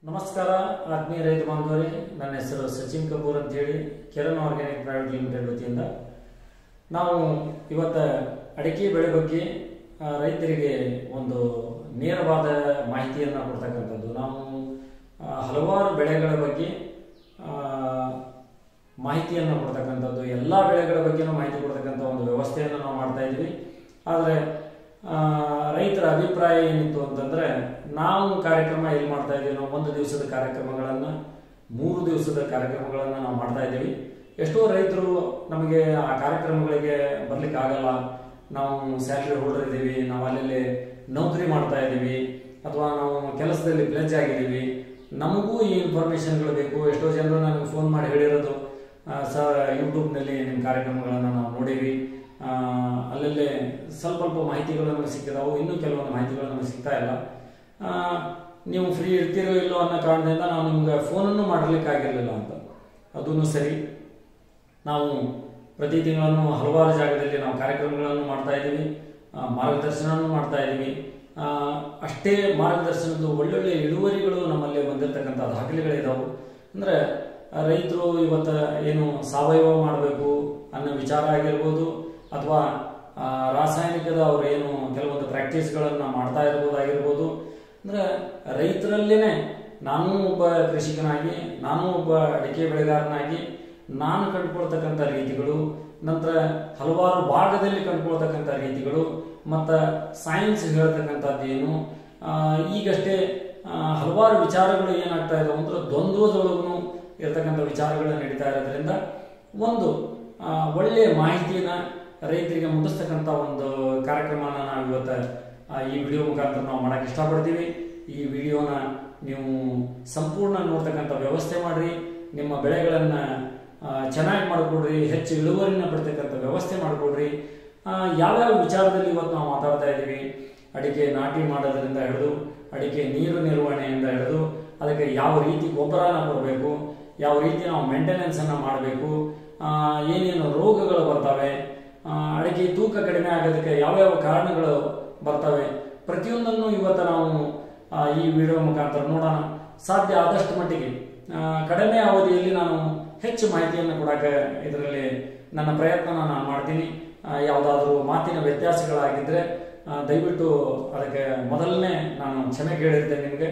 ನಮಸ್ಕಾರ ಆತ್ಮೀಯ ರೈತ ಬಾಂಧವರೇ ನನ್ನ ಹೆಸರು ಸಚಿನ್ ಕಪೂರ್ ಅಂತ ಹೇಳಿ ಕಿರಣ್ ಆರ್ಗ್ಯಾನಿಕ್ ಪ್ರೈವೇಟ್ ಲಿಮಿಟೆಡ್ ವತಿಯಿಂದ ನಾವು ಇವತ್ತು ಅಡಿಕೆ ಬೆಳೆ ಬಗ್ಗೆ ಆ, ರೈತರಿಗೆ ಒಂದು ನೇರವಾದ ಮಾಹಿತಿಯನ್ನು ಕೊಡ್ತಕ್ಕಂಥದ್ದು ನಾವು ಆ, ಹಲವಾರು ಬೆಳೆಗಳ ಬಗ್ಗೆ ಆ, ಮಾಹಿತಿಯನ್ನು ಕೊಡ್ತಕ್ಕಂಥದ್ದು ಎಲ್ಲ ಬೆಳೆಗಳ ಬಗ್ಗೆನೂ ಮಾಹಿತಿ ಕೊಡ್ತಕ್ಕಂಥ ಒಂದು ವ್ಯವಸ್ಥೆಯನ್ನು ನಾವು ಮಾಡ್ತಾ ಇದ್ವಿ ಆದರೆ ಆ, ರೈತರ ಅಭಿಪ್ರಾಯ ಏನಿತ್ತು ಅಂತಂದ್ರೆ ನಾವು ಕಾರ್ಯಕ್ರಮ ಎಲ್ಲಿ ಮಾಡ್ತಾ ಇದ್ದೀವಿ ನಾವು ಒಂದು ದಿವಸದ ಕಾರ್ಯಕ್ರಮಗಳನ್ನು ಮೂರು ದಿವಸದ ಕಾರ್ಯಕ್ರಮಗಳನ್ನು ನಾವು ಮಾಡ್ತಾ ಇದ್ದೀವಿ ಎಷ್ಟೋ ರೈತರು ನಮಗೆ ಆ ಕಾರ್ಯಕ್ರಮಗಳಿಗೆ ಬರ್ಲಿಕ್ಕೆ ಆಗಲ್ಲ ನಾವು ಸ್ಯಾಲ್ರಿ ಹೋಲ್ಡರ್ ಇದ್ದೀವಿ ನಾವು ಅಲ್ಲಿ ನೌಕರಿ ಮಾಡ್ತಾ ಇದ್ದೀವಿ ಅಥವಾ ನಾವು ಕೆಲಸದಲ್ಲಿ ಪ್ಲೆಜ್ ಆಗಿದ್ದೀವಿ ನಮಗೂ ಈ ಇನ್ಫಾರ್ಮೇಶನ್ಗಳು ಬೇಕು ಎಷ್ಟೋ ಜನರು ನನಗೆ ಫೋನ್ ಮಾಡಿ ಹೇಳಿರೋದು ಸರ್ ಯೂಟ್ಯೂಬ್ನಲ್ಲಿ ನಿಮ್ಮ ಕಾರ್ಯಕ್ರಮಗಳನ್ನು ನಾವು ನೋಡೀವಿ ಆ, ಅಲ್ಲಲ್ಲೇ ಸ್ವಲ್ಪ ಸ್ವಲ್ಪ ಮಾಹಿತಿಗಳು ನಮಗೆ ಸಿಕ್ಕಿದಾವು ಇನ್ನೂ ಕೆಲವೊಂದು ಮಾಹಿತಿಗಳು ನಮಗೆ ಸಿಗ್ತಾ ಇಲ್ಲ ಆ, ನೀವು ಫ್ರೀ ಇರ್ತೀರೋ ಇಲ್ಲೋ ಅನ್ನೋ ಕಾರಣದಿಂದ ನಾವು ನಿಮ್ಗೆ ಫೋನನ್ನು ಮಾಡಲಿಕ್ಕಾಗಿರಲಿಲ್ಲ ಅಂತ ಅದೂ ಸರಿ ನಾವು ಪ್ರತಿ ತಿಂಗಳನ್ನು ಹಲವಾರು ಜಾಗದಲ್ಲಿ ನಾವು ಕಾರ್ಯಕ್ರಮಗಳನ್ನು ಮಾಡ್ತಾ ಇದ್ದೀವಿ ಆ, ಮಾರ್ಗದರ್ಶನವನ್ನು ಮಾಡ್ತಾ ಇದ್ದೀವಿ ಆ, ಅಷ್ಟೇ ಮಾರ್ಗದರ್ಶನದ ಒಳ್ಳೊಳ್ಳೆ ಇಳುವರಿಗಳು ನಮ್ಮಲ್ಲಿ ಬಂದಿರತಕ್ಕಂಥ ದಾಖಲೆಗಳಿದಾವು ಅಂದರೆ ರೈತರು ಇವತ್ತು ಏನು ಸಾವಯವ ಮಾಡಬೇಕು ಅನ್ನೋ ವಿಚಾರ ಆಗಿರ್ಬೋದು ಅಥವಾ ಆ, ರಾಸಾಯನಿಕದ ಅವ್ರು ಏನು ಕೆಲವೊಂದು ಪ್ರಾಕ್ಟೀಸ್ಗಳನ್ನು ಮಾಡ್ತಾ ಇರ್ಬೋದಾಗಿರ್ಬೋದು ಅಂದರೆ ರೈತರಲ್ಲೇನೆ ನಾನು ಒಬ್ಬ ಕೃಷಿಕನಾಗಿ ನಾನು ಒಬ್ಬ ಅಡಿಕೆ ಬೆಳೆಗಾರನಾಗಿ ನಾನು ಕಂಡುಕೊಳ್ತಕ್ಕಂಥ ರೀತಿಗಳು ನಂತರ ಹಲವಾರು ಭಾಗದಲ್ಲಿ ಕಂಡುಕೊಳ್ತಕ್ಕಂಥ ರೀತಿಗಳು ಮತ್ತು ಸೈನ್ಸ್ ಹೇಳ್ತಕ್ಕಂಥದ್ದು ಏನು ಆ, ಈಗಷ್ಟೇ ಆ, ಹಲವಾರು ವಿಚಾರಗಳು ಏನಾಗ್ತಾ ಇದಾವೆ ಅಂದ್ರೆ ದ್ವಂದ್ವದೊಳಗೂ ಇರತಕ್ಕಂಥ ವಿಚಾರಗಳು ನಡೀತಾ ಇರೋದ್ರಿಂದ ಒಂದು ಆ, ಒಳ್ಳೆಯ ಮಾಹಿತಿನ ರೈತರಿಗೆ ಮುಟ್ಟಿಸ್ತಕ್ಕಂಥ ಒಂದು ಕಾರ್ಯಕ್ರಮನ ನಾವು ಇವತ್ತು ಆ, ಈ ವಿಡಿಯೋ ಮುಖಾಂತರ ನಾವು ಮಾಡಕ್ಕೆ ಇಷ್ಟಪಡ್ತೀವಿ ಈ ವಿಡಿಯೋನ ನೀವು ಸಂಪೂರ್ಣ ನೋಡ್ತಕ್ಕಂಥ ವ್ಯವಸ್ಥೆ ಮಾಡ್ರಿ ನಿಮ್ಮ ಬೆಳೆಗಳನ್ನು ಚೆನ್ನಾಗಿ ಮಾಡಿಕೊಡ್ರಿ ಹೆಚ್ಚು ಇಳುವರಿನ ಪಡ್ತಕ್ಕಂಥ ವ್ಯವಸ್ಥೆ ಮಾಡಿಕೊಡ್ರಿ ಆ, ಯಾವ್ಯಾವ ವಿಚಾರದಲ್ಲಿ ಇವತ್ತು ನಾವು ಮಾತಾಡ್ತಾ ಇದ್ದೀವಿ ಅಡಿಕೆ ನಾಟಿ ಮಾಡೋದ್ರಿಂದ ಹಿಡಿದು ಅಡಿಕೆ ನೀರು ನಿರ್ವಹಣೆಯಿಂದ ಹಿಡಿದು ಅದಕ್ಕೆ ಯಾವ ರೀತಿ ಗೊಬ್ಬರನ ಕೊಡಬೇಕು ಯಾವ ರೀತಿ ನಾವು ಮೇಂಟೆನೆನ್ಸ್ ಅನ್ನ ಮಾಡಬೇಕು ಏನೇನು ರೋಗಗಳು ಬರ್ತವೆ ಆ, ಅಡಿಕೆ ತೂಕ ಕಡಿಮೆ ಆಗೋದಕ್ಕೆ ಯಾವ್ಯಾವ ಕಾರಣಗಳು ಬರ್ತವೆ ಪ್ರತಿಯೊಂದನ್ನು ಇವತ್ತು ನಾವು ಆ, ಈ ವಿಡಿಯೋ ಮುಖಾಂತರ ನೋಡೋಣ ಸಾಧ್ಯ ಆದಷ್ಟು ಮಟ್ಟಿಗೆ ಆ, ಕಡಿಮೆ ಅವಧಿಯಲ್ಲಿ ನಾನು ಹೆಚ್ಚು ಮಾಹಿತಿಯನ್ನು ಕೊಡಕ್ಕೆ ಇದರಲ್ಲಿ ನನ್ನ ಪ್ರಯತ್ನ ನಾನು ಮಾಡ್ತೀನಿ ಯಾವುದಾದ್ರೂ ಮಾತಿನ ವ್ಯತ್ಯಾಸಗಳಾಗಿದ್ದರೆ ಆ, ದಯವಿಟ್ಟು ಅದಕ್ಕೆ ಮೊದಲನೇ ನಾನು ಕ್ಷಮೆ ಕೇಳಿರ್ತೇನೆ ನಿಮಗೆ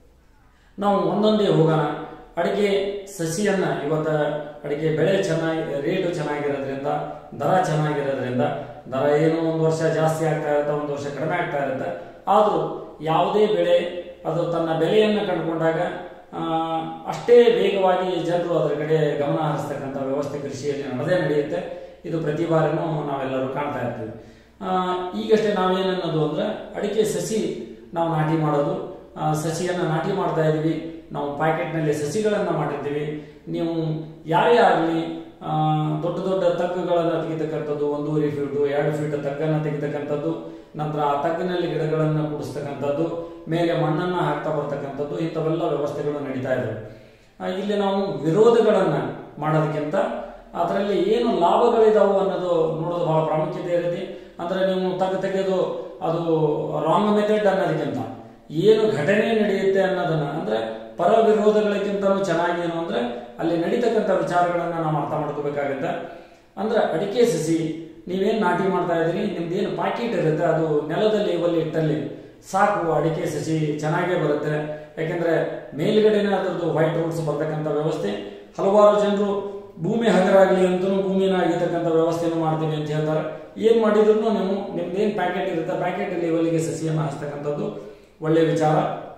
ನಾವು ಒಂದೊಂದೇ ಹೋಗೋಣ ಅಡಿಕೆ ಸಸಿಯನ್ನ ಇವತ್ತ ಅಡಿಕೆ ಬೆಳೆ ಚೆನ್ನಾಗಿ ರೇಟು ಚೆನ್ನಾಗಿರೋದ್ರಿಂದ ದರ ಚೆನ್ನಾಗಿರೋದ್ರಿಂದ ದರ ಏನೋ ಒಂದು ವರ್ಷ ಜಾಸ್ತಿ ಆಗ್ತಾ ಇರುತ್ತೆ ಒಂದು ವರ್ಷ ಕಡಿಮೆ ಆಗ್ತಾ ಇರುತ್ತೆ ಆದರೂ ಯಾವುದೇ ಬೆಳೆ ಅದು ತನ್ನ ಬೆಲೆಯನ್ನು ಕಂಡುಕೊಂಡಾಗ ಆ, ಅಷ್ಟೇ ವೇಗವಾಗಿ ಜನರು ಅದರ ಕಡೆ ಗಮನ ಹರಿಸ್ತಕ್ಕಂಥ ವ್ಯವಸ್ಥೆ ಕೃಷಿಯಲ್ಲಿ ನಡೆದೇ ನಡೆಯುತ್ತೆ ಇದು ಪ್ರತಿ ಬಾರಿನೂ ನಾವೆಲ್ಲರೂ ಕಾಣ್ತಾ ಇರ್ತೀವಿ ಆ, ಈಗಷ್ಟೇ ನಾವೇನನ್ನೋದು ಅಂದ್ರೆ ಅಡಿಕೆ ಸಸಿ ನಾವು ನಾಟಿ ಮಾಡೋದು ಆ, ಸಸಿಯನ್ನ ನಾಟಿ ಮಾಡ್ತಾ ಇದೀವಿ ನಾವು ಪ್ಯಾಕೆಟ್ನಲ್ಲಿ ಸಸಿಗಳನ್ನು ಮಾಡಿರ್ತೀವಿ ನೀವು ಯಾರೇ ಆಗಲಿ ದೊಡ್ಡ ದೊಡ್ಡ ತಗ್ಗುಗಳನ್ನು ತೆಗಿತಕ್ಕಂಥದ್ದು ಒಂದೂವರೆ ಫೀಟು ಎರಡು ಫೀಟ್ ತಗ್ಗನ್ನು ತೆಗಿತಕ್ಕಂಥದ್ದು ನಂತರ ಆ ತಗ್ಗಿನಲ್ಲಿ ಗಿಡಗಳನ್ನು ಕೂಡಿಸ್ತಕ್ಕಂಥದ್ದು ಮೇಲೆ ಮಣ್ಣನ್ನು ಹಾಕ್ತಾ ಬರ್ತಕ್ಕಂಥದ್ದು ಇಂಥವೆಲ್ಲ ವ್ಯವಸ್ಥೆಗಳು ನಡೀತಾ ಇದ್ದಾವೆ ಆ, ಇಲ್ಲಿ ನಾವು ವಿರೋಧಗಳನ್ನು ಮಾಡೋದಕ್ಕಿಂತ ಅದರಲ್ಲಿ ಏನು ಲಾಭಗಳಿದಾವು ಅನ್ನೋದು ನೋಡೋದು ಬಹಳ ಪ್ರಾಮುಖ್ಯತೆ ಇರುತ್ತೆ ಅಂದ್ರೆ ನೀವು ತಗ್ಗು ತೆಗೆದು ಅದು ರಾಂಗ್ ಮೆಥಡ್ ಅನ್ನೋದಕ್ಕಿಂತ ಏನು ಘಟನೆ ನಡೆಯುತ್ತೆ ಅನ್ನೋದನ್ನ ಅಂದ್ರೆ ಪರ ವಿರೋಧಗಳಿಗಿಂತಲೂ ಚೆನ್ನಾಗಿ ಏನು ಅಂದ್ರೆ ಅಲ್ಲಿ ನಡೀತಕ್ಕಂಥ ವಿಚಾರಗಳನ್ನ ನಾವು ಅರ್ಥ ಮಾಡ್ಕೋಬೇಕಾಗುತ್ತೆ ಅಂದ್ರೆ ಅಡಿಕೆ ಸಸಿ ನೀವೇನು ನಾಟಿ ಮಾಡ್ತಾ ಇದ್ದೀರಿ ನಿಮ್ದೇನು ಪಾಕೆಟ್ ಇರುತ್ತೆ ಅದು ನೆಲದ ಲೇವಲ್ ಇಟ್ಟಲ್ಲಿ ಸಾಕು ಅಡಿಕೆ ಸಸಿ ಚೆನ್ನಾಗೇ ಬರುತ್ತೆ ಯಾಕೆಂದ್ರೆ ಮೇಲ್ಗಡೆನೇ ಅದರದ್ದು ವೈಟ್ ರೂಟ್ಸ್ ಬರ್ತಕ್ಕಂಥ ವ್ಯವಸ್ಥೆ ಹಲವಾರು ಜನರು ಭೂಮಿ ಹಗರಾಗಲಿ ಅಂತಲೂ ಭೂಮಿನ ಅಗಿತಕ್ಕಂಥ ವ್ಯವಸ್ಥೆಯನ್ನು ಮಾಡ್ತೀವಿ ಅಂತ ಹೇಳ್ತಾರೆ ಏನ್ ಮಾಡಿದ್ರು ನೀವು ನಿಮ್ದೇನು ಪ್ಯಾಕೆಟ್ ಇರುತ್ತೆ ಪ್ಯಾಕೆಟ್ ಲೆವೆಲ್ಗೆ ಸಸಿಯನ್ನು ಹಚ್ತಕ್ಕಂಥದ್ದು ಒಳ್ಳೆ ವಿಚಾರ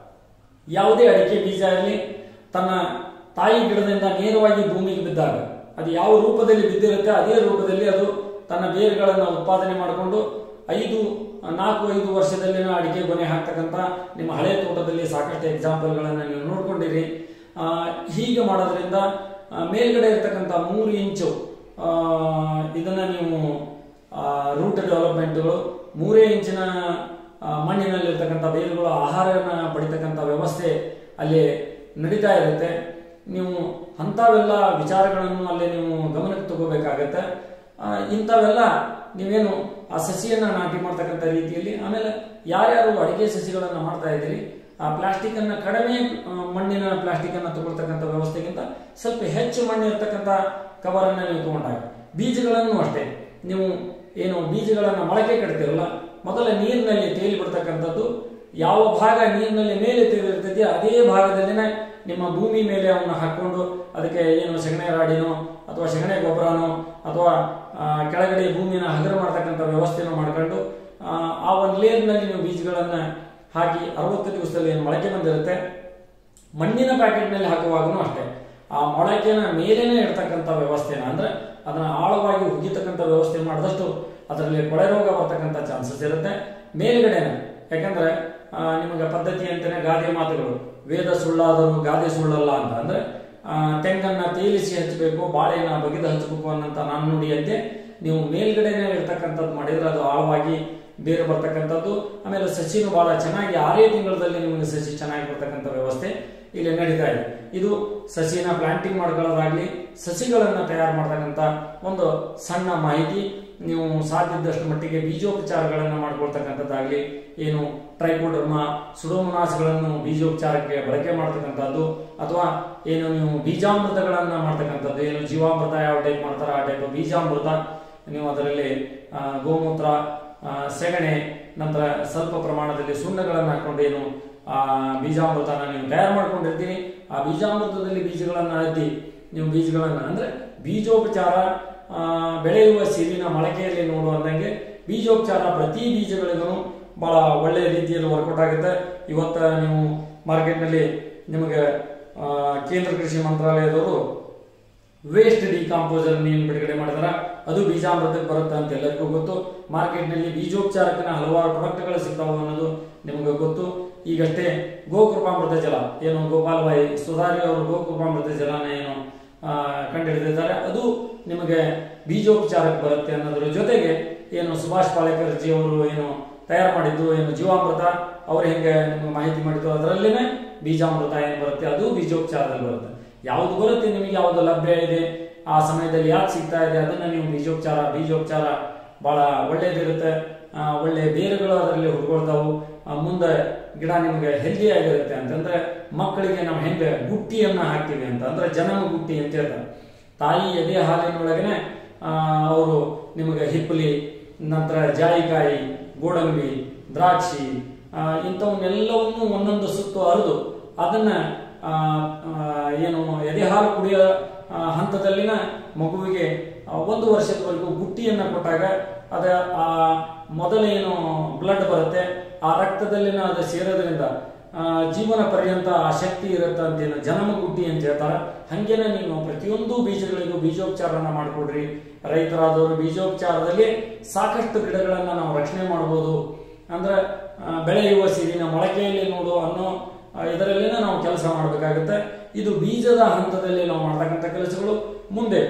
ಯಾವುದೇ ಅಡಿಕೆ ಬೀಜ ಆಗಲಿ ತನ್ನ ತಾಯಿ ಗಿಡದಿಂದ ನೇರವಾಗಿ ಭೂಮಿಗೆ ಬಿದ್ದಾಗ ಅದು ಯಾವ ರೂಪದಲ್ಲಿ ಬಿದ್ದಿರುತ್ತೆ ಅದೇ ರೂಪದಲ್ಲಿ ಅದು ತನ್ನ ಬೇರುಗಳನ್ನು ಉತ್ಪಾದನೆ ಮಾಡಿಕೊಂಡು ಐದು ನಾಲ್ಕು ಐದು ವರ್ಷದಲ್ಲಿನ ಅಡಿಕೆ ಗೊನೆ ಹಾಕ್ತಕ್ಕಂಥ ನಿಮ್ಮ ಹಳೆ ತೋಟದಲ್ಲಿ ಸಾಕಷ್ಟು ಎಕ್ಸಾಂಪಲ್ಗಳನ್ನು ನೀವು ನೋಡ್ಕೊಂಡಿರಿ ಆ, ಹೀಗೆ ಮಾಡೋದ್ರಿಂದ ಆ, ಮೇಲ್ಗಡೆ ಇರ್ತಕ್ಕಂಥ ಮೂರು ಇಂಚು ಆ, ಇದನ್ನ ನೀವು ರೂಟ್ ಡೆವಲಪ್ಮೆಂಟ್ಗಳು ಮೂರೇ ಇಂಚಿನ ಆ, ಮಣ್ಣಿನಲ್ಲಿರ್ತಕ್ಕಂಥ ಬೇರುಗಳು ಆಹಾರನ ಪಡಿತಕ್ಕಂಥ ವ್ಯವಸ್ಥೆ ಅಲ್ಲಿ ನಡೀತಾ ಇರುತ್ತೆ ನೀವು ಅಂಥವೆಲ್ಲ ವಿಚಾರಗಳನ್ನು ಅಲ್ಲಿ ನೀವು ಗಮನಕ್ಕೆ ತಗೋಬೇಕಾಗತ್ತೆ ಆ, ಇಂಥವೆಲ್ಲ ನೀವೇನು ಆ ಸಸಿಯನ್ನ ನಾಟಿ ಮಾಡ್ತಕ್ಕಂಥ ರೀತಿಯಲ್ಲಿ ಆಮೇಲೆ ಯಾರ್ಯಾರು ಅಡಿಕೆ ಸಸಿಗಳನ್ನು ಮಾಡ್ತಾ ಇದ್ದೀರಿ ಆ ಪ್ಲಾಸ್ಟಿಕ್ ಅನ್ನ ಕಡಿಮೆ ಆ, ಮಣ್ಣಿನ ಪ್ಲಾಸ್ಟಿಕ್ ಅನ್ನ ತಗೊಳ್ತಕ್ಕಂಥ ವ್ಯವಸ್ಥೆಗಿಂತ ಸ್ವಲ್ಪ ಹೆಚ್ಚು ಮಣ್ಣು ಇರ್ತಕ್ಕಂಥ ಕವರ್ ಅನ್ನ ನೀವು ತಗೊಂಡಾಗ ಬೀಜಗಳನ್ನು ಅಷ್ಟೇ ನೀವು ಏನು ಬೀಜಗಳನ್ನ ಮೊಳಕೆ ಕಟ್ತಿರಲ್ಲ ಮೊದಲ ನೀರಿನಲ್ಲಿ ತೇಲಿ ಬಿಡ್ತಕ್ಕಂಥದ್ದು ಯಾವ ಭಾಗ ನೀರಿನಲ್ಲಿ ಮೇಲೆ ತೇಲಿರ್ತದೆಯೋ ಅದೇ ಭಾಗದಲ್ಲಿನೇ ನಿಮ್ಮ ಭೂಮಿ ಮೇಲೆ ಅವನ್ನ ಹಾಕೊಂಡು ಅದಕ್ಕೆ ಏನು ಸಗಣಿ ರಾಡಿನೋ ಅಥವಾ ಸಗಣಿ ಗೊಬ್ಬರನೋ ಅಥವಾ ಆ, ಕೆಳಗಡೆ ಭೂಮಿನ ಹಗರ ಮಾಡ್ತಕ್ಕಂಥ ವ್ಯವಸ್ಥೆನೂ ಮಾಡ್ಕೊಂಡು ಆ, ಆ ಒಂದು ಲೇರ್ನಲ್ಲಿ ನೀವು ಬೀಜಗಳನ್ನ ಹಾಕಿ ಅರವತ್ತು ದಿವಸದಲ್ಲಿ ಏನು ಮೊಳಕೆ ಬಂದಿರುತ್ತೆ ಮಣ್ಣಿನ ಪ್ಯಾಕೆಟ್ನಲ್ಲಿ ಹಾಕುವಾಗಲೂ ಅಷ್ಟೇ ಆ ಮೊಳಕೆನ ಮೇಲೇನೆ ಇಡ್ತಕ್ಕಂಥ ವ್ಯವಸ್ಥೆನ ಅಂದ್ರೆ ಅದನ್ನ ಆಳವಾಗಿ ಹುಗಿತಕ್ಕಂಥ ವ್ಯವಸ್ಥೆ ಮಾಡಿದಷ್ಟು ಅದರಲ್ಲಿ ಕೊಳೆ ರೋಗ ಬರ್ತಕ್ಕಂಥ ಚಾನ್ಸಸ್ ಇರುತ್ತೆ ಮೇಲ್ಗಡೆನ ಯಾಕಂದ್ರೆ ಆ, ನಿಮಗೆ ಪದ್ಧತಿ ಅಂತಾನೆ ಗಾದೆ ಮಾತುಗಳು ವೇದ ಸುಳ್ಳಾದರೂ ಗಾದೆ ಸುಳ್ಳಲ್ಲ ಅಂತ ಅಂದ್ರೆ ಆ, ತೆಂಗನ್ನ ತೇಲಿಸಿ ಹಚ್ಚಬೇಕು ಬಾಳೆನ ಬಗೆದು ಹಚ್ಚಬೇಕು ಅನ್ನಂತ ನಾನು ನುಡಿಯಂತೆ ನೀವು ಮೇಲ್ಗಡೆನೆ ಇರ್ತಕ್ಕಂಥದ್ದು ಮಾಡಿದ್ರೆ ಅದು ಆಳವಾಗಿ ಬೇರೆ ಬರ್ತಕ್ಕಂಥದ್ದು ಆಮೇಲೆ ಸಸಿನೂ ಬಹಳ ಚೆನ್ನಾಗಿ ಆರೇ ತಿಂಗಳಲ್ಲಿ ನಿಮಗೆ ಸಸಿ ಚೆನ್ನಾಗಿ ಬರ್ತಕ್ಕಂಥ ವ್ಯವಸ್ಥೆ ಇಲ್ಲಿ ನಡೀತಾ ಇದೆ ಇದು ಸಸಿನ ಪ್ಲಾಂಟಿಂಗ್ ಮಾಡ್ಕೊಳ್ಳೋದಾಗ್ಲಿ ಸಸಿಗಳನ್ನ ತಯಾರು ಮಾಡ್ತಕ್ಕಂಥ ಒಂದು ಸಣ್ಣ ಮಾಹಿತಿ ನೀವು ಸಾಧ್ಯದಷ್ಟು ಮಟ್ಟಿಗೆ ಬೀಜೋಪಚಾರಗಳನ್ನು ಮಾಡ್ಕೊಳ್ತಕ್ಕಂಥದ್ದಾಗ್ಲಿ ಏನು ಟ್ರೈಕೋಡರ್ಮ ಸುಡೋಮನಾಸ್ಗಳನ್ನು ಬೀಜೋಪಚಾರಕ್ಕೆ ಬಳಕೆ ಮಾಡ್ತಕ್ಕಂಥದ್ದು ಅಥವಾ ಏನು ನೀವು ಬೀಜಾಮೃತಗಳನ್ನ ಮಾಡ್ತಕ್ಕಂಥದ್ದು ಏನು ಜೀವಾಮೃತ ಯಾವ ಟೈಪ್ ಮಾಡ್ತಾರ ಆ ಟೈಪ್ ಬೀಜಾಮೃತ ನೀವು ಅದರಲ್ಲಿ ಆ, ಗೋಮೂತ್ರ ಆ, ಸೆಗಣೆ ನಂತರ ಸ್ವಲ್ಪ ಪ್ರಮಾಣದಲ್ಲಿ ಸುಣ್ಣಗಳನ್ನು ಹಾಕೊಂಡು ಏನು ಆ ಬೀಜಾಮೃತನ ನೀವು ತಯಾರು ಮಾಡ್ಕೊಂಡಿರ್ತೀರಿ ಆ ಬೀಜಾಮೃತದಲ್ಲಿ ಬೀಜಗಳನ್ನು ಅದ್ದಿ ನೀವು ಬೀಜಗಳನ್ನು ಅಂದ್ರೆ ಬೀಜೋಪಚಾರ ಆ, ಬೆಳೆಯುವ ಸಿರಿನ ಮೊಳಕೆಯಲ್ಲಿ ನೋಡುವಂದಂಗೆ ಬೀಜೋಪಚಾರ ಪ್ರತಿ ಬೀಜಗಳಿಗೂ ಬಹಳ ಒಳ್ಳೆಯ ರೀತಿಯಲ್ಲಿ ವರ್ಕೌಟ್ ಆಗುತ್ತೆ ಇವತ್ತ ನೀವು ಮಾರ್ಕೆಟ್ನಲ್ಲಿ ನಿಮಗೆ ಆ, ಕೇಂದ್ರ ಕೃಷಿ ಮಂತ್ರಾಲಯದವರು ವೇಸ್ಟ್ ಡಿಕಾಂಪೋಸರ್ ನೀನು ಬಿಡುಗಡೆ ಮಾಡಿದಾರ ಅದು ಬೀಜಾಮೃತಕ್ಕೆ ಬರುತ್ತೆ ಅಂತ ಎಲ್ಲರಿಗೂ ಗೊತ್ತು ಮಾರ್ಕೆಟ್ನಲ್ಲಿ ಬೀಜೋಪಚಾರಕ್ಕಿನ ಹಲವಾರು ಪ್ರಾಡಕ್ಟ್ಗಳು ಸಿಗ್ತಾವ ಅನ್ನೋದು ನಿಮಗೆ ಗೊತ್ತು ಈಗಷ್ಟೇ ಗೋಕೃಪಾಮೃತ ಜಲ ಏನು ಗೋಪಾಲಬಾಯಿ ಸುಧಾರಿ ಅವರು ಗೋಕೃಪಾಮೃತ ಜಲನ ಏನು ಆ, ಕಂಡುಹಿಡಿದಿದ್ದಾರೆ ಅದು ನಿಮಗೆ ಬೀಜೋಪಚಾರಕ್ಕೆ ಬರುತ್ತೆ ಅನ್ನೋದ್ರ ಜೊತೆಗೆ ಏನು ಸುಭಾಷ್ ಪಾಳೇಕರ್ ಜಿ ಅವರು ಏನು ತಯಾರು ಮಾಡಿದ್ದು ಏನು ಜೀವಾಮೃತ ಅವ್ರು ಹೆಂಗೆ ನಿಮ್ಗೆ ಮಾಹಿತಿ ಮಾಡಿದ್ದು ಅದರಲ್ಲೇನೆ ಬೀಜಾಮೃತ ಏನು ಬರುತ್ತೆ ಅದು ಬೀಜೋಪಚಾರದಲ್ಲಿ ಬರುತ್ತೆ ಯಾವ್ದು ಬರುತ್ತೆ ನಿಮಗೆ ಯಾವ್ದು ಲಭ್ಯ ಇದೆ ಆ ಸಮಯದಲ್ಲಿ ಯಾವ್ದು ಸಿಗ್ತಾ ಇದೆ ಅದನ್ನ ನೀವು ಬೀಜೋಪಚಾರ ಬೀಜೋಪಚಾರ ಬಹಳ ಒಳ್ಳೇದಿರುತ್ತೆ ಆ, ಒಳ್ಳೆ ಬೇರುಗಳು ಅದರಲ್ಲಿ ಹುಡ್ಕೊಳ್ತಾವು ಆ, ಮುಂದೆ ಗಿಡ ನಿಮಗೆ ಹೆಲ್ದಿ ಆಗಿರುತ್ತೆ ಅಂತಂದ್ರೆ ಮಕ್ಕಳಿಗೆ ನಾವು ಹೆಂಗೆ ಗುಟ್ಟಿಯನ್ನ ಹಾಕ್ತೀವಿ ಅಂತ ಅಂದ್ರೆ ಜನಮ ಗುಟ್ಟಿ ಅಂತ ಹೇಳ್ತಾರೆ ತಾಯಿ ಎದೆ ಹಾಲಿನೊಳಗನೆ ಅವರು ನಿಮಗೆ ಹಿಪ್ಪಲಿ ನಂತರ ಜಾಯಿಕಾಯಿ ಗೋಡಂಬಿ ದ್ರಾಕ್ಷಿ ಆ, ಇಂಥವನ್ನೆಲ್ಲವನ್ನು ಒಂದೊಂದು ಸುತ್ತು ಅರಿದು ಅದನ್ನ ಆ, ಆ, ಏನು ಎದೆ ಹಾಲು ಕುಡಿಯೋ ಆ, ಹಂತದಲ್ಲಿನ ಮಗುವಿಗೆ ಆ, ಒಂದು ವರ್ಷದವರೆಗೂ ಗುಟ್ಟಿಯನ್ನ ಕೊಟ್ಟಾಗ ಅದ ಆ ಮೊದಲೇನು ಬ್ಲಡ್ ಬರುತ್ತೆ ಆ ರಕ್ತದಲ್ಲಿನ ಅದು ಸೇರೋದ್ರಿಂದ ಆ, ಜೀವನ ಪರ್ಯಂತ ಆ ಶಕ್ತಿ ಇರುತ್ತೆ ಅಂತ ಏನು ಜನಮ ಗುಡ್ಡಿ ಅಂತ ಹೇಳ್ತಾರ ಹಂಗೇನೆ ನೀವು ಪ್ರತಿಯೊಂದು ಬೀಜಗಳಿಗೂ ಬೀಜೋಪಚಾರನ ಮಾಡಿಕೊಡ್ರಿ ರೈತರಾದವರು ಬೀಜೋಪಚಾರದಲ್ಲಿ ಸಾಕಷ್ಟು ಗಿಡಗಳನ್ನ ನಾವು ರಕ್ಷಣೆ ಮಾಡ್ಬೋದು ಅಂದ್ರೆ ಆ, ಬೆಳೆಯುವ ಸಿರಿನ ಮೊಳಕೆಯಲ್ಲಿ ನೋಡು ಅನ್ನೋ ಆ, ಇದರಲ್ಲಿನ ನಾವು ಕೆಲಸ ಮಾಡಬೇಕಾಗುತ್ತೆ ಇದು ಬೀಜದ ಹಂತದಲ್ಲಿ ನಾವು ಮಾಡ್ತಕ್ಕಂಥ ಕೆಲಸಗಳು ಮುಂದೆ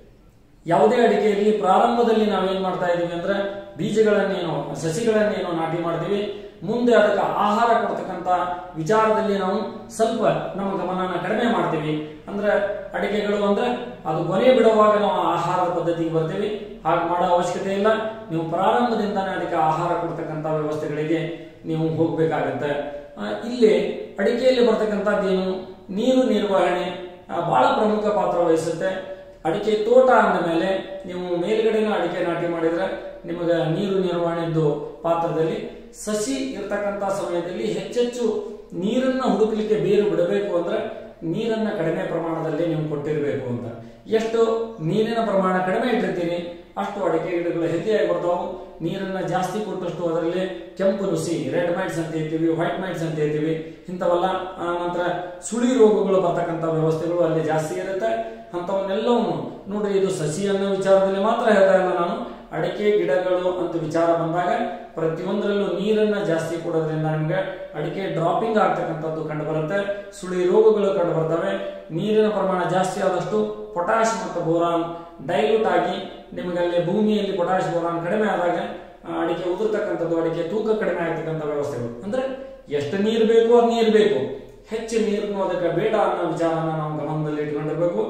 ಯಾವುದೇ ಅಡಿಕೆಯಲ್ಲಿ ಪ್ರಾರಂಭದಲ್ಲಿ ನಾವೇನ್ ಮಾಡ್ತಾ ಇದೀವಿ ಅಂದ್ರೆ ಬೀಜಗಳನ್ನೇನೋ ಸಸಿಗಳನ್ನೇನೋ ನಾಟಿ ಮಾಡ್ತೀವಿ ಮುಂದೆ ಅದಕ್ಕೆ ಆಹಾರ ಕೊಡ್ತಕ್ಕಂಥ ವಿಚಾರದಲ್ಲಿ ನಾವು ಸ್ವಲ್ಪ ನಮ್ಮ ಗಮನನ ಕಡಿಮೆ ಮಾಡ್ತೀವಿ ಅಂದ್ರೆ ಅಡಿಕೆಗಳು ಅಂದ್ರೆ ಅದು ಕೊನೆ ಬಿಡುವಾಗ ನಾವು ಆಹಾರದ ಪದ್ಧತಿಗೆ ಬರ್ತೀವಿ ಹಾಗೆ ಮಾಡೋ ಅವಶ್ಯಕತೆ ಇಲ್ಲ ನೀವು ಪ್ರಾರಂಭದಿಂದಾನೇ ಅದಕ್ಕೆ ಆಹಾರ ಕೊಡ್ತಕ್ಕಂಥ ವ್ಯವಸ್ಥೆಗಳಿಗೆ ನೀವು ಹೋಗ್ಬೇಕಾಗತ್ತೆ ಆ, ಇಲ್ಲಿ ಅಡಿಕೆಯಲ್ಲಿ ಬರ್ತಕ್ಕಂಥದ್ದೇನು ನೀರು ನಿರ್ವಹಣೆ ಆ, ಬಹಳ ಪ್ರಮುಖ ಪಾತ್ರ ವಹಿಸುತ್ತೆ ಅಡಿಕೆ ತೋಟ ಅಂದ ಮೇಲೆ ನೀವು ಮೇಲ್ಗಡೆನ ಅಡಿಕೆ ನಾಟಿ ಮಾಡಿದ್ರೆ ನಿಮಗೆ ನೀರು ನಿರ್ವಹಣೆದ್ದು ಪಾತ್ರದಲ್ಲಿ ಸಸಿ ಇರ್ತಕ್ಕಂಥ ಸಮಯದಲ್ಲಿ ಹೆಚ್ಚೆಚ್ಚು ನೀರನ್ನ ಹುಡುಕ್ಲಿಕ್ಕೆ ಬೇರು ಬಿಡಬೇಕು ಅಂದ್ರೆ ನೀರನ್ನ ಕಡಿಮೆ ಪ್ರಮಾಣದಲ್ಲಿ ನೀವು ಕೊಟ್ಟಿರಬೇಕು ಅಂತ ಎಷ್ಟು ನೀರಿನ ಪ್ರಮಾಣ ಕಡಿಮೆ ಇಟ್ಟಿರ್ತೀರಿ ಅಷ್ಟು ಅಡಿಕೆ ಗಿಡಗಳು ಹೆಲ್ದಿಯಾಗಿ ಬರ್ತಾವು ನೀರನ್ನ ಜಾಸ್ತಿ ಕೊಟ್ಟಷ್ಟು ಅದರಲ್ಲಿ ಕೆಂಪು ನುಸಿ ರೆಡ್ ಮೈಟ್ಸ್ ಅಂತ ಹೇಳ್ತೀವಿ ವೈಟ್ ಮೈಟ್ಸ್ ಅಂತ ಹೇಳ್ತೀವಿ ಇಂಥವೆಲ್ಲ ಆ, ನಂತರ ಸುಳಿ ರೋಗಗಳು ಬರ್ತಕ್ಕಂಥ ವ್ಯವಸ್ಥೆಗಳು ಅಲ್ಲಿ ಜಾಸ್ತಿ ಇರುತ್ತೆ ಅಂಥವನ್ನೆಲ್ಲವನ್ನು ನೋಡ್ರಿ ಇದು ಸಸಿ ಅನ್ನೋ ವಿಚಾರದಲ್ಲಿ ಮಾತ್ರ ಹೇಳ್ತಾ ಇಲ್ಲ ನಾನು ಅಡಿಕೆ ಗಿಡಗಳು ಅಂತ ವಿಚಾರ ಬಂದಾಗ ಪ್ರತಿಯೊಂದರಲ್ಲೂ ನೀರನ್ನ ಜಾಸ್ತಿ ಕೊಡೋದ್ರಿಂದ ನಿಮ್ಗೆ ಅಡಿಕೆ ಡ್ರಾಪಿಂಗ್ ಆಗ್ತಕ್ಕಂಥದ್ದು ಕಂಡು ಬರುತ್ತೆ ಸುಳಿ ರೋಗಗಳು ಕಂಡು ಬರ್ತವೆ ನೀರಿನ ಪ್ರಮಾಣ ಜಾಸ್ತಿ ಆದಷ್ಟು ಪೊಟ್ಯಾಶ್ ಮತ್ತು ಬೋರಾನ್ ಡೈಲ್ಯೂಟ್ ಆಗಿ ನಿಮಗೆ ಅಲ್ಲಿ ಭೂಮಿಯಲ್ಲಿ ಪೊಟ್ಯಾಶ್ ಬೋರಾನ್ ಕಡಿಮೆ ಆದಾಗ ಆ, ಅಡಿಕೆ ಉದುರ್ತಕ್ಕಂಥದ್ದು ಅಡಿಕೆ ತೂಕ ಕಡಿಮೆ ಆಗ್ತಕ್ಕಂಥ ವ್ಯವಸ್ಥೆಗಳು ಅಂದ್ರೆ ಎಷ್ಟು ನೀರು ಬೇಕು ಅದು ನೀರು ಬೇಕು ಹೆಚ್ಚು ನೀರನ್ನು ಅದಕ್ಕೆ ಬೇಡ ಅನ್ನೋ ವಿಚಾರನ ನಾವು ಗಮನದಲ್ಲಿ ಇಟ್ಕೊಂಡಿರ್ಬೇಕು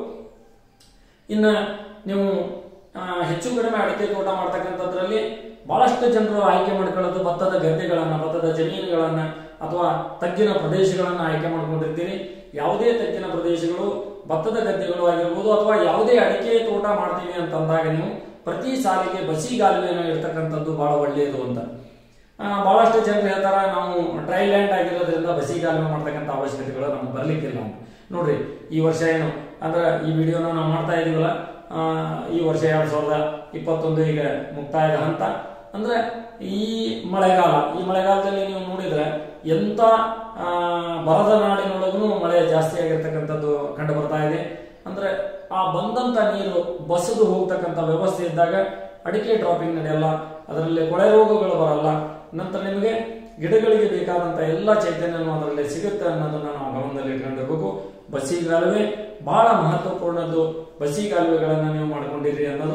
ಇನ್ನ ನೀವು ಆ, ಹೆಚ್ಚು ಕಡಿಮೆ ಅಡಿಕೆ ತೋಟ ಮಾಡ್ತಕ್ಕಂಥದ್ರಲ್ಲಿ ಬಹಳಷ್ಟು ಜನರು ಆಯ್ಕೆ ಮಾಡ್ಕೊಳ್ಳೋದು ಭತ್ತದ ಗದ್ದೆಗಳನ್ನ ಭತ್ತದ ಜಮೀನುಗಳನ್ನ ಅಥವಾ ತಗ್ಗಿನ ಪ್ರದೇಶಗಳನ್ನು ಆಯ್ಕೆ ಮಾಡ್ಕೊಂಡಿರ್ತೀರಿ ಯಾವುದೇ ತಗ್ಗಿನ ಪ್ರದೇಶಗಳು ಭತ್ತದ ಗದ್ದೆಗಳು ಆಗಿರ್ಬೋದು ಅಥವಾ ಯಾವುದೇ ಅಡಿಕೆ ತೋಟ ಮಾಡ್ತೀವಿ ಅಂತಂದಾಗ ನೀವು ಪ್ರತಿ ಸಾಲಿಗೆ ಬಸಿಗಾಲುವೆನೋ ಇರ್ತಕ್ಕಂಥದ್ದು ಬಹಳ ಒಳ್ಳೆಯದು ಅಂತ ಆ, ಬಹಳಷ್ಟು ಜನರು ಹೇಳ್ತಾರ ನಾವು ಡ್ರೈ ಲ್ಯಾಂಡ್ ಆಗಿರೋದ್ರಿಂದ ಬಸಿಗಾಲುವೆ ಮಾಡ್ತಕ್ಕಂಥ ಅವಶ್ಯಕತೆಗಳು ನಮ್ಗೆ ಬರ್ಲಿಕ್ಕಿಲ್ಲ ಅಂತ ನೋಡ್ರಿ ಈ ವರ್ಷ ಏನು ಅಂದ್ರೆ ಈ ವಿಡಿಯೋನ ನಾವು ಮಾಡ್ತಾ ಇದೀವಲ್ಲ ಆ, ಈ ವರ್ಷ ಎರಡ್ ಸಾವಿರದ ಇಪ್ಪತ್ತೊಂದು ಈಗ ಮುಕ್ತಾಯದ ಹಂತ ಅಂದ್ರೆ ಈ ಮಳೆಗಾಲ ಈ ಮಳೆಗಾಲದಲ್ಲಿ ನೀವು ನೋಡಿದ್ರೆ ಎಂತ ಆ, ಬರದ ನಾಡಿನೊಳಗೂ ಮಳೆ ಜಾಸ್ತಿ ಆಗಿರ್ತಕ್ಕಂಥದ್ದು ಕಂಡು ಬರ್ತಾ ಇದೆ ಅಂದ್ರೆ ಆ ಬಂದಂತ ನೀರು ಬಸದು ಹೋಗ್ತಕ್ಕಂಥ ವ್ಯವಸ್ಥೆ ಇದ್ದಾಗ ಅಡಿಕೆ ಡ್ರಾಪಿಂಗ್ ನಡೆಯಲ್ಲ ಅದರಲ್ಲಿ ಕೊಳೆ ರೋಗಗಳು ಬರಲ್ಲ ನಂತರ ನಿಮಗೆ ಗಿಡಗಳಿಗೆ ಬೇಕಾದಂತ ಎಲ್ಲ ಚೈತನ್ಯನೂ ಅದರಲ್ಲಿ ಸಿಗುತ್ತೆ ಅನ್ನೋದನ್ನ ನಾವು ಗಮನದಲ್ಲಿ ಇಟ್ಕೊಂಡಿರ್ಬೇಕು ಬಸಿಗಾಲುವೆ ಬಹಳ ಮಹತ್ವಪೂರ್ಣದ್ದು ಬಸಿಗಾಲುವೆಗಳನ್ನ ನೀವು ಮಾಡ್ಕೊಂಡಿರಿ ಅನ್ನೋದು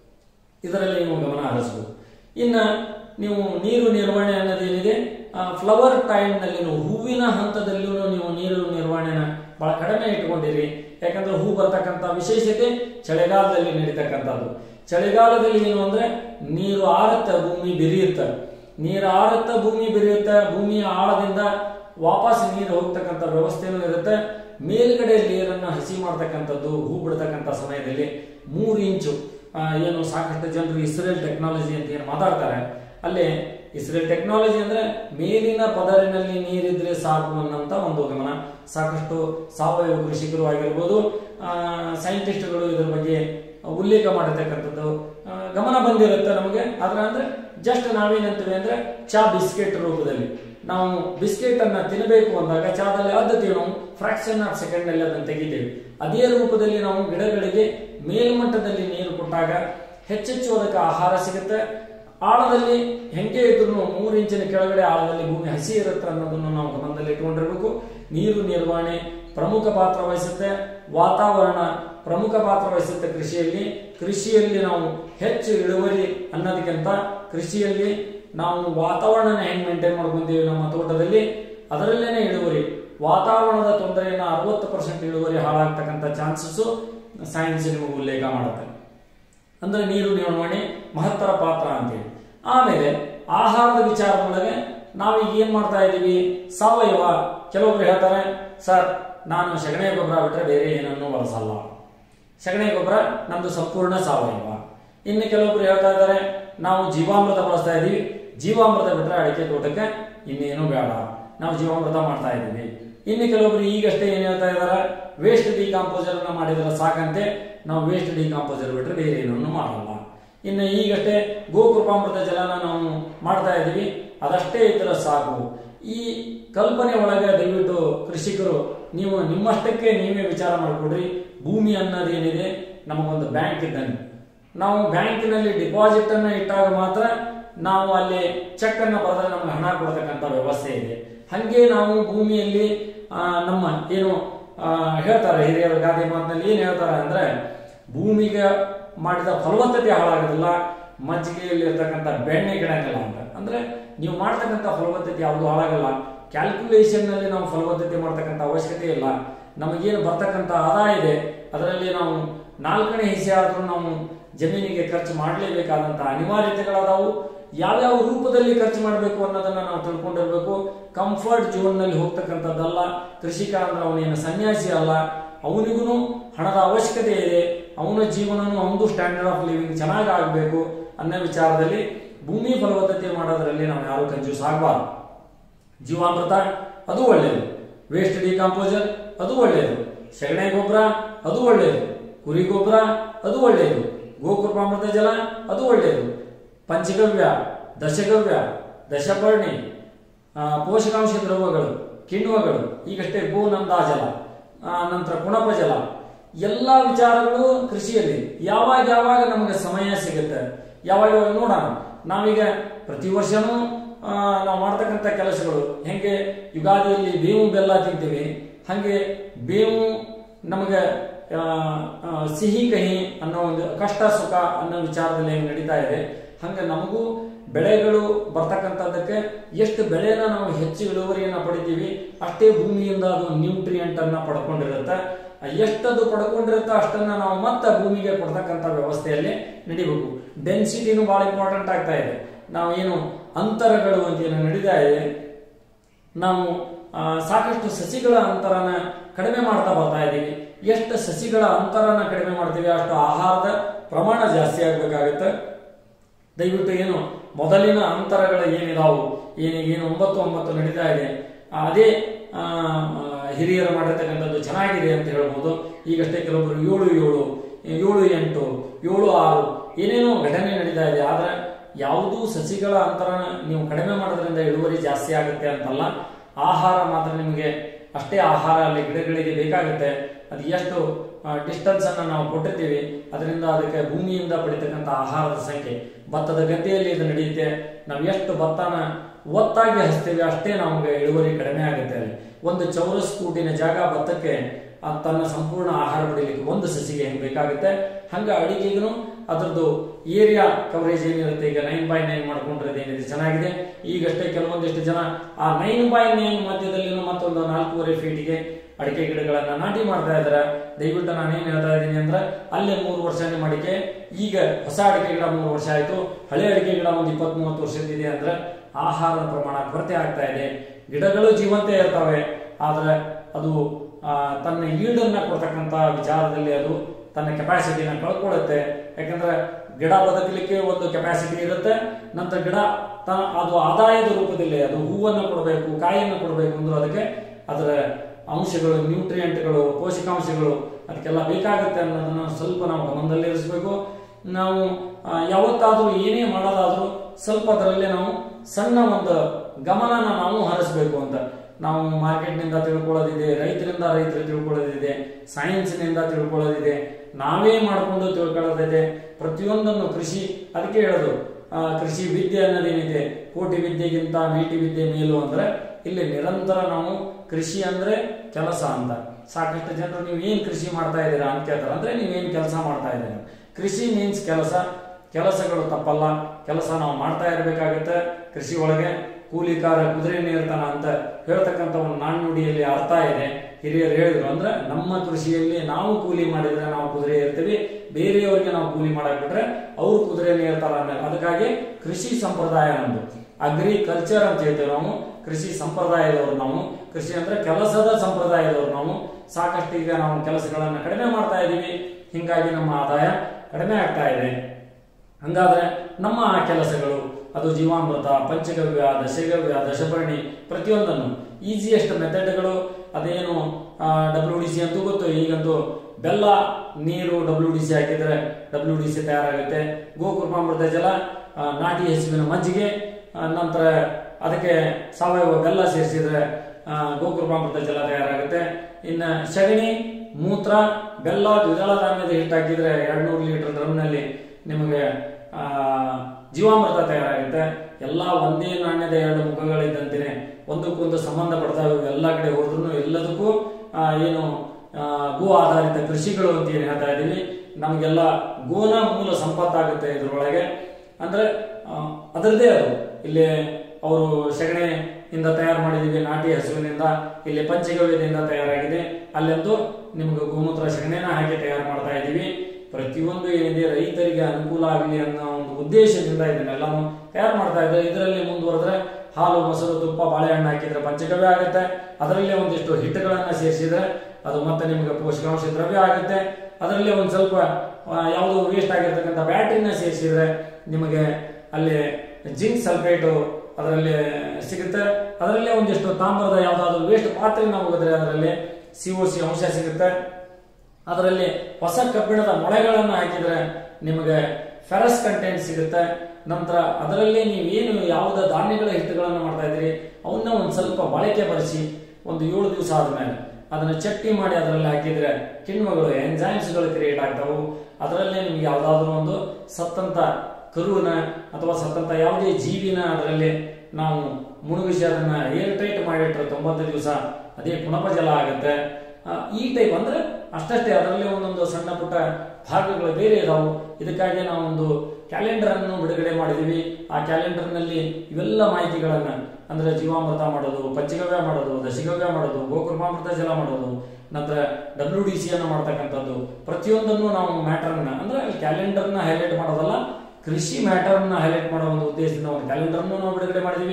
ಇದರಲ್ಲಿ ನೀವು ಗಮನ ಹರಿಸಬಹುದು ಇನ್ನ ನೀವು ನೀರು ನಿರ್ವಹಣೆ ಅನ್ನೋದೇನಿದೆ ಫ್ಲವರ್ ಟೈಮ್ ನಲ್ಲಿ ಹೂವಿನ ಹಂತದಲ್ಲಿಯೂ ನೀವು ನೀರು ನಿರ್ವಹಣೆನ ಬಹಳ ಕಡಿಮೆ ಇಟ್ಕೊಂಡಿರಿ ಯಾಕಂದ್ರೆ ಹೂ ಬರ್ತಕ್ಕಂಥ ವಿಶೇಷತೆ ಚಳಿಗಾಲದಲ್ಲಿ ನಡೀತಕ್ಕಂಥದ್ದು ಚಳಿಗಾಲದಲ್ಲಿ ಏನು ಅಂದ್ರೆ ನೀರು ಆರತ್ತ ಭೂಮಿ ಬೆರೆಯುತ್ತ ನೀರು ಆರತ್ತ ಭೂಮಿ ಬೆರೆಯುತ್ತ ಭೂಮಿಯ ಆಳದಿಂದ ವಾಪಸ್ ನೀರು ಹೋಗ್ತಕ್ಕಂಥ ವ್ಯವಸ್ಥೆನೂ ಇರುತ್ತೆ ಮೇಲ್ಗಡೆ ನೀರನ್ನು ಹಸಿ ಮಾಡ್ತಕ್ಕಂಥದ್ದು ಹೂ ಬಿಡ್ತಕ್ಕಂಥ ಸಮಯದಲ್ಲಿ ಮೂರು ಇಂಚು ಆ, ಏನು ಸಾಕಷ್ಟು ಜನರು ಇಸ್ರೇಲ್ ಟೆಕ್ನಾಲಜಿ ಅಂತ ಏನು ಮಾತಾಡ್ತಾರೆ ಅಲ್ಲಿ ಇಸ್ರೇಲ್ ಟೆಕ್ನಾಲಜಿ ಅಂದ್ರೆ ಮೇಲಿನ ಪದರಿನಲ್ಲಿ ನೀರಿದ್ರೆ ಸಾಕು ಅನ್ನಂತ ಒಂದು ಗಮನ ಸಾಕಷ್ಟು ಸಾವಯವ ಕೃಷಿಕರು ಆಗಿರ್ಬೋದು ಸೈಂಟಿಸ್ಟ್ಗಳು ಇದ್ರ ಬಗ್ಗೆ ಉಲ್ಲೇಖ ಮಾಡಿರ್ತಕ್ಕಂಥದ್ದು ಆ, ಗಮನ ಬಂದಿರುತ್ತೆ ನಮಗೆ ಆದ್ರೆ ಅಂದ್ರೆ ಜಸ್ಟ್ ನಾವೇನಂತೀವಿ ಅಂದ್ರೆ ಚಾ ಬಿಸ್ಕೆಟ್ ರೂಪದಲ್ಲಿ ನಾವು ಬಿಸ್ಕೆಟ್ ಅನ್ನ ತಿನ್ನಬೇಕು ಅಂದಾಗ ಚಾದಲ್ಲಿ ಅರ್ಧತೀವಿ ನಾವು ಫ್ರಾಕ್ಷನ್ ಆಫ್ ಸೆಕೆಂಡ್ ನಲ್ಲಿ ಅದನ್ನು ತೆಗಿತೇವೆ ಅದೇ ರೂಪದಲ್ಲಿ ನಾವು ಗಿಡಗಳಿಗೆ ಮೇಲ್ಮಟ್ಟದಲ್ಲಿ ನೀರು ಕೊಟ್ಟಾಗ ಹೆಚ್ಚೆಚ್ಚು ಅದಕ್ಕೆ ಆಹಾರ ಸಿಗುತ್ತೆ ಆಳದಲ್ಲಿ ಹೆಂಗೆ ಇದ್ರು ಮೂರು ಇಂಚಿನ ಕೆಳಗಡೆ ಆಳದಲ್ಲಿ ಭೂಮಿ ಹಸಿ ಇರುತ್ತೆ ಅನ್ನೋದನ್ನು ನಾವು ಗಮನದಲ್ಲಿ ಇಟ್ಕೊಂಡಿರ್ಬೇಕು ನೀರು ನಿರ್ವಹಣೆ ಪ್ರಮುಖ ಪಾತ್ರ ವಹಿಸುತ್ತೆ ವಾತಾವರಣ ಪ್ರಮುಖ ಪಾತ್ರ ವಹಿಸುತ್ತೆ ಕೃಷಿಯಲ್ಲಿ ಕೃಷಿಯಲ್ಲಿ ನಾವು ಹೆಚ್ಚು ಇಳುವರಿ ಅನ್ನೋದಕ್ಕಿಂತ ಕೃಷಿಯಲ್ಲಿ ನಾವು ವಾತಾವರಣನ ಹೆಂಗ್ ಮೇಂಟೈನ್ ಮಾಡ್ಕೊಂತೀವಿ ನಮ್ಮ ತೋಟದಲ್ಲಿ ಅದರಲ್ಲೇನೆ ಇಳುವರಿ ವಾತಾವರಣದ ತೊಂದರೆಯನ್ನ ಅರವತ್ತು ಪರ್ಸೆಂಟ್ ಇಳುವರಿ ಹಾಳಾಗ್ತಕ್ಕಂಥ ಚಾನ್ಸಸ್ ಸೈನ್ಸ್ ನಿಮಗೆ ಉಲ್ಲೇಖ ಮಾಡುತ್ತೆ ಅಂದ್ರೆ ನೀರು ನಿರ್ವಹಣೆ ಮಹತ್ತರ ಪಾತ್ರ ಅಂತೇಳಿ ಆಮೇಲೆ ಆಹಾರದ ವಿಚಾರದೊಳಗೆ ನಾವೀಗ ಏನ್ ಮಾಡ್ತಾ ಇದೀವಿ ಸಾವಯವ ಕೆಲವೊಬ್ರು ಹೇಳ್ತಾರೆ ಸರ್ ನಾನು ಸಗಣಿ ಗೊಬ್ಬರ ಬಿಟ್ರೆ ಬೇರೆ ಏನನ್ನೂ ಬಳಸಲ್ಲ ಸಗಣಿ ಗೊಬ್ಬರ ನಮ್ದು ಸಂಪೂರ್ಣ ಸಾವಯವ ಇನ್ನು ಕೆಲವೊಬ್ರು ಹೇಳ್ತಾ ಇದ್ದಾರೆ ನಾವು ಜೀವಾಮೃತ ಬಳಸ್ತಾ ಇದೀವಿ ಜೀವಾಮೃತ ಬಿಟ್ರೆ ಅಡಿಕೆ ತೋಟಕ್ಕೆ ಇನ್ನೇನು ಬೇಡ ನಾವು ಜೀವಾಮೃತ ಮಾಡ್ತಾ ಇದ್ದೀವಿ ಇನ್ನು ಕೆಲವೊಬ್ರು ಈಗಷ್ಟೇ ಏನ್ ಹೇಳ್ತಾ ಇದ್ದಾರೆ ವೇಸ್ಟ್ ಡಿಕಾಂಪೋಸರ್ ಅನ್ನ ಮಾಡಿದ್ರೆ ಸಾಕಂತೆ ನಾವು ವೇಸ್ಟ್ ಡಿಕಾಂಪೋಸರ್ ಬಿಟ್ರೆ ಬೇರೆ ಏನನ್ನು ಮಾಡಲ್ಲ ಇನ್ನು ಈಗಷ್ಟೇ ಗೋಕೃಪಾಮೃತ ಜಲನ ನಾವು ಮಾಡ್ತಾ ಇದ್ದೀವಿ ಅದಷ್ಟೇ ಇದ್ರೆ ಸಾಕು ಈ ಕಲ್ಪನೆ ಒಳಗೆ ದಯವಿಟ್ಟು ಕೃಷಿಕರು ನೀವು ನಿಮ್ಮಷ್ಟಕ್ಕೆ ನೀವೇ ವಿಚಾರ ಮಾಡಿಕೊಡ್ರಿ ಭೂಮಿ ಅನ್ನೋದೇನಿದೆ ನಮಗೊಂದು ಬ್ಯಾಂಕ್ ಇದ್ದಂಗೆ ನಾವು ಬ್ಯಾಂಕಿನಲ್ಲಿ ಡಿಪಾಸಿಟ್ ಅನ್ನ ಇಟ್ಟಾಗ ಮಾತ್ರ ನಾವು ಅಲ್ಲಿ ಚೆಕ್ ಅನ್ನ ಬರೆದ್ರೆ ನಮ್ಗೆ ಹಣ ಕೊಡ್ತಕ್ಕಂಥ ವ್ಯವಸ್ಥೆ ಇದೆ ಹಂಗೆ ನಾವು ಭೂಮಿಯಲ್ಲಿ ಆ, ನಮ್ಮ ಏನು ಆ, ಹೇಳ್ತಾರೆ ಹಿರಿಯರ ಗಾದೆ ಮಾತಿನಲ್ಲಿ ಏನ್ ಹೇಳ್ತಾರೆ ಅಂದ್ರೆ ಭೂಮಿಗೆ ಮಾಡಿದ ಫಲವತ್ತತೆ ಹಾಳಾಗೋದಿಲ್ಲ ಮಜ್ಜಿಗೆಯಲ್ಲಿ ಇರ್ತಕ್ಕಂಥ ಬೆಣ್ಣೆ ಕೆಡಂಗಿಲ್ಲ ಅಂತ ಅಂದ್ರೆ ನೀವು ಮಾಡ್ತಕ್ಕಂಥ ಫಲವತ್ತತೆ ಯಾವುದು ಹಾಳಾಗಲ್ಲ ಕ್ಯಾಲ್ಕುಲೇಷನ್ ನಲ್ಲಿ ನಾವು ಫಲವತ್ತತೆ ಮಾಡ್ತಕ್ಕಂಥ ಅವಶ್ಯಕತೆ ಇಲ್ಲ ನಮಗೇನು ಬರ್ತಕ್ಕಂಥ ಆದಾಯ ಇದೆ ಅದರಲ್ಲಿ ನಾವು ನಾಲ್ಕನೇ ಹಿಸ್ಸೆ ಆದ್ರೂ ನಾವು ಜಮೀನಿಗೆ ಖರ್ಚು ಮಾಡಲೇಬೇಕಾದಂತ ಅನಿವಾರ್ಯತೆಗಳದಾವು ಯಾವ್ಯಾವ ರೂಪದಲ್ಲಿ ಖರ್ಚು ಮಾಡಬೇಕು ಅನ್ನೋದನ್ನ ನಾವು ತಿಳ್ಕೊಂಡಿರ್ಬೇಕು ಕಂಫರ್ಟ್ ಜೋನ್ ನಲ್ಲಿ ಹೋಗ್ತಕ್ಕಂಥದ್ದಲ್ಲ ಕೃಷಿಕ ಅಂದ್ರೆ ಅವನೇನು ಸನ್ಯಾಸಿ ಅಲ್ಲ ಅವನಿಗೂ ಹಣದ ಅವಶ್ಯಕತೆ ಇದೆ ಅವನ ಜೀವನನು ಅವನದು ಸ್ಟ್ಯಾಂಡರ್ಡ್ ಆಫ್ ಲಿವಿಂಗ್ ಚೆನ್ನಾಗಿ ಆಗಬೇಕು ಅನ್ನೋ ವಿಚಾರದಲ್ಲಿ ಭೂಮಿ ಫಲವತ್ತತೆ ಮಾಡೋದ್ರಲ್ಲಿ ನಾವು ಯಾರು ಕಂಜೂಸ್ ಆಗಬಾರ್ದು ಜೀವಾಮೃತ ಅದು ಒಳ್ಳೆಯದು ವೇಸ್ಟ್ ಡಿಕಾಂಪೋಸರ್ ಅದು ಒಳ್ಳೆಯದು ಸಗಣಿ ಗೊಬ್ಬರ ಅದು ಒಳ್ಳೆಯದು ಕುರಿ ಗೊಬ್ಬರ ಅದು ಒಳ್ಳೆಯದು ಗೋಕೃಪಾಮೃತ ಜಲ ಅದು ಒಳ್ಳೆಯದು ಪಂಚಗವ್ಯ ದಶಗವ್ಯ ದಶಪರ್ಣಿ ಆ, ಪೋಷಕಾಂಶ ದ್ರವಗಳು ಕಿಣ್ವಗಳು ಈಗಷ್ಟೇ ಗೋನಂದಾಜಲ ಆ, ನಂತರ ಕುಣಪ ಜಲ ಎಲ್ಲ ವಿಚಾರಗಳು ಕೃಷಿಯಲ್ಲಿ ಯಾವಾಗ ಯಾವಾಗ ನಮಗೆ ಸಮಯ ಸಿಗುತ್ತೆ ಯಾವಾಗ ಯಾವಾಗ ನೋಡೋಣ ನಾವೀಗ ಪ್ರತಿ ವರ್ಷನೂ ಆ, ನಾವು ಮಾಡ್ತಕ್ಕಂಥ ಕೆಲಸಗಳು ಹೆಂಗೆ ಯುಗಾದಿಯಲ್ಲಿ ಬೇವು ಬೆಲ್ಲ ತಿಂತೀವಿ ಹಾಗೆ ಬೇವು ನಮಗೆ ಆ, ಆ, ಸಿಹಿ ಕಹಿ ಅನ್ನೋ ಒಂದು ಕಷ್ಟ ಸುಖ ಅನ್ನೋ ವಿಚಾರದಲ್ಲಿ ಹೆಂಗೆ ನಡೀತಾ ಇದೆ ಹಂಗೆ ನಮಗೂ ಬೆಳೆಗಳು ಬರ್ತಕ್ಕಂಥದ್ದಕ್ಕೆ ಎಷ್ಟು ಬೆಳೆನ ನಾವು ಹೆಚ್ಚು ಇಳುವರಿಯನ್ನ ಪಡಿತೀವಿ ಅಷ್ಟೇ ಭೂಮಿಯಿಂದ ಅದು ನ್ಯೂಟ್ರಿಯೆಂಟ್ ಅನ್ನ ಪಡ್ಕೊಂಡಿರುತ್ತೆ ಎಷ್ಟದು ಪಡ್ಕೊಂಡಿರುತ್ತೆ ಅಷ್ಟನ್ನ ನಾವು ಮತ್ತೆ ಭೂಮಿಗೆ ಕೊಡ್ತಕ್ಕಂಥ ವ್ಯವಸ್ಥೆಯಲ್ಲಿ ನಡಿಬೇಕು ಡೆನ್ಸಿಟಿನೂ ಬಹಳ ಇಂಪಾರ್ಟೆಂಟ್ ಆಗ್ತಾ ಇದೆ ನಾವು ಏನು ಅಂತರಗಳು ಅಂತ ಏನು ನಡೀತಾ ಇದೆ ನಾವು ಆ, ಸಾಕಷ್ಟು ಸಸಿಗಳ ಅಂತರನ ಕಡಿಮೆ ಮಾಡ್ತಾ ಬರ್ತಾ ಇದ್ದೀವಿ ಎಷ್ಟು ಸಸಿಗಳ ಅಂತರನ ಕಡಿಮೆ ಮಾಡ್ತೀವಿ ಅಷ್ಟು ಆಹಾರದ ಪ್ರಮಾಣ ಜಾಸ್ತಿ ಆಗ್ಬೇಕಾಗತ್ತೆ ದಯವಿಟ್ಟು ಏನು ಮೊದಲಿನ ಅಂತರಗಳು ಏನಿದಾವು ಏನು ಏನು ಒಂಬತ್ತು ಒಂಬತ್ತು ನಡೀತಾ ಇದೆ ಆ, ಅದೇ ಆ, ಆ, ಹಿರಿಯರು ಮಾಡಿರ್ತಕ್ಕಂಥದ್ದು ಚೆನ್ನಾಗಿದೆ ಅಂತ ಹೇಳ್ಬೋದು ಈಗಷ್ಟೇ ಕೆಲವೊಬ್ಬರು ಏಳು ಏಳು ಏಳು ಎಂಟು ಏಳು ಆರು ಏನೇನೋ ಘಟನೆ ನಡೀತಾ ಇದೆ ಆದ್ರೆ ಯಾವುದೂ ಸಸಿಗಳ ಅಂತರ ನೀವು ಕಡಿಮೆ ಮಾಡೋದ್ರಿಂದ ಇಳುವರಿ ಜಾಸ್ತಿ ಆಗುತ್ತೆ ಅಂತಲ್ಲ ಆಹಾರ ಮಾತ್ರ ನಿಮಗೆ ಅಷ್ಟೇ ಆಹಾರ ಅಲ್ಲಿ ಗಿಡಗಳಿಗೆ ಬೇಕಾಗುತ್ತೆ ಅದು ಎಷ್ಟು ಡಿಸ್ಟನ್ಸ್ ಅನ್ನ ನಾವು ಕೊಟ್ಟಿರ್ತೀವಿ ಅದರಿಂದ ಅದಕ್ಕೆ ಭೂಮಿಯಿಂದ ಪಡಿತಕ್ಕಂಥ ಆಹಾರದ ಸಂಖ್ಯೆ ಭತ್ತದ ಗದ್ದೆಯಲ್ಲಿ ಇದು ನಡೆಯುತ್ತೆ ನಾವು ಎಷ್ಟು ಭತ್ತನ ಒತ್ತಾಗಿ ಹಚ್ತೀವಿ ಅಷ್ಟೇ ನಮಗೆ ಇಳುವರಿ ಕಡಿಮೆ ಆಗುತ್ತೆ ಅಲ್ಲಿ ಒಂದು ಚೌರಸ್ ಫೂಟಿನ ಜಾಗ ಭತ್ತಕ್ಕೆ ಆ ತನ್ನ ಸಂಪೂರ್ಣ ಆಹಾರ ಪಡೀಲಿಕ್ಕೆ ಒಂದು ಸಸಿಗೆ ಹೆಂಗ್ ಬೇಕಾಗುತ್ತೆ ಹಂಗ ಅಡಿಕೆಗೂ ಅದ್ರದ್ದು ಏರಿಯಾ ಕವರೇಜ್ ಏನಿರುತ್ತೆ ಈಗ ನೈನ್ ಬೈ ನೈನ್ ಮಾಡ್ಕೊಂಡಿರೋದು ಏನಿದೆ ಚೆನ್ನಾಗಿದೆ ಈಗಷ್ಟೇ ಕೆಲವೊಂದಿಷ್ಟು ಜನ ಆ ನೈನ್ ಬೈ ನೈನ್ ಮಧ್ಯದಲ್ಲಿ ಮತ್ತೊಂದು ನಾಲ್ಕೂವರೆ ಫೀಟ್ಗೆ ಅಡಿಕೆ ಗಿಡಗಳನ್ನ ನಾಟಿ ಮಾಡ್ತಾ ಇದ್ದಾರೆ ದಯವಿಟ್ಟು ನಾನೇನ್ ಹೇಳ್ತಾ ಇದ್ದೀನಿ ಅಂದ್ರೆ ಅಲ್ಲೇ ಮೂರು ವರ್ಷನೇ ಮಡಿಕೆ ಈಗ ಹೊಸ ಅಡಿಕೆ ಗಿಡ ಮೂರು ವರ್ಷ ಆಯ್ತು ಹಳೆ ಅಡಿಕೆ ಗಿಡ ಒಂದು ಇಪ್ಪತ್ತ್ ಮೂವತ್ತು ವರ್ಷದಿದೆ ಅಂದ್ರೆ ಆಹಾರದ ಪ್ರಮಾಣ ಕೊರತೆ ಆಗ್ತಾ ಇದೆ ಗಿಡಗಳು ಜೀವಂತ ಇರ್ತವೆ ಆದ್ರೆ ಅದು ಆ, ತನ್ನ ಈಡನ್ನ ಕೊಡ್ತಕ್ಕಂತ ವಿಚಾರದಲ್ಲಿ ಅದು ತನ್ನ ಕೆಪಾಸಿಟಿನ ಕಳ್ಕೊಳ್ಳುತ್ತೆ ಯಾಕಂದ್ರೆ ಗಿಡ ಬದುಕಲಿಕ್ಕೆ ಒಂದು ಕೆಪಾಸಿಟಿ ಇರುತ್ತೆ ನಂತರ ಗಿಡ ತ ಅದು ಆದಾಯದ ರೂಪದಲ್ಲಿ ಅದು ಹೂವನ್ನು ಕೊಡಬೇಕು ಕಾಯಿಯನ್ನು ಕೊಡಬೇಕು ಅಂದ್ರೆ ಅದಕ್ಕೆ ಅದರ ಅಂಶಗಳು ನ್ಯೂಟ್ರಿಯೆಂಟ್ಗಳು ಪೋಷಕಾಂಶಗಳು ಅದಕ್ಕೆಲ್ಲ ಬೇಕಾಗುತ್ತೆ ಅನ್ನೋದನ್ನ ಸ್ವಲ್ಪ ನಾವು ಗಮನದಲ್ಲಿರಿಸಬೇಕು ನಾವು ಆ, ಯಾವತ್ತಾದ್ರೂ ಏನೇ ಮಾಡೋದಾದ್ರೂ ಸ್ವಲ್ಪ ಅದರಲ್ಲಿ ನಾವು ಸಣ್ಣ ಒಂದು ಗಮನನ ನಾವು ಹರಿಸಬೇಕು ಅಂತ ನಾವು ಮಾರ್ಕೆಟ್ನಿಂದ ತಿಳ್ಕೊಳ್ಳೋದಿದೆ ರೈತರಿಂದ ರೈತರು ತಿಳ್ಕೊಳ್ಳೋದಿದೆ ಸೈನ್ಸ್ನಿಂದ ತಿಳ್ಕೊಳ್ಳೋದಿದೆ ನಾವೇ ಮಾಡ್ಕೊಂಡು ತಿಳ್ಕೊಳ್ಳೋದಿದೆ ಪ್ರತಿಯೊಂದನ್ನು ಕೃಷಿ ಅದಕ್ಕೆ ಹೇಳೋದು ಆ, ಕೃಷಿ ವಿದ್ಯೆ ಅನ್ನೋದೇನಿದೆ ಕೋಟಿ ವಿದ್ಯೆಗಿಂತ ಮೀಟಿ ವಿದ್ಯೆ ಮೇಲು ಅಂದ್ರೆ ಇಲ್ಲಿ ನಿರಂತರ ನಾವು ಕೃಷಿ ಅಂದ್ರೆ ಕೆಲಸ ಅಂತ ಸಾಕಷ್ಟು ಜನರು ನೀವು ಏನ್ ಕೃಷಿ ಮಾಡ್ತಾ ಇದ್ದೀರಾ ಅಂತ ಕೇಳ್ತಾರೆ ಅಂದ್ರೆ ನೀವೇನ್ ಕೆಲಸ ಮಾಡ್ತಾ ಇದ್ದೀರಾ ಕೃಷಿ ಮೀನ್ಸ್ ಕೆಲಸ ಕೆಲಸಗಳು ತಪ್ಪಲ್ಲ ಕೆಲಸ ನಾವು ಮಾಡ್ತಾ ಇರಬೇಕಾಗುತ್ತೆ ಕೃಷಿ ಒಳಗೆ ಕೂಲಿಕಾರ ಕುದುರೆ ನೇರ್ತಾನ ಅಂತ ಹೇಳ್ತಕ್ಕಂಥ ಒಂದು ನಾಣ್ಣುಡಿಯಲ್ಲಿ ಅರ್ಥ ಇದೆ ಹಿರಿಯರು ಹೇಳಿದ್ರು ಅಂದ್ರೆ ನಮ್ಮ ಕೃಷಿಯಲ್ಲಿ ನಾವು ಕೂಲಿ ಮಾಡಿದ್ರೆ ನಾವು ಕುದುರೆ ಇರ್ತೀವಿ ಬೇರೆಯವರಿಗೆ ನಾವು ಕೂಲಿ ಮಾಡಕ್ ಬಿಟ್ರೆ ಅವ್ರು ಕುದುರೆ ನೇರ್ತಾರ ಅನ್ನೋದು ಅದಕ್ಕಾಗಿ ಕೃಷಿ ಸಂಪ್ರದಾಯ ನಮ್ದು ಅಗ್ರಿಕಲ್ಚರ್ ಅಂತ ಹೇಳ್ತೇವೆ ನಾವು ಕೃಷಿ ಸಂಪ್ರದಾಯದವರು ನಾವು ಕೃಷಿ ಅಂದ್ರೆ ಕೆಲಸದ ಸಂಪ್ರದಾಯದವರು ನಾವು ಸಾಕಷ್ಟು ಈಗ ನಾವು ಕೆಲಸಗಳನ್ನ ಕಡಿಮೆ ಮಾಡ್ತಾ ಇದೀವಿ ಹಿಂಗಾಗಿ ನಮ್ಮ ಆದಾಯ ಕಡಿಮೆ ಆಗ್ತಾ ಇದೆ ಹಂಗಾದ್ರೆ ನಮ್ಮ ಆ ಕೆಲಸಗಳು ಅದು ಜೀವಾಮೃತ ಪಂಚಗವ್ಯ ದಶಗವ್ಯ ದಶಪರ್ಣಿ ಪ್ರತಿಯೊಂದನ್ನು ಈಸಿಯೆಸ್ಟ್ ಮೆಥಡ್ಗಳು ಅದೇನು ಡಬ್ಲ್ಯೂ ಡಿ ಸಿ ಅಂತೂ ಗೊತ್ತು ಈಗಂತೂ ಬೆಲ್ಲ ನೀರು ಡಬ್ಲ್ಯೂ ಡಿ ಸಿ ಹಾಕಿದ್ರೆ ಡಬ್ಲ್ಯೂ ಡಿ ಸಿ ತಯಾರಾಗುತ್ತೆ ಗೋಕೃಪಾಮೃತ ಜಲ ಆ, ನಾಟಿ ಹಸುವಿನ ಮಜ್ಜಿಗೆ ಆ, ನಂತರ ಅದಕ್ಕೆ ಸಾವಯವ ಬೆಲ್ಲ ಸೇರಿಸಿದ್ರೆ ಗೋಕೃಪಾಮೃತ ಜಲ ತಯಾರಾಗುತ್ತೆ ಇನ್ನು ಸಗಣಿ ಮೂತ್ರ ಬೆಲ್ಲ ದ್ವಿದಳ ಧಾನ್ಯದ ಹಿಟ್ಟು ಹಾಕಿದ್ರೆ ಎರಡ್ನೂರು ಲೀಟರ್ ಡ್ರಮ್ನಲ್ಲಿ ನಿಮಗೆ ಆ, ಜೀವಾಮೃತ ತಯಾರಾಗುತ್ತೆ ಎಲ್ಲ ಒಂದೇ ನಾಣ್ಯದ ಎರಡು ಮುಖಗಳಿದ್ದಂತೆಯೇ ಒಂದಕ್ಕೊಂದು ಸಂಬಂಧ ಪಡ್ತಾವೆ ಇವು ಎಲ್ಲ ಕಡೆ ಹೋದ್ರೂ ಎಲ್ಲದಕ್ಕೂ ಆ, ಏನು ಆ, ಗೋ ಆಧಾರಿತ ಕೃಷಿಗಳು ಅಂತ ಏನು ಹೇಳ್ತಾ ಇದ್ದೀವಿ ನಮಗೆಲ್ಲ ಗೋನ ಮೂಲ ಸಂಪತ್ತಾಗುತ್ತೆ ಇದ್ರೊಳಗೆ ಅಂದ್ರೆ ಆ, ಅದರದೇ ಅದು ಇಲ್ಲಿ ಅವರು ಸೆಗಣೆಯಿಂದ ತಯಾರು ಮಾಡಿದೀವಿ ನಾಟಿ ಹಸುವಿನಿಂದ ಇಲ್ಲಿ ಪಂಚಗವ್ಯದಿಂದ ತಯಾರಾಗಿದೆ ಅಲ್ಲಂತೂ ನಿಮ್ಗೆ ಗೋಮೂತ್ರ ಸೆಗಣೆನ ಹಾಕಿ ತಯಾರು ಮಾಡ್ತಾ ಇದ್ದೀವಿ ಪ್ರತಿಯೊಂದು ಏನಿದೆ ರೈತರಿಗೆ ಅನುಕೂಲ ಆಗಲಿ ಅನ್ನೋ ಒಂದು ಉದ್ದೇಶದಿಂದ ಇದನ್ನೆಲ್ಲಾನು ತಯಾರು ಮಾಡ್ತಾ ಇದ್ದಾರೆ ಇದರಲ್ಲಿ ಮುಂದುವರೆದ್ರೆ ಹಾಲು ಮೊಸರು ತುಪ್ಪ ಬಾಳೆಹಣ್ಣು ಹಾಕಿದ್ರೆ ಪಂಚಗವ್ಯ ಆಗುತ್ತೆ ಅದರಲ್ಲಿ ಒಂದಿಷ್ಟು ಹಿಟ್ಟುಗಳನ್ನ ಸೇರಿಸಿದ್ರೆ ಅದು ಮತ್ತೆ ನಿಮಗೆ ಪೋಷಕಾಂಶ ದ್ರವ್ಯ ಆಗುತ್ತೆ ಅದರಲ್ಲಿ ಒಂದು ಸ್ವಲ್ಪ ಯಾವುದು ವೇಸ್ಟ್ ಆಗಿರ್ತಕ್ಕಂಥ ಬ್ಯಾಟ್ರಿನ ಸೇರಿಸಿದ್ರೆ ನಿಮಗೆ ಅಲ್ಲಿ ಜಿಂಕ್ ಸಲ್ಫೇಟು ಅದರಲ್ಲಿ ಸಿಗುತ್ತೆ ಅದರಲ್ಲೇ ಒಂದಿಷ್ಟು ತಾಮ್ರದ ಯಾವುದಾದ್ರು ವೇಸ್ಟ್ ಪಾತ್ರೆನ ಹೋಗಿದ್ರೆ ಅದರಲ್ಲಿ ಸಿ ಒ ಸಿ ಅಂಶ ಸಿಗುತ್ತೆ ಅದರಲ್ಲಿ ಹೊಸ ಕಬ್ಬಿಣದ ಮೊಳೆಗಳನ್ನು ಹಾಕಿದ್ರೆ ನಿಮಗೆ ಫೆರಸ್ ಕಂಟೆಂಟ್ ಸಿಗುತ್ತೆ ನಂತರ ಅದರಲ್ಲಿ ನೀವೇನು ಯಾವುದ ಧಾನ್ಯಗಳ ಹಿಟ್ಟುಗಳನ್ನು ಮಾಡ್ತಾ ಇದ್ದೀರಿ ಅವನ್ನ ಒಂದು ಸ್ವಲ್ಪ ಬಳಕೆ ಬರೆಸಿ ಒಂದು ಏಳು ದಿವಸ ಆದ್ಮೇಲೆ ಅದನ್ನ ಚಟ್ನಿ ಮಾಡಿ ಅದರಲ್ಲಿ ಹಾಕಿದ್ರೆ ಕಿಣ್ವಗಳು ಎಂಜೈಮ್ಸ್ಗಳು ಕ್ರಿಯೇಟ್ ಆಗ್ತಾವು ಅದರಲ್ಲೇ ನಿಮ್ಗೆ ಯಾವ್ದಾದ್ರು ಒಂದು ಸತ್ತಂತ ಕರುವಿನ ಅಥವಾ ಸತ್ತಂತ ಯಾವುದೇ ಜೀವಿನ ಅದರಲ್ಲಿ ನಾವು ಮುಳುಗಿಸಿ ಅದನ್ನ ಏರ್ ಟೈಟ್ ಮಾಡಿಟ್ರೆ ತೊಂಬತ್ತು ದಿವಸ ಅದೇ ಪುನಪಜಲ ಆಗುತ್ತೆ ಆ, ಈ ಟೈಪ್ ಅಂದ್ರೆ ಅಷ್ಟಷ್ಟೇ ಅದರಲ್ಲಿ ಒಂದೊಂದು ಸಣ್ಣ ಪುಟ್ಟ ಭಾಗಗಳು ಬೇರೆ ಇದಾವು ಇದಕ್ಕಾಗಿ ನಾವು ಒಂದು ಕ್ಯಾಲೆಂಡರ್ ಅನ್ನು ಬಿಡುಗಡೆ ಮಾಡಿದೀವಿ ಆ ಕ್ಯಾಲೆಂಡರ್ ನಲ್ಲಿ ಇವೆಲ್ಲ ಮಾಹಿತಿಗಳನ್ನ ಅಂದ್ರೆ ಜೀವಾಮೃತ ಮಾಡೋದು ಪಂಚಗವ್ಯ ಮಾಡೋದು ದಶಗವ್ಯ ಮಾಡೋದು ಗೋಕೃಪಾಮೃತ ಜಲ ಮಾಡೋದು ನಂತರ ಡಬ್ಲ್ಯೂ ಡಿ ಸಿ ಅನ್ನು ಮಾಡ್ತಕ್ಕಂಥದ್ದು ಪ್ರತಿಯೊಂದನ್ನು ನಾವು ಮ್ಯಾಟರ್ನ ಅಂದ್ರೆ ಕ್ಯಾಲೆಂಡರ್ ನ ಹೈಲೈಟ್ ಮಾಡೋದಲ್ಲ ಕೃಷಿ ಮ್ಯಾಟರ್ ನ ಹೈಲೈಟ್ ಮಾಡೋ ಒಂದು ಉದ್ದೇಶದಿಂದ ಒಂದು ಕ್ಯಾಲೆಂಡರ್ ನಾವು ಬಿಡುಗಡೆ ಮಾಡಿದೀವಿ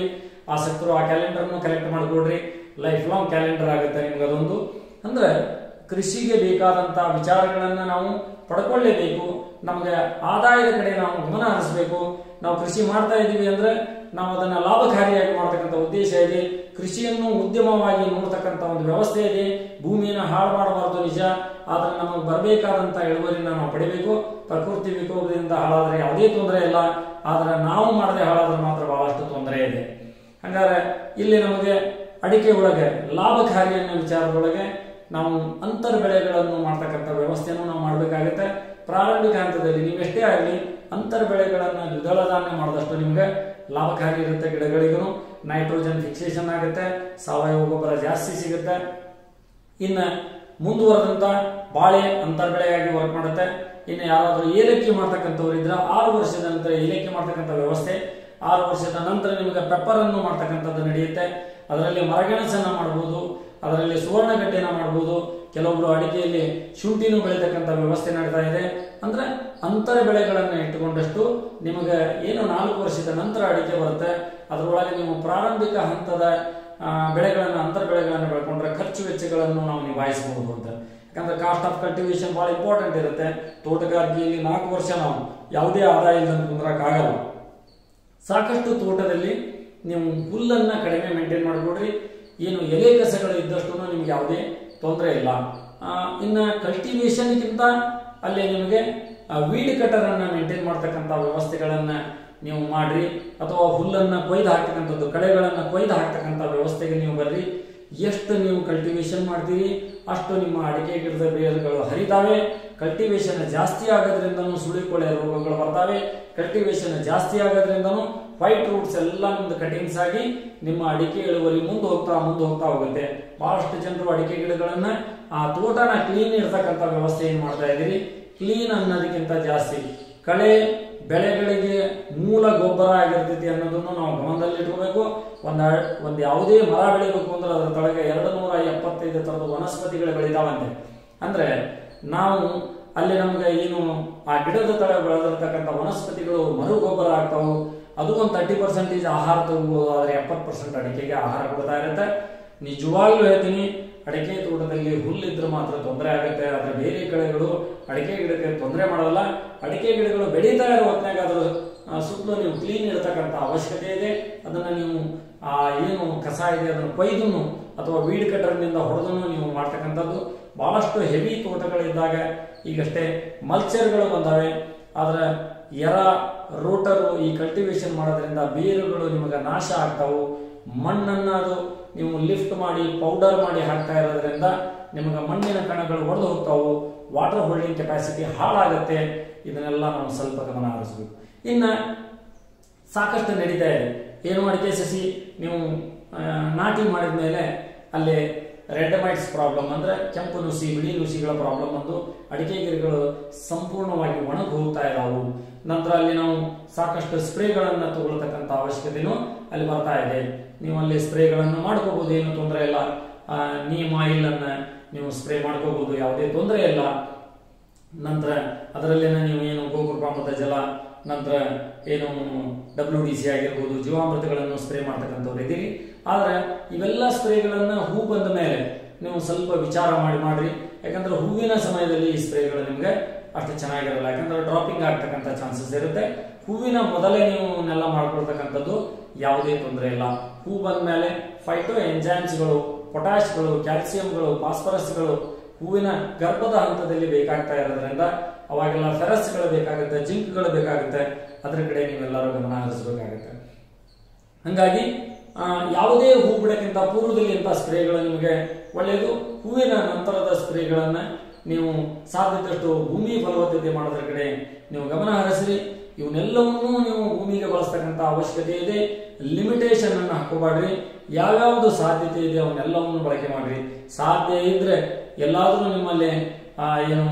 ಆಸಕ್ತರು ಆ ಕ್ಯಾಲೆಂಡರ್ನು ಕಲೆಕ್ಟ್ ಮಾಡಿಕೊಡ್ರಿ ಲೈಫ್ ಲಾಂಗ್ ಕ್ಯಾಲೆಂಡರ್ ಆಗುತ್ತೆ ನಿಮ್ಗೆ ಅದೊಂದು ಅಂದ್ರೆ ಕೃಷಿಗೆ ಬೇಕಾದಂತ ವಿಚಾರಗಳನ್ನ ನಾವು ಪಡ್ಕೊಳ್ಳೇಬೇಕು ನಮಗೆ ಆದಾಯದ ಕಡೆ ನಾವು ಗಮನ ಹರಿಸಬೇಕು ನಾವು ಕೃಷಿ ಮಾಡ್ತಾ ಇದ್ದೀವಿ ಅಂದ್ರೆ ನಾವು ಅದನ್ನ ಲಾಭಕಾರಿಯಾಗಿ ಮಾಡ್ತಕ್ಕಂಥ ಉದ್ದೇಶ ಇದೆ ಕೃಷಿಯನ್ನು ಉದ್ಯಮವಾಗಿ ನೋಡ್ತಕ್ಕಂಥ ಒಂದು ವ್ಯವಸ್ಥೆ ಇದೆ ಭೂಮಿಯನ್ನು ಹಾಳು ಮಾಡಬಾರ್ದು ನಿಜ ಆದ್ರೆ ನಮಗೆ ಬರಬೇಕಾದಂತ ಇಳುವರಿನ ನಾವು ಪಡಿಬೇಕು ಪ್ರಕೃತಿ ವಿಕೋಪದಿಂದ ಹಾಳಾದ್ರೆ ಯಾವುದೇ ತೊಂದರೆ ಇಲ್ಲ ಆದ್ರೆ ನಾವು ಮಾಡದೆ ಹಾಳಾದ್ರೆ ಮಾತ್ರ ಬಹಳಷ್ಟು ತೊಂದರೆ ಇದೆ ಹಂಗಾರೆ ಇಲ್ಲಿ ನಮಗೆ ಅಡಿಕೆ ಒಳಗೆ ಲಾಭಕಾರಿ ಅನ್ನೋ ವಿಚಾರದೊಳಗೆ ನಾವು ಅಂತರ ಬೆಳೆಗಳನ್ನು ಮಾಡ್ತಕ್ಕಂಥ ವ್ಯವಸ್ಥೆಯನ್ನು ನಾವು ಮಾಡಬೇಕಾಗುತ್ತೆ ಪ್ರಾರಂಭಿಕ ಹಂತದಲ್ಲಿ ನೀವೆಷ್ಟೇ ಆಗಲಿ ಅಂತರ ಬೆಳೆಗಳನ್ನ ದ್ವಿದಳ ಧಾನ್ಯ ಮಾಡಿದಷ್ಟು ನಿಮ್ಗೆ ಲಾಭಕಾರಿ ಇರುತ್ತೆ ಗಿಡಗಳಿಗೂ ನೈಟ್ರೋಜನ್ ಫಿಕ್ಸೇಷನ್ ಆಗುತ್ತೆ ಸಾವಯವ ಗೊಬ್ಬರ ಜಾಸ್ತಿ ಸಿಗುತ್ತೆ ಇನ್ನ ಮುಂದುವರೆದಂತ ಬಾಳೆ ಅಂತರ್ ಬೆಳೆಯಾಗಿ ವರ್ಕ್ ಮಾಡುತ್ತೆ ಇನ್ನು ಯಾರಾದ್ರೂ ಏಲಕ್ಕಿ ಮಾಡ್ತಕ್ಕಂಥವ್ರು ಇದ್ರೆ ಆರು ವರ್ಷದ ನಂತರ ಏಲಕ್ಕಿ ಮಾಡ್ತಕ್ಕಂಥ ವ್ಯವಸ್ಥೆ ಆರು ವರ್ಷದ ನಂತರ ನಿಮಗೆ ಪೆಪ್ಪರ್ ಅನ್ನು ಮಾಡ್ತಕ್ಕಂಥದ್ದು ನಡೆಯುತ್ತೆ ಅದರಲ್ಲಿ ಮರಗೆಣಸನ್ನ ಮಾಡ್ಬೋದು ಅದರಲ್ಲಿ ಸುವರ್ಣಗಡ್ಡೆನ ಮಾಡ್ಬೋದು ಕೆಲವೊಬ್ರು ಅಡಿಕೆಯಲ್ಲಿ ಶುಂಠಿನೂ ಬೆಳೀತಕ್ಕಂಥ ವ್ಯವಸ್ಥೆ ನಡೀತಾ ಇದೆ ಅಂದ್ರೆ ಅಂತರ ಬೆಳೆಗಳನ್ನ ಇಟ್ಟುಕೊಂಡಷ್ಟು ನಿಮಗೆ ಏನು ನಾಲ್ಕು ವರ್ಷದ ನಂತರ ಅಡಿಕೆ ಬರುತ್ತೆ ಅದರೊಳಗೆ ನೀವು ಪ್ರಾರಂಭಿಕ ಹಂತದ ಆ, ಬೆಳೆಗಳನ್ನ ಅಂತರ ಬೆಳೆಗಳನ್ನ ಬೆಳ್ಕೊಂಡ್ರೆ ಖರ್ಚು ವೆಚ್ಚಗಳನ್ನು ನಾವು ನಿಭಾಯಿಸಬಹುದು ಅಂತ ಯಾಕಂದ್ರೆ ಕಾಸ್ಟ್ ಆಫ್ ಕಲ್ಟಿವೇಶನ್ ಬಹಳ ಇಂಪಾರ್ಟೆಂಟ್ ಇರುತ್ತೆ ತೋಟಗಾರಿಕೆಯಲ್ಲಿ ನಾಲ್ಕು ವರ್ಷ ನಾವು ಯಾವುದೇ ಆದಾಯ ಇಲ್ಲದಂತ ಕುಂದ್ರಕ್ಕಾಗಲ್ಲ ಸಾಕಷ್ಟು ತೋಟದಲ್ಲಿ ನೀವು ಹುಲ್ಲನ್ನ ಕಡಿಮೆ ಮೇಂಟೈನ್ ಮಾಡಿಕೊಡ್ರಿ ಏನು ಎಲೆ ಕಸಗಳು ಇದ್ದಷ್ಟು ನಿಮ್ಗೆ ಯಾವುದೇ ತೊಂದರೆ ಇಲ್ಲ ಆ, ಇನ್ನ ಕಲ್ಟಿವೇಶನ್ಗಿಂತ ಅಲ್ಲಿ ನಿಮಗೆ ವೀಡ್ ಕಟರ್ ಅನ್ನ ಮೇಂಟೈನ್ ಮಾಡ್ತಕ್ಕಂಥ ವ್ಯವಸ್ಥೆಗಳನ್ನ ನೀವು ಮಾಡ್ರಿ ಅಥವಾ ಹುಲ್ಲನ್ನ ಕೊಯ್ದು ಹಾಕ್ತಕ್ಕಂಥದ್ದು ಕಳೆಗಳನ್ನ ಕೊಯ್ದು ಹಾಕ್ತಕ್ಕಂಥ ವ್ಯವಸ್ಥೆಗೆ ನೀವು ಬರ್ರಿ ಎಷ್ಟು ನೀವು ಕಲ್ಟಿವೇಶನ್ ಮಾಡ್ತೀರಿ ಅಷ್ಟು ನಿಮ್ಮ ಅಡಿಕೆ ಗಿಡದ ಬೇರುಗಳು ಹರಿತಾವೆ ಕಲ್ಟಿವೇಶನ್ ಜಾಸ್ತಿ ಆಗೋದ್ರಿಂದನೂ ಸುಳಿಕೊಳೆ ರೋಗಗಳು ಬರ್ತಾವೆ ಕಲ್ಟಿವೇಶನ್ ಜಾಸ್ತಿ ಆಗೋದ್ರಿಂದನೂ ವೈಟ್ ರೂಟ್ಸ್ ಎಲ್ಲ ನಿಮ್ದು ಕಟಿಂಗ್ಸ್ ಆಗಿ ನಿಮ್ಮ ಅಡಿಕೆ ಇಳುವರಿ ಮುಂದೆ ಹೋಗ್ತಾ ಮುಂದೆ ಹೋಗ್ತಾ ಹೋಗುತ್ತೆ ಬಹಳಷ್ಟು ಜನರು ಅಡಿಕೆ ಗಿಡಗಳನ್ನ ಆ ತೋಟನ ಕ್ಲೀನ್ ಇರ್ತಕ್ಕಂಥ ವ್ಯವಸ್ಥೆ ಏನ್ ಮಾಡ್ತಾ ಇದ್ದೀರಿ ಕ್ಲೀನ್ ಅನ್ನೋದಕ್ಕಿಂತ ಜಾಸ್ತಿ ಕಳೆ ಬೆಳೆಗಳಿಗೆ ಮೂಲ ಗೊಬ್ಬರ ಆಗಿರ್ತೈತಿ ಅನ್ನೋದನ್ನು ನಾವು ಗಮನದಲ್ಲಿ ಇಟ್ಕೋಬೇಕು ಒಂದ್ ಅಳ್- ಒಂದ್ ಯಾವುದೇ ಮರ ಬೆಳಿಬೇಕು ಅಂದ್ರೆ ಅದರ ತಳಗೆ ಎರಡು ನೂರ ಎಪ್ಪತ್ತೈದು ತರದ ವನಸ್ಪತಿಗಳು ಬೆಳಿತಾವಂತೆ ಅಂದ್ರೆ ನಾವು ಅಲ್ಲಿ ನಮ್ಗೆ ಏನು ಆ ಗಿಡದ ತಳ ಬೆಳೆದಿರ್ತಕ್ಕಂಥ ವನಸ್ಪತಿಗಳು ಮರು ಗೊಬ್ಬರ ಆಗ್ತಾವು ಅದು ಒಂದು ತರ್ಟಿ ಪರ್ಸೆಂಟೇಜ್ ಆಹಾರ ತಗೋಬಹುದು ಆದ್ರೆ ಎಪ್ಪತ್ತು ಪರ್ಸೆಂಟ್ ಅಡಿಕೆಗೆ ಆಹಾರ ಕೊಡ್ತಾ ಇರುತ್ತೆ ನಿಜವಾಗ್ಲೂ ಹೇಳ್ತೀನಿ ಅಡಿಕೆ ತೋಟದಲ್ಲಿ ಹುಲ್ಲಿದ್ರೆ ಮಾತ್ರ ತೊಂದರೆ ಆಗುತ್ತೆ ಆದ್ರೆ ಬೇರೆ ಕಳೆಗಳು ಅಡಿಕೆ ಗಿಡಕ್ಕೆ ತೊಂದರೆ ಮಾಡಲ್ಲ ಅಡಿಕೆ ಗಿಡಗಳು ಬೆಳೀತಾ ಇರೋ ಹೊತ್ನಾಗ ಅದ್ರ ಆ, ಸುತ್ತಲೂ ನೀವು ಕ್ಲೀನ್ ಇರತಕ್ಕಂಥ ಅವಶ್ಯಕತೆ ಇದೆ ಅದನ್ನ ನೀವು ಆ ಏನು ಕಸ ಇದೆ ಅದನ್ನು ಕೊಯ್ದು ಅಥವಾ ವೀಡ್ ಕಟರ್ನಿಂದ ಹೊಡೆದನ್ನು ನೀವು ಮಾಡ್ತಕ್ಕಂಥದ್ದು ಬಹಳಷ್ಟು ಹೆವಿ ತೋಟಗಳಿದ್ದಾಗ ಈಗಷ್ಟೇ ಮಲ್ಚರ್ಗಳು ಬಂದಾವೆ ಆದ್ರೆ ಎರ ರೋಟರು ಈ ಕಲ್ಟಿವೇಶನ್ ಮಾಡೋದ್ರಿಂದ ಬೇರುಗಳು ನಿಮಗೆ ನಾಶ ಆಗ್ತಾವು ಮಣ್ಣನ್ನ ಅದು ನೀವು ಲಿಫ್ಟ್ ಮಾಡಿ ಪೌಡರ್ ಮಾಡಿ ಹಾಕ್ತಾ ಇರೋದ್ರಿಂದ ನಿಮಗೆ ಮಣ್ಣಿನ ಕಣಗಳು ಒಡೆದು ಹೋಗ್ತಾವು ವಾಟರ್ ಹೋಲ್ಡಿಂಗ್ ಕೆಪಾಸಿಟಿ ಹಾಳಾಗುತ್ತೆ ಇದನ್ನೆಲ್ಲ ನಾವು ಸ್ವಲ್ಪ ಗಮನ ಹರಿಸಬೇಕು ಇನ್ನ ಸಾಕಷ್ಟು ನಡೀತಾ ಇದೆ ಏನು ಅಡಿಕೆ ಸಸಿ ನೀವು ಆ, ನಾಟಿ ಮಾಡಿದ ಮೇಲೆ ಅಲ್ಲಿ ರೆಡ್ ಮೈಟ್ಸ್ ಪ್ರಾಬ್ಲಮ್ ಅಂದ್ರೆ ಕೆಂಪು ನುಸಿ ಬಿಳಿ ನುಸಿಗಳ ಪ್ರಾಬ್ಲಮ್ ಬಂದು ಅಡಿಕೆ ಗಿಡಗಳು ಸಂಪೂರ್ಣವಾಗಿ ಒಣಗಿ ಹೋಗ್ತಾ ಇದಾವು ನಂತರ ಅಲ್ಲಿ ನಾವು ಸಾಕಷ್ಟು ಸ್ಪ್ರೇಗಳನ್ನ ತಗೊಳ್ತಕ್ಕಂಥ ಅವಶ್ಯಕತೆನೂ ಅಲ್ಲಿ ಬರ್ತಾ ಇದೆ ನೀವು ಅಲ್ಲಿ ಸ್ಪ್ರೇಗಳನ್ನು ಮಾಡ್ಕೋಬಹುದು ಏನು ತೊಂದರೆ ಇಲ್ಲ ಆ, ನೀಮ್ ಆಯಿಲ್ ಅನ್ನ ನೀವು ಸ್ಪ್ರೇ ಮಾಡ್ಕೋಬಹುದು ಯಾವುದೇ ತೊಂದರೆ ಇಲ್ಲ ನಂತರ ಅದರಲ್ಲೇನ ನೀವು ಏನು ಗೋಕೃಪಾಮೃತ ಜಲ ನಂತರ ಏನು ಡಬ್ಲ್ಯೂ ಡಿ ಸಿ ಆಗಿರ್ಬೋದು ಜೀವಾಮೃತಗಳನ್ನು ಸ್ಪ್ರೇ ಮಾಡ್ತಕ್ಕಂಥವ್ರು ಇದ್ದೀರಿ ಆದ್ರೆ ಇವೆಲ್ಲ ಸ್ಪ್ರೇಗಳನ್ನ ಹೂ ಬಂದ ಮೇಲೆ ನೀವು ಸ್ವಲ್ಪ ವಿಚಾರ ಮಾಡಿ ಮಾಡ್ರಿ ಯಾಕಂದ್ರೆ ಹೂವಿನ ಸಮಯದಲ್ಲಿ ಈ ಸ್ಪ್ರೇಗಳು ನಿಮ್ಗೆ ಅಷ್ಟು ಚೆನ್ನಾಗಿರಲ್ಲ ಯಾಕಂದ್ರೆ ಡ್ರಾಪಿಂಗ್ ಆಗ್ತಕ್ಕಂಥ ಚಾನ್ಸಸ್ ಇರುತ್ತೆ ಹೂವಿನ ಮೊದಲೇ ನೀವು ಇವನ್ನೆಲ್ಲ ಮಾಡ್ಕೊಳ್ತಕ್ಕಂಥದ್ದು ಯಾವುದೇ ತೊಂದರೆ ಇಲ್ಲ ಹೂ ಬಂದ ಮೇಲೆ ಫೈಟೋ ಎಂಜೈಮ್ಸ್ಗಳು ಪೊಟ್ಯಾಶ್ಗಳು ಕ್ಯಾಲ್ಸಿಯಂಗಳು ಫಾಸ್ಫರಸ್ಗಳು ಹೂವಿನ ಗರ್ಭದ ಹಂತದಲ್ಲಿ ಬೇಕಾಗ್ತಾ ಇರೋದ್ರಿಂದ ಅವಾಗೆಲ್ಲ ಫೆರಸ್ಗಳು ಬೇಕಾಗುತ್ತೆ ಜಿಂಕ್ಗಳು ಬೇಕಾಗುತ್ತೆ ಅದರ ಕಡೆ ನೀವೆಲ್ಲರೂ ಗಮನ ಹರಿಸಬೇಕಾಗುತ್ತೆ ಹಂಗಾಗಿ ಆ, ಯಾವುದೇ ಹೂ ಬಿಡಕ್ಕಿಂತ ಪೂರ್ವದಲ್ಲಿ ಅಂತ ಸ್ಪ್ರೇಗಳು ನಿಮಗೆ ಒಳ್ಳೆಯದು ಹೂವಿನ ನಂತರದ ಸ್ಪ್ರೇಗಳನ್ನ ನೀವು ಸಾಧ್ಯದಷ್ಟು ಭೂಮಿ ಫಲವತ್ತತೆ ಮಾಡೋದ್ರ ಕಡೆ ನೀವು ಗಮನ ಹರಿಸ್ರಿ ಇವನ್ನೆಲ್ಲವನ್ನೂ ನೀವು ಭೂಮಿಗೆ ಬಳಸ್ತಕ್ಕಂಥ ಅವಶ್ಯಕತೆ ಇದೆ ಲಿಮಿಟೇಷನ್ ಅನ್ನು ಹಾಕೋಬಾಡ್ರಿ ಯಾವ್ಯಾವ್ದು ಸಾಧ್ಯತೆ ಇದೆ ಅವನ್ನೆಲ್ಲವನ್ನು ಬಳಕೆ ಮಾಡ್ರಿ ಸಾಧ್ಯ ಇದ್ರೆ ಎಲ್ಲಾದ್ರೂ ನಿಮ್ಮಲ್ಲಿ ಆ, ಏನು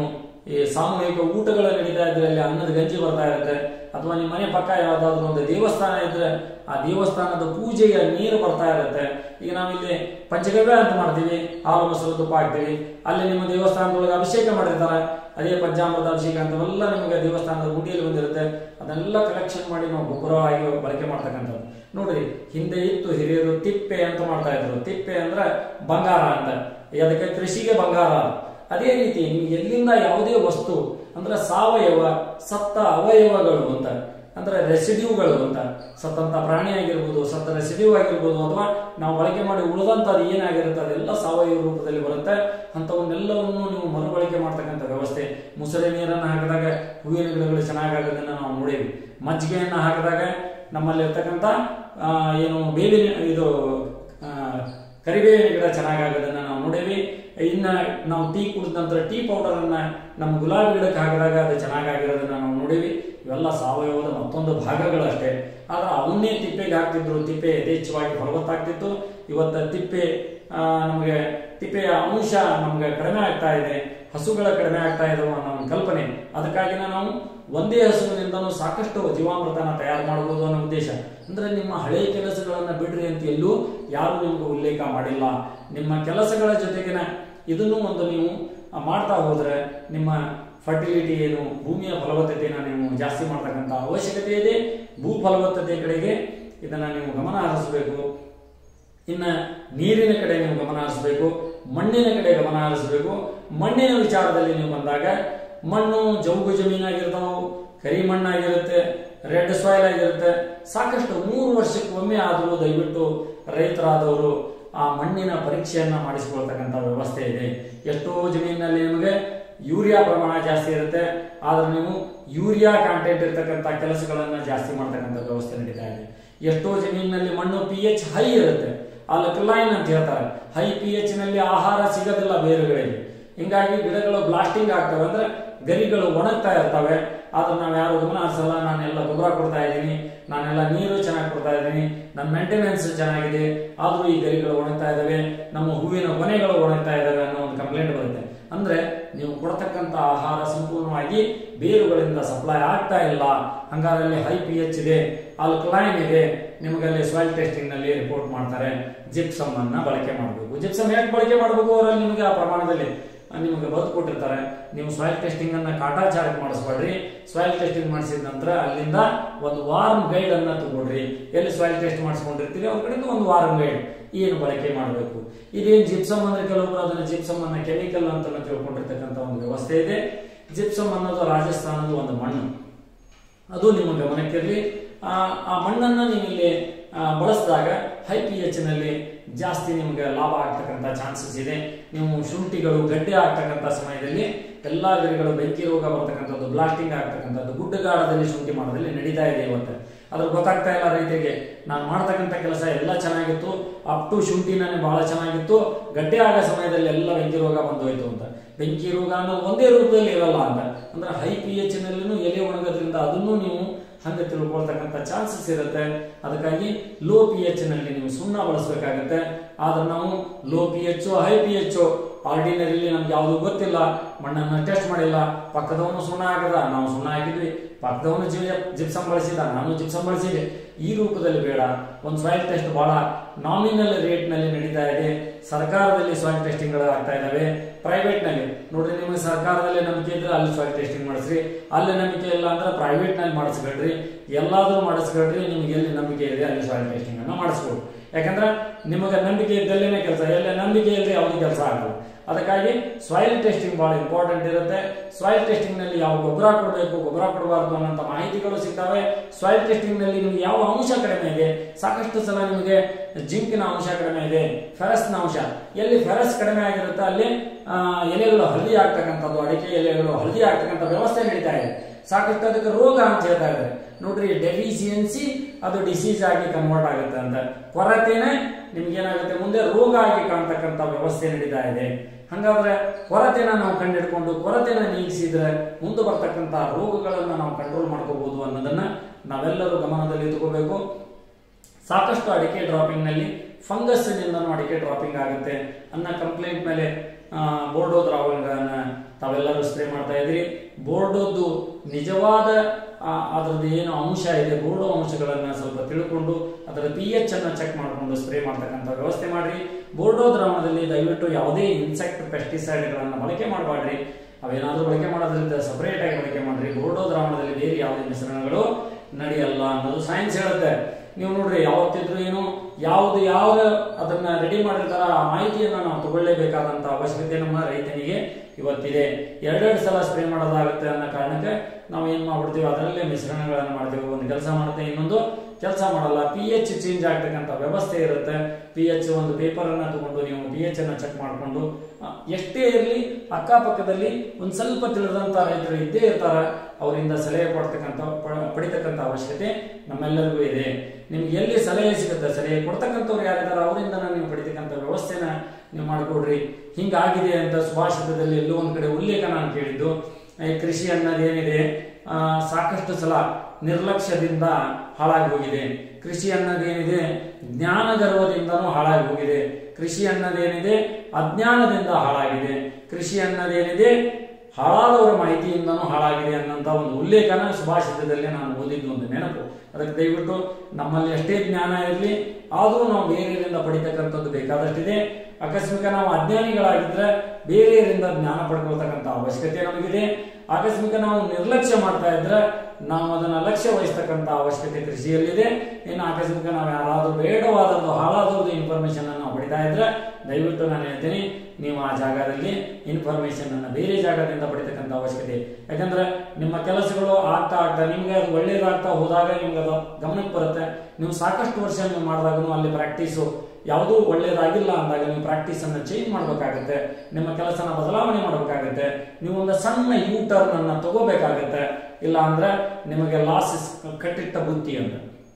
ಈ ಸಾಮೂಹಿಕ ಊಟಗಳು ನಡೀತಾ ಇದ್ರೆ ಅಲ್ಲಿ ಅನ್ನದ ಗಂಜಿ ಬರ್ತಾ ಇರುತ್ತೆ ಅಥವಾ ನಿಮ್ಮ ಮನೆ ಪಕ್ಕ ಯಾವ್ದಾದ್ರು ಒಂದು ದೇವಸ್ಥಾನ ಇದ್ರೆ ಆ ದೇವಸ್ಥಾನದ ಪೂಜೆಯ ನೀರು ಬರ್ತಾ ಇರುತ್ತೆ ಈಗ ನಾವಿಲ್ಲಿ ಪಂಚಗವ್ಯ ಅಂತ ಮಾಡ್ತೀವಿ ಹಾಲು ಮೊಸರು ತುಪ್ಪ ಹಾಕ್ತೀವಿ ಅಲ್ಲಿ ನಿಮ್ಮ ದೇವಸ್ಥಾನದೊಳಗೆ ಅಭಿಷೇಕ ಮಾಡಿರ್ತಾರೆ ಅದೇ ಪಂಚಾಮೃತ ಅಭಿಷೇಕ ಅಂತವೆಲ್ಲ ನಿಮಗೆ ದೇವಸ್ಥಾನದ ಗುಂಡಿಯಲ್ಲಿ ಬಂದಿರುತ್ತೆ ಅದನ್ನೆಲ್ಲ ಕಲೆಕ್ಷನ್ ಮಾಡಿ ನಾವು ಗೊಬ್ಬರವಾಗಿ ಬಳಕೆ ಮಾಡ್ತಕ್ಕಂಥದ್ದು ನೋಡ್ರಿ ಹಿಂದೆ ಇತ್ತು ಹಿರಿಯರು ತಿಪ್ಪೆ ಅಂತ ಮಾಡ್ತಾ ಇದ್ರು ತಿಪ್ಪೆ ಅಂದ್ರೆ ಬಂಗಾರ ಅಂತ ಅದಕ್ಕೆ ಕೃಷಿಗೆ ಬಂಗಾರ ಅದೇ ರೀತಿ ನಿಮ್ಗೆ ಎಲ್ಲಿಂದ ಯಾವುದೇ ವಸ್ತು ಅಂದ್ರೆ ಸಾವಯವ ಸತ್ತ ಅವಯವಗಳು ಅಂತ ಅಂದ್ರೆ ರೆಸಿಡ್ಯೂಗಳು ಅಂತ ಸತ್ತಂತ ಪ್ರಾಣಿ ಆಗಿರ್ಬೋದು ಸತ್ತ ರೆಸಿಡ್ಯೂ ಆಗಿರ್ಬೋದು ಅಥವಾ ನಾವು ಬಳಕೆ ಮಾಡಿ ಉಳಿದಂಥದ್ದು ಏನಾಗಿರುತ್ತೆ ಅದೆಲ್ಲ ಸಾವಯವ ರೂಪದಲ್ಲಿ ಬರುತ್ತೆ ಅಂಥವನ್ನೆಲ್ಲವನ್ನು ನೀವು ಮರುಬಳಕೆ ಮಾಡ್ತಕ್ಕಂಥ ವ್ಯವಸ್ಥೆ ಮುಸರೆ ನೀರನ್ನು ಹಾಕಿದಾಗ ಹೂವಿನ ಗಿಡಗಳು ಚೆನ್ನಾಗಾಗೋದನ್ನ ನಾವು ನೋಡೇವಿ ಮಜ್ಜಿಗೆಯನ್ನು ಹಾಕಿದಾಗ ನಮ್ಮಲ್ಲಿ ಇರ್ತಕ್ಕಂಥ ಆ, ಏನು ಬೇವಿನ ಇದು ಆ, ಕರಿಬೇವಿನ ಗಿಡ ಚೆನ್ನಾಗಾಗೋದನ್ನ ನಾವು ನೋಡೇವಿ ಇನ್ನ ನಾವು ಟೀ ಕುಡಿದ ನಂತರ ಟೀ ಪೌಡರ್ ಅನ್ನ ನಮ್ಮ ಗುಲಾಬಿ ಗಿಡಕ್ಕೆ ಹಾಕಿದಾಗ ಅದು ಚೆನ್ನಾಗಾಗಿರೋದನ್ನ ನಾವು ನೋಡೀವಿ ಇವೆಲ್ಲ ಸಾವಯವದ ಮತ್ತೊಂದು ಭಾಗಗಳಷ್ಟೇ ಆದ್ರೆ ಅವನ್ನೇ ತಿಪ್ಪೆಗೆ ಹಾಕ್ತಿದ್ರು ತಿಪ್ಪೆ ಯಥೇಚ್ಛವಾಗಿ ಫಲವತ್ತಾಗ್ತಿತ್ತು ಇವತ್ತ ತಿಪ್ಪೆ ಆ, ನಮಗೆ ತಿಪ್ಪೆಯ ಅಂಶ ನಮಗೆ ಕಡಿಮೆ ಆಗ್ತಾ ಇದೆ ಹಸುಗಳ ಕಡಿಮೆ ಆಗ್ತಾ ಇದಾವೆ ಅನ್ನೋ ಒಂದು ಕಲ್ಪನೆ ಅದಕ್ಕಾಗಿನ ನಾವು ಒಂದೇ ಹಸುವಿನಿಂದನೂ ಸಾಕಷ್ಟು ಜೀವಾಮೃತನ ತಯಾರು ಮಾಡಬಹುದು ಅನ್ನೋ ಉದ್ದೇಶ ಅಂದ್ರೆ ನಿಮ್ಮ ಹಳೆಯ ಕೆಲಸಗಳನ್ನ ಬಿಡ್ರಿ ಅಂತ ಎಲ್ಲೂ ಯಾರು ನಿಮ್ಗೆ ಉಲ್ಲೇಖ ಮಾಡಿಲ್ಲ ನಿಮ್ಮ ಕೆಲಸಗಳ ಜೊತೆಗಿನ ಇದನ್ನು ಒಂದು ನೀವು ಆ, ಮಾಡ್ತಾ ಹೋದ್ರೆ ನಿಮ್ಮ ಫರ್ಟಿಲಿಟಿ ಏನು ಭೂಮಿಯ ಫಲವತ್ತತೆಯನ್ನು ನೀವು ಜಾಸ್ತಿ ಮಾಡ್ತಕ್ಕಂಥ ಅವಶ್ಯಕತೆ ಇದೆ ಭೂ ಫಲವತ್ತತೆ ಕಡೆಗೆ ಇದನ್ನ ನೀವು ಗಮನ ಹರಿಸಬೇಕು ಇನ್ನ ನೀರಿನ ಕಡೆ ನೀವು ಗಮನ ಹರಿಸಬೇಕು ಮಣ್ಣಿನ ಕಡೆ ಗಮನ ಹರಿಸಬೇಕು ಮಣ್ಣಿನ ವಿಚಾರದಲ್ಲಿ ನೀವು ಬಂದಾಗ ಮಣ್ಣು ಜೌಗು ಜಮೀನಾಗಿರ್ತಾವು ಕರಿ ಮಣ್ಣಾಗಿರುತ್ತೆ ರೆಡ್ ಸಾಯಿಲ್ ಆಗಿರುತ್ತೆ ಸಾಕಷ್ಟು ಮೂರು ವರ್ಷಕ್ಕೆ ಒಮ್ಮೆ ಆದರೂ ದಯವಿಟ್ಟು ರೈತರಾದವರು ಆ ಮಣ್ಣಿನ ಪರೀಕ್ಷೆಯನ್ನ ಮಾಡಿಸಿಕೊಳ್ತಕ್ಕಂಥ ವ್ಯವಸ್ಥೆ ಇದೆ ಎಷ್ಟೋ ಜಮೀನಿನಲ್ಲಿ ನಿಮಗೆ ಯೂರಿಯಾ ಪ್ರಮಾಣ ಜಾಸ್ತಿ ಇರುತ್ತೆ ಆದ್ರೆ ನೀವು ಯೂರಿಯಾ ಕಾಂಟೆಂಟ್ ಇರ್ತಕ್ಕಂಥ ಕೆಲಸಗಳನ್ನ ಜಾಸ್ತಿ ಮಾಡ್ತಕ್ಕಂಥ ವ್ಯವಸ್ಥೆ ನಡೀತಾ ಇದೆ ಎಷ್ಟೋ ಜಮೀನಿನಲ್ಲಿ ಮಣ್ಣು ಪಿ ಎಚ್ ಹೈ ಇರುತ್ತೆ ಅಲ್ಕಲೈನ್ ಅಂತ ಹೇಳ್ತಾರೆ ಹೈ ಪಿ ಎಚ್ ನಲ್ಲಿ ಆಹಾರ ಸಿಗೋದಿಲ್ಲ ಬೇರುಗಳಿಗೆ ಹಿಂಗಾಗಿ ಗಿಡಗಳು ಬ್ಲಾಸ್ಟಿಂಗ್ ಆಗ್ತವೆ ಅಂದ್ರೆ ಗರಿಗಳು ಒಣಗ್ತಾ ಇರ್ತವೆ ಆದ್ರೆ ನಾವು ಯಾರು ಗಮನ ಹರಿಸಲ್ಲ ನಾನೆಲ್ಲ ಗೊಬ್ಬರ ಕೊಡ್ತಾ ಇದ್ದೀನಿ ನಾನೆಲ್ಲ ನೀರು ಚೆನ್ನಾಗಿ ಕೊಡ್ತಾ ಇದ್ದೀನಿ ನನ್ನ ಮೇಂಟೆನೆನ್ಸ್ ಚೆನ್ನಾಗಿದೆ ಆದ್ರೂ ಈ ಗರಿಗಳು ಒಣಗ್ತಾ ಇದಾವೆ ನಮ್ಮ ಹೂವಿನ ಕೊನೆಗಳು ಒಣಗ್ತಾ ಇದಾವೆ ಅನ್ನೋ ಒಂದು ಕಂಪ್ಲೇಂಟ್ ಬರುತ್ತೆ ಅಂದ್ರೆ ನೀವು ಕೊಡತಕ್ಕಂತ ಆಹಾರ ಸಂಪೂರ್ಣವಾಗಿ ಬೇರುಗಳಿಂದ ಸಪ್ಲೈ ಆಗ್ತಾ ಇಲ್ಲ ಹಂಗಾರಲ್ಲಿ ಹೈ ಪಿ ಎಚ್ ಇದೆ ಆಲ್ಕಲೈನ್ ಇದೆ ನಿಮಗೆ ಅಲ್ಲಿ ಸಾಯಿಲ್ ಟೆಸ್ಟಿಂಗ್ ನಲ್ಲಿ ರಿಪೋರ್ಟ್ ಮಾಡ್ತಾರೆ ಜಿಪ್ಸಮ್ ಅನ್ನ ಬಳಕೆ ಮಾಡಬೇಕು ಜಿಪ್ಸಮ್ ಹೇಗೆ ಬಳಕೆ ಮಾಡಬೇಕು ಅವರಲ್ಲಿ ನಿಮಗೆ ಆ ಪ್ರಮಾಣದಲ್ಲಿ ಆ, ನಿಮಗೆ ಬರೆದು ಕೊಟ್ಟಿರ್ತಾರೆ ನೀವು ಸಾಯಿಲ್ ಟೆಸ್ಟಿಂಗ್ ಅನ್ನ ಕಾಟಾಚಾರಕ್ಕೆ ಮಾಡಿಸ್ಬೇಡ್ರಿ ಸಾಯಿಲ್ ಟೆಸ್ಟಿಂಗ್ ಮಾಡಿಸಿದ ನಂತರ ಅಲ್ಲಿಂದ ಒಂದು ವಾರ್ಮ್ ಗೈಡ್ ಅನ್ನ ತಗೊಳ್ರಿ ಎಲ್ಲಿ ಸಾಯಿಲ್ ಟೆಸ್ಟ್ ಮಾಡಿಸ್ಕೊಂಡಿರ್ತೀರಿ ಅವ್ರ ಕಡೆಯಿಂದ ಒಂದು ವಾರ್ಮ್ ಗೈಡ್ ಏನು ಬಳಕೆ ಮಾಡಬೇಕು ಇದೇನು ಜಿಪ್ಸಮ್ ಅಂದ್ರೆ ಕೆಲವೊಬ್ರು ಅದನ್ನ ಜಿಪ್ಸಮ್ ಅನ್ನ ಕೆಮಿಕಲ್ ಅಂತ ತಿಳ್ಕೊಂಡಿರ್ತಕ್ಕಂಥ ಒಂದು ವ್ಯವಸ್ಥೆ ಇದೆ ಜಿಪ್ಸಮ್ ಅನ್ನೋದು ರಾಜಸ್ಥಾನದ ಒಂದು ಮಣ್ಣು ಅದು ನಿಮ್ಮ ಗಮನಕ್ಕಿರಲಿ ಆ ಆ ಮಣ್ಣನ್ನು ನೀವು ಇಲ್ಲಿ ಆ, ಬಳಸಿದಾಗ ಹೈ ಪಿ ಎಚ್ ನಲ್ಲಿ ಜಾಸ್ತಿ ನಿಮಗೆ ಲಾಭ ಆಗ್ತಕ್ಕಂಥ ಚಾನ್ಸಸ್ ಇದೆ ನೀವು ಶುಂಠಿಗಳು ಗಡ್ಡೆ ಆಗ್ತಕ್ಕಂಥ ಸಮಯದಲ್ಲಿ ಎಲ್ಲಾ ಗರಿಗಳು ಬೆಂಕಿ ರೋಗ ಬರ್ತಕ್ಕಂಥದ್ದು ಬ್ಲಾಸ್ಟಿಂಗ್ ಆಗ್ತಕ್ಕಂಥದ್ದು ಗುಡ್ಡಗಾಡದಲ್ಲಿ ಶುಂಠಿ ಮಾಡೋದ್ರಲ್ಲಿ ನಡೀತಾ ಇದೆ ಇವತ್ತು ಅದ್ರ ಗೊತ್ತಾಗ್ತಾ ಇಲ್ಲ ರೈತರಿಗೆ ನಾನು ಮಾಡ್ತಕ್ಕಂಥ ಕೆಲಸ ಎಲ್ಲ ಚೆನ್ನಾಗಿತ್ತು ಅಪ್ ಟು ಶುಂಠಿ ನನಗೆ ಬಹಳ ಚೆನ್ನಾಗಿತ್ತು ಗಡ್ಡೆ ಆಗೋ ಸಮಯದಲ್ಲಿ ಎಲ್ಲ ಬೆಂಕಿ ರೋಗ ಬಂದೋಯ್ತು ಅಂತ ಬೆಂಕಿ ರೋಗ ಅನ್ನೋದು ಒಂದೇ ರೂಪದಲ್ಲಿ ಇರಲ್ಲ ಅಂತ ಅಂದ್ರೆ ಹೈ ಪಿ ಎಚ್ ನಲ್ಲೂ ಎಲೆ ಒಣಗೋದ್ರಿಂದ ಅದನ್ನು ನೀವು ಹಂಗೆ ತಿಳ್ಕೊಳ್ತಕ್ಕಂಥ ಚಾನ್ಸಸ್ ಇರುತ್ತೆ ಅದಕ್ಕಾಗಿ ಲೋ ಪಿ ಎಚ್ ನಲ್ಲಿ ನೀವು ಸುಣ್ಣ ಬಳಸಬೇಕಾಗತ್ತೆ ಆದ್ರೆ ನಾವು low P H high P H ordinarily ನಮ್ಗೆ ಯಾವುದು ಗೊತ್ತಿಲ್ಲ ಮಣ್ಣನ್ನು ಟೆಸ್ಟ್ ಮಾಡಿಲ್ಲ ಪಕ್ಕದವನು ಸುಣ್ಣ ಹಾಕದ ನಾವು ಸುಣ್ಣ ಹಾಕಿದ್ವಿ ಪಕ್ಕದವನು ಜಿಪ್ಸಮ್ ಬಳಸಿದ ನಾನು ಜಿಪ್ಸಮ್ ಬಳಸಿದೆ ಈ ರೂಪದಲ್ಲಿ ಬೇಡ ಒಂದು ಸಾಯಿಲ್ ಟೆಸ್ಟ್ ಬಹಳ ನಾಮಿನಲ್ ರೇಟ್ ನಲ್ಲಿ ನಡೀತಾ ಇದೆ ಸರ್ಕಾರದಲ್ಲಿ ಸಾಯಿಲ್ ಟೆಸ್ಟಿಂಗ್ ಗಳು ಆಗ್ತಾ ಇದಾವೆ ಪ್ರೈವೇಟ್ ನಲ್ಲಿ ನೋಡ್ರಿ ನಿಮಗೆ ಸರ್ಕಾರದಲ್ಲಿ ನಂಬಿಕೆ ಇದ್ರೆ ಅಲ್ಲಿ ಸಾಯಿಲ್ ಟೆಸ್ಟಿಂಗ್ ಮಾಡಿಸ್ರಿ ಅಲ್ಲಿ ನಂಬಿಕೆ ಇಲ್ಲ ಅಂದ್ರೆ ಪ್ರೈವೇಟ್ ನಲ್ಲಿ ಮಾಡಿಸ್ಕೊಳ್ರಿ ಎಲ್ಲಾದ್ರೂ ಮಾಡಿಸ್ಕೊಳ್ರಿ ನಿಮ್ಗೆ ಎಲ್ಲಿ ನಂಬಿಕೆ ಇದೆ ಅಲ್ಲಿ ಸಾಯಿಲ್ ಟೆಸ್ಟಿಂಗ್ ಅನ್ನ ಮಾಡಿಸ್ಬೋದು ಯಾಕಂದ್ರೆ ನಿಮಗೆ ನಂಬಿಕೆ ಇದ್ದಲ್ಲೇನೆ ಕೆಲಸ ಎಲ್ಲ ನಂಬಿಕೆ ಇಲ್ಲದೆ ಯಾವುದು ಕೆಲಸ ಆಗಲ್ಲ ಅದಕ್ಕಾಗಿ ಸಾಯಿಲ್ ಟೆಸ್ಟಿಂಗ್ ಬಹಳ ಇಂಪಾರ್ಟೆಂಟ್ ಇರುತ್ತೆ ಸಾಯಿಲ್ ಟೆಸ್ಟಿಂಗ್ ನಲ್ಲಿ ಯಾವ ಗೊಬ್ಬರ ಕೊಡಬೇಕು ಗೊಬ್ಬರ ಕೊಡಬಾರ್ದು ಅನ್ನೋಂಥ ಮಾಹಿತಿಗಳು ಸಿಗ್ತವೆ ಸಾಯಿಲ್ ಟೆಸ್ಟಿಂಗ್ ನಲ್ಲಿ ನಿಮ್ಗೆ ಯಾವ ಅಂಶ ಕಡಿಮೆ ಇದೆ ಸಾಕಷ್ಟು ಸಲ ನಿಮಗೆ ಜಿಂಕಿನ ಅಂಶ ಕಡಿಮೆ ಇದೆ ಫೆರಸ್ನ ಅಂಶ ಎಲ್ಲಿ ಫೆರಸ್ ಕಡಿಮೆ ಆಗಿರುತ್ತೆ ಅಲ್ಲಿ ಆ, ಎಲೆಗಳು ಹಳದಿ ಆಗ್ತಕ್ಕಂಥದ್ದು ಅಡಿಕೆ ಎಲೆಗಳು ಹಳದಿ ಆಗ್ತಕ್ಕಂಥ ವ್ಯವಸ್ಥೆ ನಡೀತಾ ಇದೆ ಸಾಕಷ್ಟು ಅದಕ್ಕೆ ರೋಗ ಅಂತ ಹೇಳ್ತಾ ಇದ್ದಾರೆ ನೋಡ್ರಿ ಡೆಫಿಸಿಯನ್ಸಿ ಅದು ಡಿಸೀಸ್ ಆಗಿ ಕನ್ವರ್ಟ್ ಆಗುತ್ತೆ ಅಂತ ಕೊರತೆನೆ ನಿಮ್ಗೆ ಏನಾಗುತ್ತೆ ಮುಂದೆ ರೋಗ ಆಗಿ ಕಾಣ್ತಕ್ಕಂಥ ವ್ಯವಸ್ಥೆ ನಡೀತಾ ಇದೆ ಹಂಗಾದ್ರೆ ಕೊರತೆನ ನಾವು ಕಂಡಿಡ್ಕೊಂಡು ಕೊರತೆನ ನೀಗಿಸಿದ್ರೆ ಮುಂದೆ ಬರ್ತಕ್ಕಂಥ ರೋಗಗಳನ್ನ ನಾವು ಕಂಟ್ರೋಲ್ ಮಾಡ್ಕೋಬಹುದು ಅನ್ನೋದನ್ನ ನಾವೆಲ್ಲರೂ ಗಮನದಲ್ಲಿ ತಗೋಬೇಕು ಸಾಕಷ್ಟು ಅಡಿಕೆ ಡ್ರಾಪಿಂಗ್ ನಲ್ಲಿ ಫಂಗಸ್ ನಿಂದನೂ ಅಡಿಕೆ ಡ್ರಾಪಿಂಗ್ ಆಗುತ್ತೆ ಅನ್ನೋ ಕಂಪ್ಲೇಂಟ್ ಮೇಲೆ ಬೋರ್ಡೋ ದ್ರಾವಣಗಳನ್ನ ತಾವೆಲ್ಲರೂ ಸ್ಪ್ರೇ ಮಾಡ್ತಾ ಇದ್ರಿ ಬೋರ್ಡೋದ್ದು ನಿಜವಾದ ಆ, ಅದರದ್ದು ಏನು ಅಂಶ ಇದೆ ಬೋರ್ಡೋ ಅಂಶಗಳನ್ನ ಸ್ವಲ್ಪ ತಿಳ್ಕೊಂಡು ಅದರ ಪಿ ಎಚ್ ಅನ್ನ ಚೆಕ್ ಮಾಡಿಕೊಂಡು ಸ್ಪ್ರೇ ಮಾಡ್ತಕ್ಕಂಥ ವ್ಯವಸ್ಥೆ ಮಾಡ್ರಿ ಬೋರ್ಡೋ ದ್ರಾವಣದಲ್ಲಿ ದಯವಿಟ್ಟು ಯಾವುದೇ ಇನ್ಸೆಕ್ಟ್ ಪೆಸ್ಟಿಸೈಡ್ಗಳನ್ನ ಬಳಕೆ ಮಾಡಬಾಡ್ರಿ ಅವೇನಾದ್ರೂ ಬಳಕೆ ಮಾಡೋದ್ರಿಂದ ಸಪರೇಟ್ ಆಗಿ ಬಳಕೆ ಮಾಡ್ರಿ ಬೋರ್ಡೋ ದ್ರಾವಣದಲ್ಲಿ ಬೇರೆ ಯಾವುದೇ ಮಿಶ್ರಣಗಳು ನಡೆಯಲ್ಲ ಅನ್ನೋದು ಸೈನ್ಸ್ ಹೇಳುತ್ತೆ ನೀವು ನೋಡ್ರಿ ಯಾವತ್ತಿದ್ರು ಏನು ಯಾವ್ದು ಯಾವ ಅದನ್ನ ರೆಡಿ ಮಾಡಿರ್ತಾರ ಆ ಮಾಹಿತಿಯನ್ನ ನಾವು ತಗೊಳ್ಳೇಬೇಕಾದಂತ ಅವಶ್ಯಕತೆ ನಮ್ಮ ರೈತನಿಗೆ ಇವತ್ತಿದೆ ಎರಡೆರಡು ಸಲ ಸ್ಪ್ರೇ ಮಾಡೋದಾಗುತ್ತೆ ಅನ್ನೋ ಕಾರಣಕ್ಕೆ ನಾವು ಏನ್ ಮಾಡ್ಬಿಡ್ತೀವಿ ಅದರಲ್ಲೇ ಮಿಶ್ರಣಗಳನ್ನು ಮಾಡ್ತೀವಿ ಒಂದು ಕೆಲಸ ಮಾಡುತ್ತೆ ಇನ್ನೊಂದು ಕೆಲಸ ಮಾಡಲ್ಲ ಪಿ ಎಚ್ ಚೇಂಜ್ ಆಗ್ತಕ್ಕಂಥ ವ್ಯವಸ್ಥೆ ಇರುತ್ತೆ ಪಿ ಎಚ್ ಒಂದು ಪೇಪರ್ ಅನ್ನ ತಗೊಂಡು ನೀವು ಪಿ ಎಚ್ ಅನ್ನ ಚೆಕ್ ಮಾಡಿಕೊಂಡು ಎಷ್ಟೇ ಇರಲಿ ಅಕ್ಕಪಕ್ಕದಲ್ಲಿ ಒಂದ್ ಸ್ವಲ್ಪ ತಿಳಿದಂತ ರೈತರು ಇದ್ದೇ ಇರ್ತಾರ ಅವರಿಂದ ಸಲಹೆ ಪಡ್ತಕ್ಕಂಥ ಪ- ಪಡಿತಕ್ಕಂಥ ಅವಶ್ಯಕತೆ ನಮ್ಮೆಲ್ಲರಿಗೂ ಇದೆ ನಿಮ್ಗೆ ಎಲ್ಲಿ ಸಲಹೆ ಸಿಗುತ್ತೆ ಸಲಹೆ ಕೊಡ್ತಕ್ಕಂಥವ್ರು ಯಾರಿದಾರ ಅವರಿಂದ ನೀವು ಪಡಿತಕ್ಕಂಥ ವ್ಯವಸ್ಥೆನ ನೀವು ಮಾಡಿಕೊಡ್ರಿ ಹಿಂಗಾಗಿದೆ ಅಂತ ಸುಭಾಷಿತದಲ್ಲಿ ಎಲ್ಲೋ ಒಂದ್ ಕಡೆ ಉಲ್ಲೇಖ ನಾನು ಕೇಳಿದ್ದು ಈ ಕೃಷಿ ಅನ್ನೋದೇನಿದೆ ಆ, ಸಾಕಷ್ಟು ಸಲ ನಿರ್ಲಕ್ಷ್ಯದಿಂದ ಹಾಳಾಗಿ ಹೋಗಿದೆ ಕೃಷಿ ಅನ್ನೋದೇನಿದೆ ಜ್ಞಾನ ಗರ್ವದಿಂದನೂ ಹಾಳಾಗಿ ಹೋಗಿದೆ ಕೃಷಿ ಅನ್ನೋದೇನಿದೆ ಅಜ್ಞಾನದಿಂದ ಹಾಳಾಗಿದೆ ಕೃಷಿ ಅನ್ನೋದೇನಿದೆ ಹಾಳಾದವರ ಮಾಹಿತಿಯಿಂದನೂ ಹಾಳಾಗಿದೆ ಅನ್ನೋಂಥ ಒಂದು ಉಲ್ಲೇಖನ ಸುಭಾಷಿತದಲ್ಲಿ ನಾನು ಓದಿದ್ದು ಒಂದು ನೆನಪು ಅದಕ್ಕೆ ದಯವಿಟ್ಟು ನಮ್ಮಲ್ಲಿ ಎಷ್ಟೇ ಜ್ಞಾನ ಇರಲಿ ಆದರೂ ನಾವು ಬೇರೆಯವರಿಂದ ಪಡಿತಕ್ಕಂಥದ್ದು ಬೇಕಾದಷ್ಟಿದೆ ಆಕಸ್ಮಿಕ ನಾವು ಅಜ್ಞಾನಿಗಳಾಗಿದ್ರೆ ಬೇರೆಯವರಿಂದ ಜ್ಞಾನ ಪಡ್ಕೊಳ್ತಕ್ಕಂಥ ಅವಶ್ಯಕತೆ ನಮಗಿದೆ ಆಕಸ್ಮಿಕ ನಾವು ನಿರ್ಲಕ್ಷ್ಯ ಮಾಡ್ತಾ ಇದ್ರೆ ನಾವು ಅದನ್ನ ಲಕ್ಷ್ಯ ವಹಿಸ್ತಕ್ಕಂಥ ಅವಶ್ಯಕತೆ ಕೃಷಿಯಲ್ಲಿದೆ ಇನ್ನು ಆಕಸ್ಮಿಕ ನಾವು ಯಾರಾದ್ರೂ ಬೇಡವಾದದ್ದು ಹಾಳಾದದ್ದು ಇನ್ಫಾರ್ಮೇಶನ್ ನಾವು ಪಡಿತಾ ಇದ್ರೆ ದಯವಿಟ್ಟು ನಾನು ಹೇಳ್ತೀನಿ ನೀವು ಆ ಜಾಗದಲ್ಲಿ ಇನ್ಫಾರ್ಮೇಶನ್ ಅನ್ನ ಬೇರೆ ಜಾಗದಿಂದ ಪಡಿತಕ್ಕಂಥ ಅವಶ್ಯಕತೆ ಯಾಕಂದ್ರೆ ನಿಮ್ಮ ಕೆಲಸಗಳು ಆಗ್ತಾ ಆಗ್ತಾ ನಿಮ್ಗೆ ಅದು ಒಳ್ಳೇದಾಗ್ತಾ ಹೋದಾಗ ನಿಮ್ಗೆ ಅದು ಗಮನಕ್ಕೆ ಬರುತ್ತೆ ನೀವು ಸಾಕಷ್ಟು ವರ್ಷ ನೀವು ಮಾಡಿದಾಗೂ ಅಲ್ಲಿ ಪ್ರಾಕ್ಟೀಸು ಯಾವುದೂ ಒಳ್ಳೇದಾಗಿಲ್ಲ ಅಂದಾಗ ನೀವು ಪ್ರಾಕ್ಟೀಸ್ ಅನ್ನ ಚೇಂಜ್ ಮಾಡಬೇಕಾಗುತ್ತೆ ನಿಮ್ಮ ಕೆಲಸನ ಬದಲಾವಣೆ ಮಾಡಬೇಕಾಗುತ್ತೆ ನೀವು ಒಂದು ಸಣ್ಣ ಯೂ ಟರ್ನ್ ಅನ್ನ ತಗೋಬೇಕಾಗುತ್ತೆ ಇಲ್ಲ ಅಂದ್ರೆ ನಿಮಗೆ ಲಾಸ್ ಕಟ್ಟಿಟ್ಟ ಬುತ್ತಿ ಅಂತ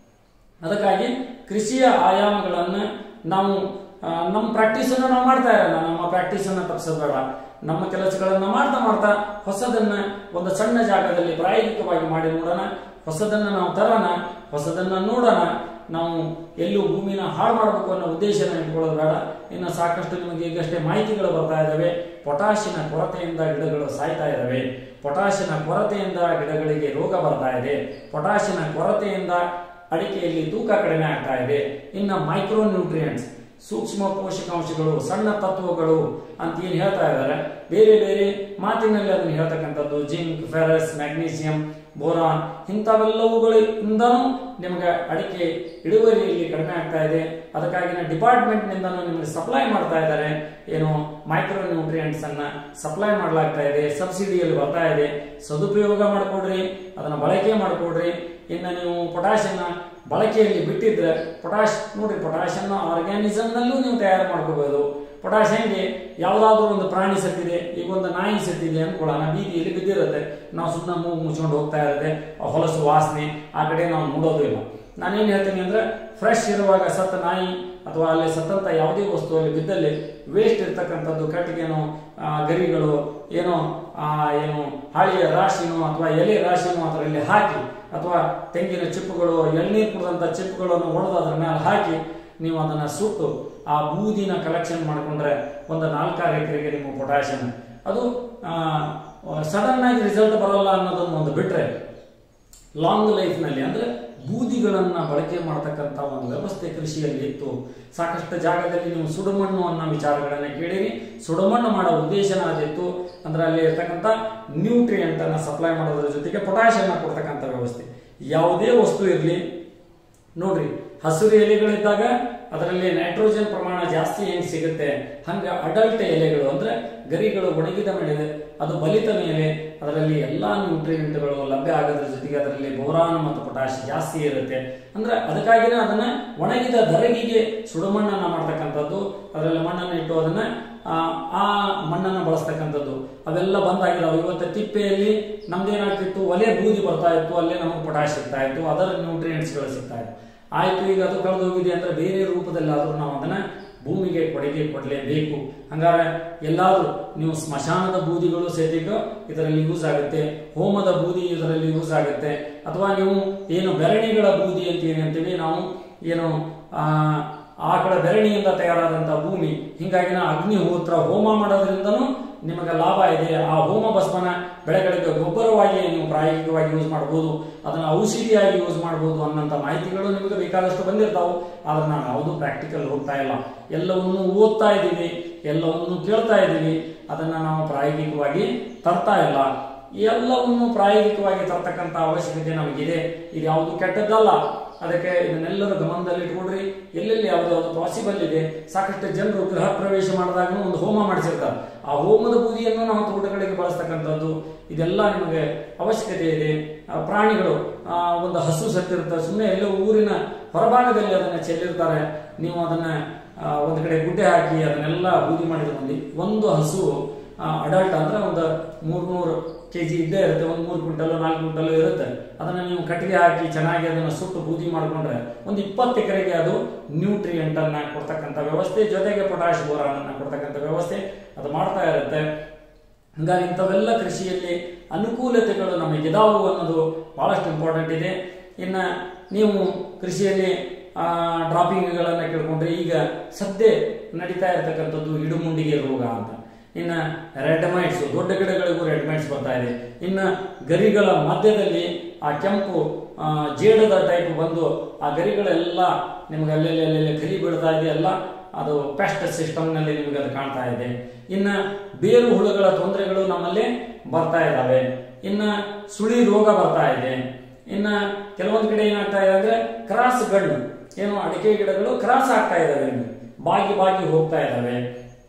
ಅದಕ್ಕಾಗಿ ಕೃಷಿಯ ಆಯಾಮಗಳನ್ನ ನಾವು ಆ, ನಮ್ಮ ಪ್ರಾಕ್ಟೀಸ್ ಅನ್ನ ನಾವು ಮಾಡ್ತಾ ಇರೋಣ ನಮ್ಮ ಪ್ರಾಕ್ಟೀಸ್ ಅನ್ನ ತಪ್ಪಿಸೋದು ಬೇಡ ನಮ್ಮ ಕೆಲಸಗಳನ್ನ ಮಾಡ್ತಾ ಮಾಡ್ತಾ ಹೊಸದನ್ನ ಒಂದು ಸಣ್ಣ ಜಾಗದಲ್ಲಿ ಪ್ರಾಯೋಗಿಕವಾಗಿ ಮಾಡಿ ನೋಡೋಣ ಹೊಸದನ್ನ ನಾವು ತರೋಣ ಹೊಸದನ್ನ ನೋಡೋಣ ನಾವು ಎಲ್ಲೂ ಭೂಮಿನ ಹಾಳು ಮಾಡಬೇಕು ಅನ್ನೋ ಉದ್ದೇಶನ ಇಟ್ಕೊಳ್ಳೋದು ಬೇಡ ಇನ್ನು ಸಾಕಷ್ಟು ನಿಮಗೆ ಈಗಷ್ಟೇ ಮಾಹಿತಿಗಳು ಬರ್ತಾ ಇದ್ದಾವೆ ಪೊಟಾಷಿನ ಕೊರತೆಯಿಂದ ಗಿಡಗಳು ಸಾಯ್ತಾ ಇದ್ದಾವೆ ಪೊಟಾಷಿನ ಕೊರತೆಯಿಂದ ಗಿಡಗಳಿಗೆ ರೋಗ ಬರ್ತಾ ಇದೆ ಪೊಟಾಷಿನ ಕೊರತೆಯಿಂದ ಅಡಿಕೆಯಲ್ಲಿ ತೂಕ ಕಡಿಮೆ ಆಗ್ತಾ ಇದೆ ಇನ್ನು ಮೈಕ್ರೋ ನ್ಯೂಟ್ರಿಯೆಂಟ್ಸ್ ಸೂಕ್ಷ್ಮ ಪೋಷಕಾಂಶಗಳು ಸಣ್ಣ ತತ್ವಗಳು ಅಂತ ಏನ್ ಹೇಳ್ತಾ ಇದ್ದಾರೆ ಬೇರೆ ಬೇರೆ ಮಾತಿನಲ್ಲಿ ಅದನ್ನ ಹೇಳ್ತಕ್ಕಂಥದ್ದು ಜಿಂಕ್ ಫೆರಸ್ ಮ್ಯಾಗ್ನೀಸಿಯಂ ಬೋರಾನ್ ಇಂಥವೆಲ್ಲವುಗಳಿಂದನೂ ನಿಮಗೆ ಅಡಿಕೆ ಇಳುವರಿಯಲ್ಲಿ ಕಡಿಮೆ ಆಗ್ತಾ ಇದೆ ಅದಕ್ಕಾಗಿ ಡಿಪಾರ್ಟ್ಮೆಂಟ್ ನಿಂದನೂ ನಿಮಗೆ ಸಪ್ಲೈ ಮಾಡ್ತಾ ಇದ್ದಾರೆ ಏನು ಮೈಕ್ರೋ ನ್ಯೂಟ್ರಿಯೆಂಟ್ಸ್ ಅನ್ನ ಸಪ್ಲೈ ಮಾಡಲಾಗ್ತಾ ಇದೆ ಸಬ್ಸಿಡಿಯಲ್ಲಿ ಬರ್ತಾ ಇದೆ ಸದುಪಯೋಗ ಮಾಡ್ಕೊಡ್ರಿ ಅದನ್ನ ಬಳಕೆ ಮಾಡ್ಕೊಡ್ರಿ ಇನ್ನು ನೀವು ಪೊಟ್ಯಾಷನ್ನ ಬಳಕೆಯಲ್ಲಿ ಬಿಟ್ಟಿದ್ರೆ ಪೊಟ್ಯಾಶ್ ನೋಡ್ರಿ ಪೊಟ್ಯಾಷನ್ನ ಆರ್ಗ್ಯಾನಿಸಮ್ ನಲ್ಲೂ ನೀವು ತಯಾರು ಮಾಡ್ಕೋಬಹುದು ಪೊಟ್ಯಾಶ್ ಹೆಂಗೆ ಯಾವ್ದಾದ್ರು ಒಂದು ಪ್ರಾಣಿ ಸತ್ತಿದೆ ಈಗ ಒಂದು ನಾಯಿ ಸತ್ತಿದೆ ಅನ್ಕೊಳ್ಳೋಣ ಬೀದಿಯಲ್ಲಿ ಬಿದ್ದಿರುತ್ತೆ ನಾವು ಸುಮ್ಮನೆ ಮೂಗು ಮುಚ್ಕೊಂಡು ಹೋಗ್ತಾ ಇರುತ್ತೆ ಆ ಹೊಲಸು ವಾಸನೆ ಆ ಕಡೆ ನಾವು ನೋಡೋದು ಇಲ್ಲ ನಾನೇನ್ ಹೇಳ್ತೀನಿ ಅಂದ್ರೆ ಫ್ರೆಶ್ ಇರುವಾಗ ಸತ್ತ ನಾಯಿ ಅಥವಾ ಅಲ್ಲಿ ಸತ್ತಂತ ಯಾವುದೇ ವಸ್ತು ಅಲ್ಲಿ ಬಿದ್ದಲ್ಲಿ ವೇಸ್ಟ್ ಇರ್ತಕ್ಕಂಥದ್ದು ಕಟ್ಟಿಗೆನೋ ಆ, ಗರಿಗಳು ಏನೋ ಆ, ಏನು ಹಾಳಿಯ ರಾಶಿನೋ ಅಥವಾ ಎಲೆ ರಾಶಿನೋ ಅದರಲ್ಲಿ ಹಾಕಿ ಅಥವಾ ತೆಂಗಿನ ಚಿಪ್ಪುಗಳು ಎಳ್ನೀರು ಕುಡಿದಂತ ಚಿಪ್ಪುಗಳನ್ನು ಒಡೆದು ಅದ್ರ ಮೇಲೆ ಹಾಕಿ ನೀವು ಅದನ್ನ ಸುಟ್ಟು ಆ ಬೂದಿನ ಕಲೆಕ್ಷನ್ ಮಾಡ್ಕೊಂಡ್ರೆ ಒಂದು ನಾಲ್ಕಾರು ಎಕರೆಗೆ ನಿಮ್ಮ ಪೊಟ್ಯಾಷಿಯಂ ಅದು ಸಡನ್ ಆಗಿ ರಿಸಲ್ಟ್ ಬರಲ್ಲ ಅನ್ನೋದನ್ನ ಒಂದು ಬಿಟ್ರೆ ಲಾಂಗ್ ಲೈಫ್ ನಲ್ಲಿ ಅಂದ್ರೆ ಬೂದಿಗಳನ್ನ ಬಳಕೆ ಮಾಡತಕ್ಕಂತ ಒಂದು ವ್ಯವಸ್ಥೆ ಕೃಷಿಯಲ್ಲಿ ಇತ್ತು ಸಾಕಷ್ಟು ಜಾಗದಲ್ಲಿ ನೀವು ಸುಡುಮಣ್ಣು ಅನ್ನೋ ವಿಚಾರಗಳನ್ನ ಕೇಳಿರಿ ಸುಡುಮಣ್ಣು ಮಾಡೋ ಉದ್ದೇಶನ ಅದಿತ್ತು ಅಂದ್ರೆ ಅಲ್ಲಿ ಇರ್ತಕ್ಕಂಥ ನ್ಯೂಟ್ರಿಯೆಂಟ್ ಅನ್ನ ಸಪ್ಲೈ ಮಾಡೋದ್ರ ಜೊತೆಗೆ ಪೊಟ್ಯಾಷಿಯಂ ಕೊಡ್ತಕ್ಕಂಥ ವ್ಯವಸ್ಥೆ ಯಾವುದೇ ವಸ್ತು ಇರಲಿ ನೋಡ್ರಿ ಹಸಿರು ಎಲೆಗಳಿದ್ದಾಗ ಅದರಲ್ಲಿ ನೈಟ್ರೋಜನ್ ಪ್ರಮಾಣ ಜಾಸ್ತಿ ಹೆಂಗ್ ಸಿಗುತ್ತೆ ಹಂಗ ಅಡಲ್ಟ್ ಎಲೆಗಳು ಅಂದ್ರೆ ಗರಿಗಳು ಒಣಗಿದ ಮೇಲೆ ಅದು ಬಲಿತ ಮೇಲೆ ಅದರಲ್ಲಿ ಎಲ್ಲಾ ನ್ಯೂಟ್ರಿಯೆಂಟ್ಗಳು ಲಭ್ಯ ಆಗೋದ್ರ ಜೊತೆಗೆ ಅದರಲ್ಲಿ ಬೋರಾನ್ ಮತ್ತು ಪೊಟ್ಯಾಶ್ ಜಾಸ್ತಿ ಇರುತ್ತೆ ಅಂದ್ರೆ ಅದಕ್ಕಾಗಿನೇ ಅದನ್ನ ಒಣಗಿದ ದರಗಿಗೆ ಸುಡುಮಣ್ಣನ್ನ ಮಾಡ್ತಕ್ಕಂಥದ್ದು ಅದರಲ್ಲಿ ಮಣ್ಣನ್ನು ಇಟ್ಟು ಅದನ್ನ ಆ, ಆ ಮಣ್ಣನ್ನು ಬಳಸ್ತಕ್ಕಂಥದ್ದು ಅವೆಲ್ಲ ಬಂದಾಗಿದಾವೆ ಇವತ್ತು ತಿಪ್ಪೆಯಲ್ಲಿ ನಮ್ದೇನಾಗ್ತಿತ್ತು ಒಲೆ ಬೂದಿ ಬರ್ತಾ ಇತ್ತು ಅಲ್ಲೇ ನಮಗೆ ಪೊಟ್ಯಾಶ್ ಸಿಗ್ತಾ ಇತ್ತು ಅದರ ನ್ಯೂಟ್ರಿಯೆಂಟ್ಸ್ಗಳು ಸಿಗ್ತಾ ಇತ್ತು ಆಯ್ತು ಈಗ ಅದು ಕಳೆದು ಹೋಗಿದೆ ಅಂದ್ರೆ ಬೇರೆ ರೂಪದಲ್ಲಾದ್ರೂ ನಾವು ಅದನ್ನ ಭೂಮಿಗೆ ಕೊಡುಗೆ ಕೊಡಲೇಬೇಕು ಹಂಗಾರೆ ಎಲ್ಲಾದ್ರೂ ನೀವು ಸ್ಮಶಾನದ ಬೂದಿಗಳು ಸಹಿತ ಇದರಲ್ಲಿ ಯೂಸ್ ಆಗುತ್ತೆ ಹೋಮದ ಬೂದಿ ಇದರಲ್ಲಿ ಯೂಸ್ ಆಗುತ್ತೆ ಅಥವಾ ನೀವು ಏನು ಬೆರಣಿಗಳ ಬೂದಿ ಅಂತ ಏನ್ ಹೇಳ್ತೀವಿ ನಾವು ಏನು ಆ ಆಕಳ ಬೆರಣಿಯಿಂದ ತಯಾರಾದಂತಹ ಭೂಮಿ ಹಿಂಗಾಗಿ ನಾ ಅಗ್ನಿಹೋತ್ರ ಹೋಮ ಮಾಡೋದ್ರಿಂದನೂ ನಿಮಗೆ ಲಾಭ ಇದೆ ಆ ಹೋಮ ಭಸ್ಮನ ಬೆಳೆಗಳಿಗೆ ಗೊಬ್ಬರವಾಗಿ ನೀವು ಪ್ರಾಯೋಗಿಕವಾಗಿ ಯೂಸ್ ಮಾಡಬಹುದು ಅದನ್ನ ಔಷಧಿಯಾಗಿ ಯೂಸ್ ಮಾಡಬಹುದು ಅನ್ನೋಂಥ ಮಾಹಿತಿಗಳು ನಿಮಗೆ ಬೇಕಾದಷ್ಟು ಬಂದಿರ್ತಾವೆ ಆದ್ರೆ ನಾವು ಯಾವುದು ಪ್ರಾಕ್ಟಿಕಲ್ ಹೋಗ್ತಾ ಇಲ್ಲ ಎಲ್ಲವನ್ನು ಓದ್ತಾ ಇದ್ದೀವಿ ಎಲ್ಲವನ್ನು ಕೇಳ್ತಾ ಇದ್ದೀವಿ ಅದನ್ನ ನಾವು ಪ್ರಾಯೋಗಿಕವಾಗಿ ತರ್ತಾ ಇಲ್ಲ ಎಲ್ಲವನ್ನು ಪ್ರಾಯೋಗಿಕವಾಗಿ ತರ್ತಕ್ಕಂಥ ಅವಶ್ಯಕತೆ ನಮಗಿದೆ ಇದು ಯಾವುದು ಕೆಟ್ಟದ್ದಲ್ಲ ಅದಕ್ಕೆ ಇದನ್ನೆಲ್ಲರೂ ಗಮನದಲ್ಲಿ ಇಟ್ಕೊಡ್ರಿ ಎಲ್ಲೆಲ್ಲಿ ಯಾವ್ದು ಯಾವ್ದು ಪಾಸಿಬಲ್ ಇದೆ ಸಾಕಷ್ಟು ಜನರು ಗೃಹ ಪ್ರವೇಶ ಮಾಡಿದಾಗ ಒಂದು ಹೋಮ ಮಾಡಿಸಿರ್ತಾರೆ ಆ ಹೋಮದ ಬೂದಿಯನ್ನು ನಾವು ತೋಟಗಳಿಗೆ ಬಳಸ್ತಕ್ಕಂಥದ್ದು ಇದೆಲ್ಲ ನಿಮಗೆ ಅವಶ್ಯಕತೆ ಇದೆ ಆ ಪ್ರಾಣಿಗಳು ಆ ಒಂದು ಹಸು ಸತ್ತಿರುತ್ತೆ ಸುಮ್ಮನೆ ಎಲ್ಲೋ ಊರಿನ ಹೊರಭಾಗದಲ್ಲಿ ಅದನ್ನ ಚೆಲ್ಲಿರ್ತಾರೆ ನೀವು ಅದನ್ನ ಆ, ಒಂದು ಕಡೆ ಗುಡ್ಡೆ ಹಾಕಿ ಅದನ್ನೆಲ್ಲ ಬೂದಿ ಮಾಡಿದ ಮಂದಿ ಒಂದು ಹಸು ಅಡಲ್ಟ್ ಅಂದ್ರೆ ಒಂದು ಮೂರ್ನೂರು ಕೆ ಜಿ ಇದ್ದೇ ಇರುತ್ತೆ ಒಂದು ಮೂರು ಕ್ವಿಂಟಲ್ ನಾಲ್ಕು ಕ್ವಿಂಟಲ್ ಇರುತ್ತೆ ಅದನ್ನ ನೀವು ಕಟ್ಟಿಗೆ ಹಾಕಿ ಚೆನ್ನಾಗಿ ಅದನ್ನ ಸುಟ್ಟು ಬೂದಿ ಮಾಡ್ಕೊಂಡ್ರೆ ಒಂದು ಇಪ್ಪತ್ತು ಎಕರೆಗೆ ಅದು ನ್ಯೂಟ್ರಿಯೆಂಟ್ ಅನ್ನ ಕೊಡ್ತಕ್ಕಂಥ ವ್ಯವಸ್ಥೆ ಜೊತೆಗೆ ಪೊಟ್ಯಾಶ್ ಬೋರಾನ್ ಅನ್ನ ಕೊಡ್ತಕ್ಕಂಥ ವ್ಯವಸ್ಥೆ ಅದು ಮಾಡ್ತಾ ಇರುತ್ತೆ ಹಂಗಾಗಿ ಇಂಥವೆಲ್ಲ ಕೃಷಿಯಲ್ಲಿ ಅನುಕೂಲತೆಗಳು ನಮಗಿದಾವು ಅನ್ನೋದು ಬಹಳಷ್ಟು ಇಂಪಾರ್ಟೆಂಟ್ ಇದೆ ಇನ್ನು ನೀವು ಕೃಷಿಯಲ್ಲಿ ಡ್ರಾಪಿಂಗ್ಗಳನ್ನು ಕೇಳ್ಕೊಂಡ್ರೆ ಈಗ ಸದ್ಯ ನಡೀತಾ ಇರತಕ್ಕಂಥದ್ದು ಇಡುಮುಂಡಿಗೆ ರೋಗ ಅಂತ ಇನ್ನು ರೆಡ್ ಮೈಟ್ಸ್ ದೊಡ್ಡ ಗಿಡಗಳಿಗೂ ರೆಡ್ ಮೈಟ್ಸ್ ಬರ್ತಾ ಇದೆ ಇನ್ನು ಗರಿಗಳ ಮಧ್ಯದಲ್ಲಿ ಆ ಕೆಂಪು ಆ, ಜೇಡದ ಟೈಪ್ ಬಂದು ಆ ಗರಿಗಳೆಲ್ಲ ನಿಮ್ಗೆ ಅಲ್ಲೆಲ್ಲಿ ಅಲ್ಲೆಲ್ಲಿ ಕರಿ ಬೀಳ್ತಾ ಇದೆ ಎಲ್ಲ ಅದು ಪೆಸ್ಟ್ ಸಿಸ್ಟಮ್ನಲ್ಲಿ ನಿಮಗೆ ಅದು ಕಾಣ್ತಾ ಇದೆ ಇನ್ನು ಬೇರು ಹುಳುಗಳ ತೊಂದರೆಗಳು ನಮ್ಮಲ್ಲಿ ಬರ್ತಾ ಇದ್ದಾವೆ ಇನ್ನು ಸುಳಿ ರೋಗ ಬರ್ತಾ ಇದೆ ಇನ್ನು ಕೆಲವೊಂದು ಕಡೆ ಏನಾಗ್ತಾ ಇದೆ ಅಂದ್ರೆ ಕ್ರಾಸ್ ಗಣ್ಣು ಏನು ಅಡಿಕೆ ಗಿಡಗಳು ಕ್ರಾಸ್ ಆಗ್ತಾ ಇದಾವೆ ಇನ್ನು. ಬಾಗಿ ಬಾಗಿ ಹೋಗ್ತಾ ಇದ್ದಾವೆ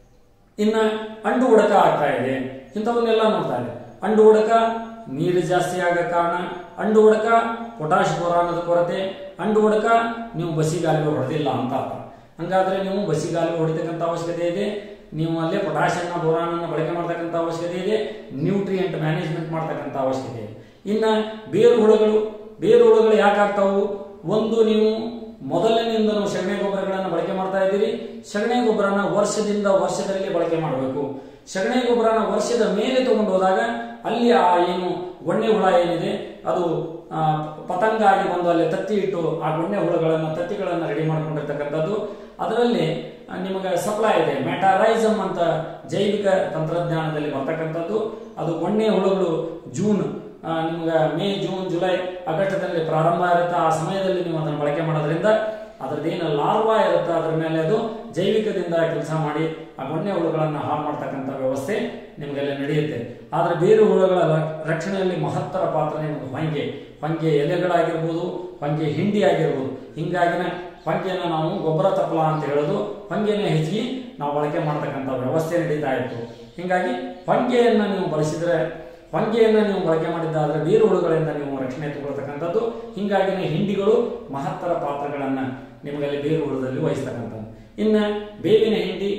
ಇನ್ನ ಅಂಡು ಉಡಕ ಆಗ್ತಾ ಇದೆ ಇಂಥವನ್ನೆಲ್ಲ ನೋಡ್ತಾ ಇದೆ ಅಂಡು ಉಡಕ ನೀರು ಜಾಸ್ತಿ ಆಗ ಕಾರಣ ಅಂಡು ಉಡಕ ಪೊಟಾಶ್ ಬೋರಾನದ ಕೊರತೆ ಅಂಡು ಉಡಕ ನೀವು ಬಸಿಗಾಲಿಗೆ ಹೊಡೆದಿಲ್ಲ ಅಂತ ಅರ್ಥ ಹಂಗಾದ್ರೆ ನೀವು ಬಸಿಗಾಲಿಗೆ ಹೊಡಿತಕ್ಕಂಥ ಅವಶ್ಯಕತೆ ಇದೆ ನೀವು ಅಲ್ಲೇ ಪೊಟ್ಯಾಷಿಯನ್ನ ಬೋರಾನನ್ನ ಬಳಕೆ ಮಾಡ್ತಕ್ಕಂಥ ಅವಶ್ಯಕತೆ ಇದೆ ನ್ಯೂಟ್ರಿಯೆಂಟ್ ಮ್ಯಾನೇಜ್ಮೆಂಟ್ ಮಾಡ್ತಕ್ಕಂಥ ಅವಶ್ಯಕತೆ ಇದೆ ಇನ್ನ ಬೇರು ಹುಳುಗಳು ಬೇರು ಹುಳುಗಳು ಯಾಕಾಗ್ತಾವು ಒಂದು ನೀವು ಮೊದಲಿನಿಂದಲೂ ಸಗಣಿ ಗೊಬ್ಬರಗಳನ್ನು ಬಳಕೆ ಮಾಡ್ತಾ ಇದ್ದೀರಿ ಸಗಣಿ ಗೊಬ್ಬರನ ವರ್ಷದಿಂದ ವರ್ಷದಲ್ಲಿ ಬಳಕೆ ಮಾಡಬೇಕು ಸಗಣಿ ಗೊಬ್ಬರನ ವರ್ಷದ ಮೇಲೆ ತಗೊಂಡು ಹೋದಾಗ ಅಲ್ಲಿ ಆ ಏನು ಗೊಣ್ಣೆ ಹುಳ ಏನಿದೆ ಅದು ಆ, ಪತಂಗ ಆಗಿ ಬಂದು ಅಲ್ಲಿ ತತ್ತಿ ಇಟ್ಟು ಆ ಗೊಣ್ಣೆ ಹುಳುಗಳನ್ನು ತತ್ತಿಗಳನ್ನು ರೆಡಿ ಮಾಡ್ಕೊಂಡಿರ್ತಕ್ಕಂಥದ್ದು ಅದರಲ್ಲಿ ಆ, ನಿಮಗೆ ಸಪ್ಲೈ ಇದೆ ಮೆಟಾರೈಸಮ್ ಅಂತ ಜೈವಿಕ ತಂತ್ರಜ್ಞಾನದಲ್ಲಿ ಬರ್ತಕ್ಕಂಥದ್ದು ಅದು ಗೊಣ್ಣೆ ಹುಳುಗಳು ಜೂನ್ ಆ, ನಿಮ್ಗೆ ಮೇ ಜೂನ್ ಜುಲೈ ಆಗಸ್ಟ್ದಲ್ಲಿ ಪ್ರಾರಂಭ ಇರುತ್ತೆ ಆ ಸಮಯದಲ್ಲಿ ನೀವು ಅದನ್ನು ಬಳಕೆ ಮಾಡೋದ್ರಿಂದ ಅದ್ರದ್ದೇನು ಲಾರ್ವಾ ಇರುತ್ತೆ ಅದ್ರ ಮೇಲೆ ಅದು ಜೈವಿಕದಿಂದ ಕೆಲಸ ಮಾಡಿ ಆ ಗೊಣ್ಣೆ ಹುಳುಗಳನ್ನು ಹಾಳು ಮಾಡ್ತಕ್ಕಂಥ ವ್ಯವಸ್ಥೆ ನಿಮಗೆಲ್ಲ ನಡೆಯುತ್ತೆ ಆದರೆ ಬೇರು ಹುಳುಗಳ ರ- ರಕ್ಷಣೆಯಲ್ಲಿ ಮಹತ್ತರ ಪಾತ್ರ ನಿಮಗೆ ಹೊಂಗೆ ಹೊಂಗೆ ಎಲೆಗಳಾಗಿರ್ಬೋದು ಹೊಂಗೆ ಹಿಂಡಿ ಆಗಿರ್ಬೋದು ಹಿಂಗಾಗಿನೇ ಹೊಂಗೆನ ನಾವು ಗೊಬ್ಬರ ತಪ್ಪಲ ಅಂತ ಹೇಳೋದು ಹೊಂಗೆನ ಹೆಚ್ಚಿಗೆ ನಾವು ಬಳಕೆ ಮಾಡ್ತಕ್ಕಂಥ ವ್ಯವಸ್ಥೆ ನಡೀತಾ ಇತ್ತು ಹಿಂಗಾಗಿ ಹೊಂಗೆಯನ್ನ ನೀವು ಬಳಸಿದ್ರೆ ಹೊಂಗೆಯನ್ನು ನೀವು ಬಳಕೆ ಮಾಡಿದ್ದಾದ್ರೆ ಬೇರು ಹುಳುಗಳಿಂದ ನೀವು ರಕ್ಷಣೆ ತಗೊಳ್ತಕ್ಕಂಥದ್ದು ಹಿಂಗಾಗಿನೇ ಹಿಂಡಿಗಳು ಮಹತ್ತರ ಪಾತ್ರಗಳನ್ನ ನಿಮಗಲ್ಲಿ ಬೇರು ಹುಳದಲ್ಲಿ ವಹಿಸ್ತಕ್ಕಂಥದ್ದು ಇನ್ನು ಬೇವಿನ ಹಿಂಡಿ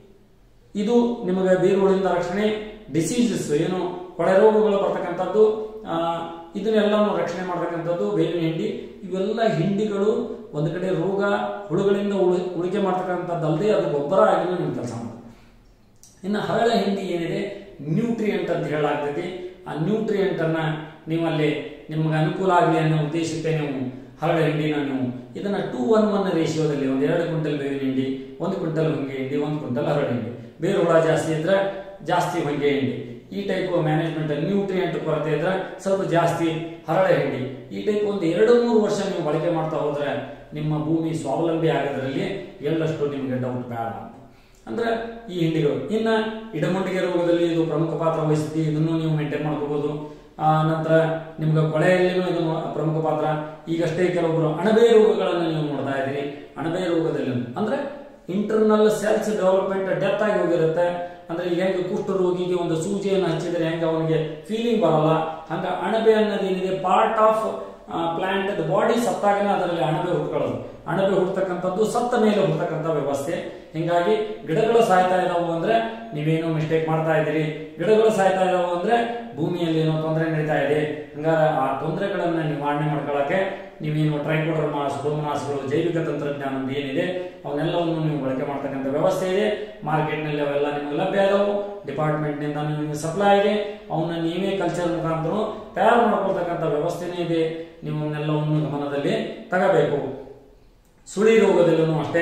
ಇದು ನಿಮಗೆ ಬೇರು ಹುಳಿಂದ ರಕ್ಷಣೆ ಡಿಸೀಸಸ್ ಏನು ಕೊಳೆ ರೋಗಗಳು ಬರ್ತಕ್ಕಂಥದ್ದು ಆ, ಇದನ್ನೆಲ್ಲವನ್ನು ರಕ್ಷಣೆ ಮಾಡ್ತಕ್ಕಂಥದ್ದು ಬೇವಿನ ಹಿಂಡಿ ಇವೆಲ್ಲ ಹಿಂಡಿಗಳು ಒಂದು ಕಡೆ ರೋಗ ಹುಳುಗಳಿಂದ ಉಳಿ ಉಳಿಕೆ ಮಾಡ್ತಕ್ಕಂಥದ್ದಲ್ಲದೆ ಅದು ಗೊಬ್ಬರ ಆಗಿನೂ ನೀವು ಕೆಲಸ ಮಾಡುತ್ತೆ ಇನ್ನು ಹರಳ ಹಿಂಡಿ ಏನಿದೆ ನ್ಯೂಟ್ರಿಯೆಂಟ್ ಅಂತ ಹೇಳಲಾಗ್ತೈತಿ ಆ ನ್ಯೂಟ್ರಿಯೆಂಟ್ ಅನ್ನ ನೀವಲ್ಲಿ ನಿಮ್ಗೆ ಅನುಕೂಲ ಆಗಲಿ ಅನ್ನೋ ಉದ್ದೇಶಕ್ಕೆ ನೀವು ಹರಳ ಹಿಂಡಿನ ನೀವು ಇದನ್ನ ಟೂ ಒನ್ ಒನ್ ರೇಷಿಯೋದಲ್ಲಿ ಒಂದು ಎರಡು ಕ್ವಿಂಟಲ್ ಬೇವಿನ ಹಿಂಡಿ ಒಂದು ಕ್ವಿಂಟಲ್ ಹೊಂಗೆ ಹಿಂಡಿ ಒಂದು ಕ್ವಿಂಟಲ್ ಹರಳ ಹಿಂಡಿ ಬೇರು ಹುಳ ಜಾಸ್ತಿ ಇದ್ರೆ ಜಾಸ್ತಿ ಹೊಂಗೆ ಹಿಂಡಿ ಈ ಟೈಪ್ ಮ್ಯಾನೇಜ್ಮೆಂಟ್ ನ್ಯೂಟ್ರಿಯೆಂಟ್ ಕೊರತೆ ಇದ್ರೆ ಸ್ವಲ್ಪ ಜಾಸ್ತಿ ಹರಳ ಹಿಂಡಿ ಈ ಟೈಪ್ ಒಂದು ಎರಡು ಮೂರು ವರ್ಷ ನೀವು ಬಳಕೆ ಮಾಡ್ತಾ ಹೋದ್ರೆ ನಿಮ್ಮ ಭೂಮಿ ಸ್ವಾವಲಂಬಿ ಆಗೋದ್ರಲ್ಲಿ ಎಳ್ಳಷ್ಟು ನಿಮಗೆ ಡೌಟ್ ಬೇಡ ಅಂತ ಅಂದ್ರೆ ಈ ಹಿಂಡಿಗಳು ಇನ್ನ ಇಡಮುಂಡಿಗೆ ರೋಗದಲ್ಲಿ ಇದು ಪ್ರಮುಖ ಪಾತ್ರ ವಹಿಸುತ್ತೆ ಇದನ್ನು ನೀವು ಮೇಂಟೈನ್ ಮಾಡ್ಕೋಬಹುದು ಆ ನಂತರ ನಿಮ್ಗೆ ಕೊಳೆಯಲ್ಲಿನೂ ಇದು ಪ್ರಮುಖ ಪಾತ್ರ ಈಗಷ್ಟೇ ಕೆಲವೊಬ್ರು ಅಣಬೆ ರೋಗಗಳನ್ನು ನೀವು ನೋಡ್ತಾ ಇದ್ದೀರಿ ಅಣಬೆ ರೋಗದಲ್ಲಿ ಅಂದ್ರೆ ಇಂಟರ್ನಲ್ ಸೆಲ್ಸ್ ಡೆವಲಪ್ಮೆಂಟ್ ಡೆತ್ ಆಗಿ ಹೋಗಿರುತ್ತೆ ಅಂದ್ರೆ ಈಗ ಹೆಂಗೆ ಕುಷ್ಠ ರೋಗಿಗೆ ಒಂದು ಸೂಜಿಯನ್ನು ಹಚ್ಚಿದ್ರೆ ಹೆಂಗೆ ಅವನಿಗೆ ಫೀಲಿಂಗ್ ಬರಲ್ಲ ಹಂಗ ಅಣಬೆ ಅನ್ನೋದೇನಿದೆ ಪಾರ್ಟ್ ಆಫ್ ಪ್ಲಾಂಟ್ ಬಾಡಿ ಸತ್ತಾಗನೇ ಅದರಲ್ಲಿ ಅಣಬೆ ಹುಟ್ಕೊಳ್ಳೋದು ಅಣಬೆ ಹುಡ್ತಕ್ಕಂಥದ್ದು ಸತ್ತ ಮೇಲೆ ಹುಡ್ತಕ್ಕಂಥ ವ್ಯವಸ್ಥೆ ಹಿಂಗಾಗಿ ಗಿಡಗಳು ಸಾಯ್ತಾ ಇದಾವು ಅಂದ್ರೆ ನೀವೇನೋ ಮಿಸ್ಟೇಕ್ ಮಾಡ್ತಾ ಇದ್ದೀರಿ ಗಿಡಗಳು ಸಾಯ್ತಾ ಇದಾವು ಅಂದ್ರೆ ಭೂಮಿಯಲ್ಲಿ ಏನೋ ತೊಂದರೆ ನಡೀತಾ ಇದೆ ಹಂಗಾರೆ ಆ ತೊಂದರೆಗಳನ್ನ ನಿವಾರಣೆ ಮಾಡ್ಕೊಳ್ಳಕ್ಕೆ ನೀವೇನು ಟ್ರೈಕೋಡರ್ಮಾಸ್ ಡೋಮನಾಸ್ಗಳು ಜೈವಿಕ ತಂತ್ರಜ್ಞಾನ ಏನಿದೆ ಅವನ್ನೆಲ್ಲವನ್ನು ನೀವು ಬಳಕೆ ಮಾಡ್ತಕ್ಕಂಥ ವ್ಯವಸ್ಥೆ ಇದೆ ಮಾರ್ಕೆಟ್ನಲ್ಲಿ ಅವೆಲ್ಲ ನಿಮ್ಗೆ ಲಭ್ಯ ಇದಾವು ಡಿಪಾರ್ಟ್ಮೆಂಟ್ನಿಂದ ನಿಮಗೆ ಸಪ್ಲೈ ಇದೆ ಅವನ್ನ ನೀವೇ ಕಲ್ಚರ್ ಮುಖಾಂತರ ತಯಾರು ಮಾಡ್ಕೊಳ್ತಕ್ಕಂಥ ವ್ಯವಸ್ಥೆನೇ ಇದೆ ನೀವು ಅವನ್ನೆಲ್ಲವನ್ನು ಗಮನದಲ್ಲಿ ತಗೋಬೇಕು ಸುಳಿ ರೋಗದಲ್ಲೂ ಅಷ್ಟೇ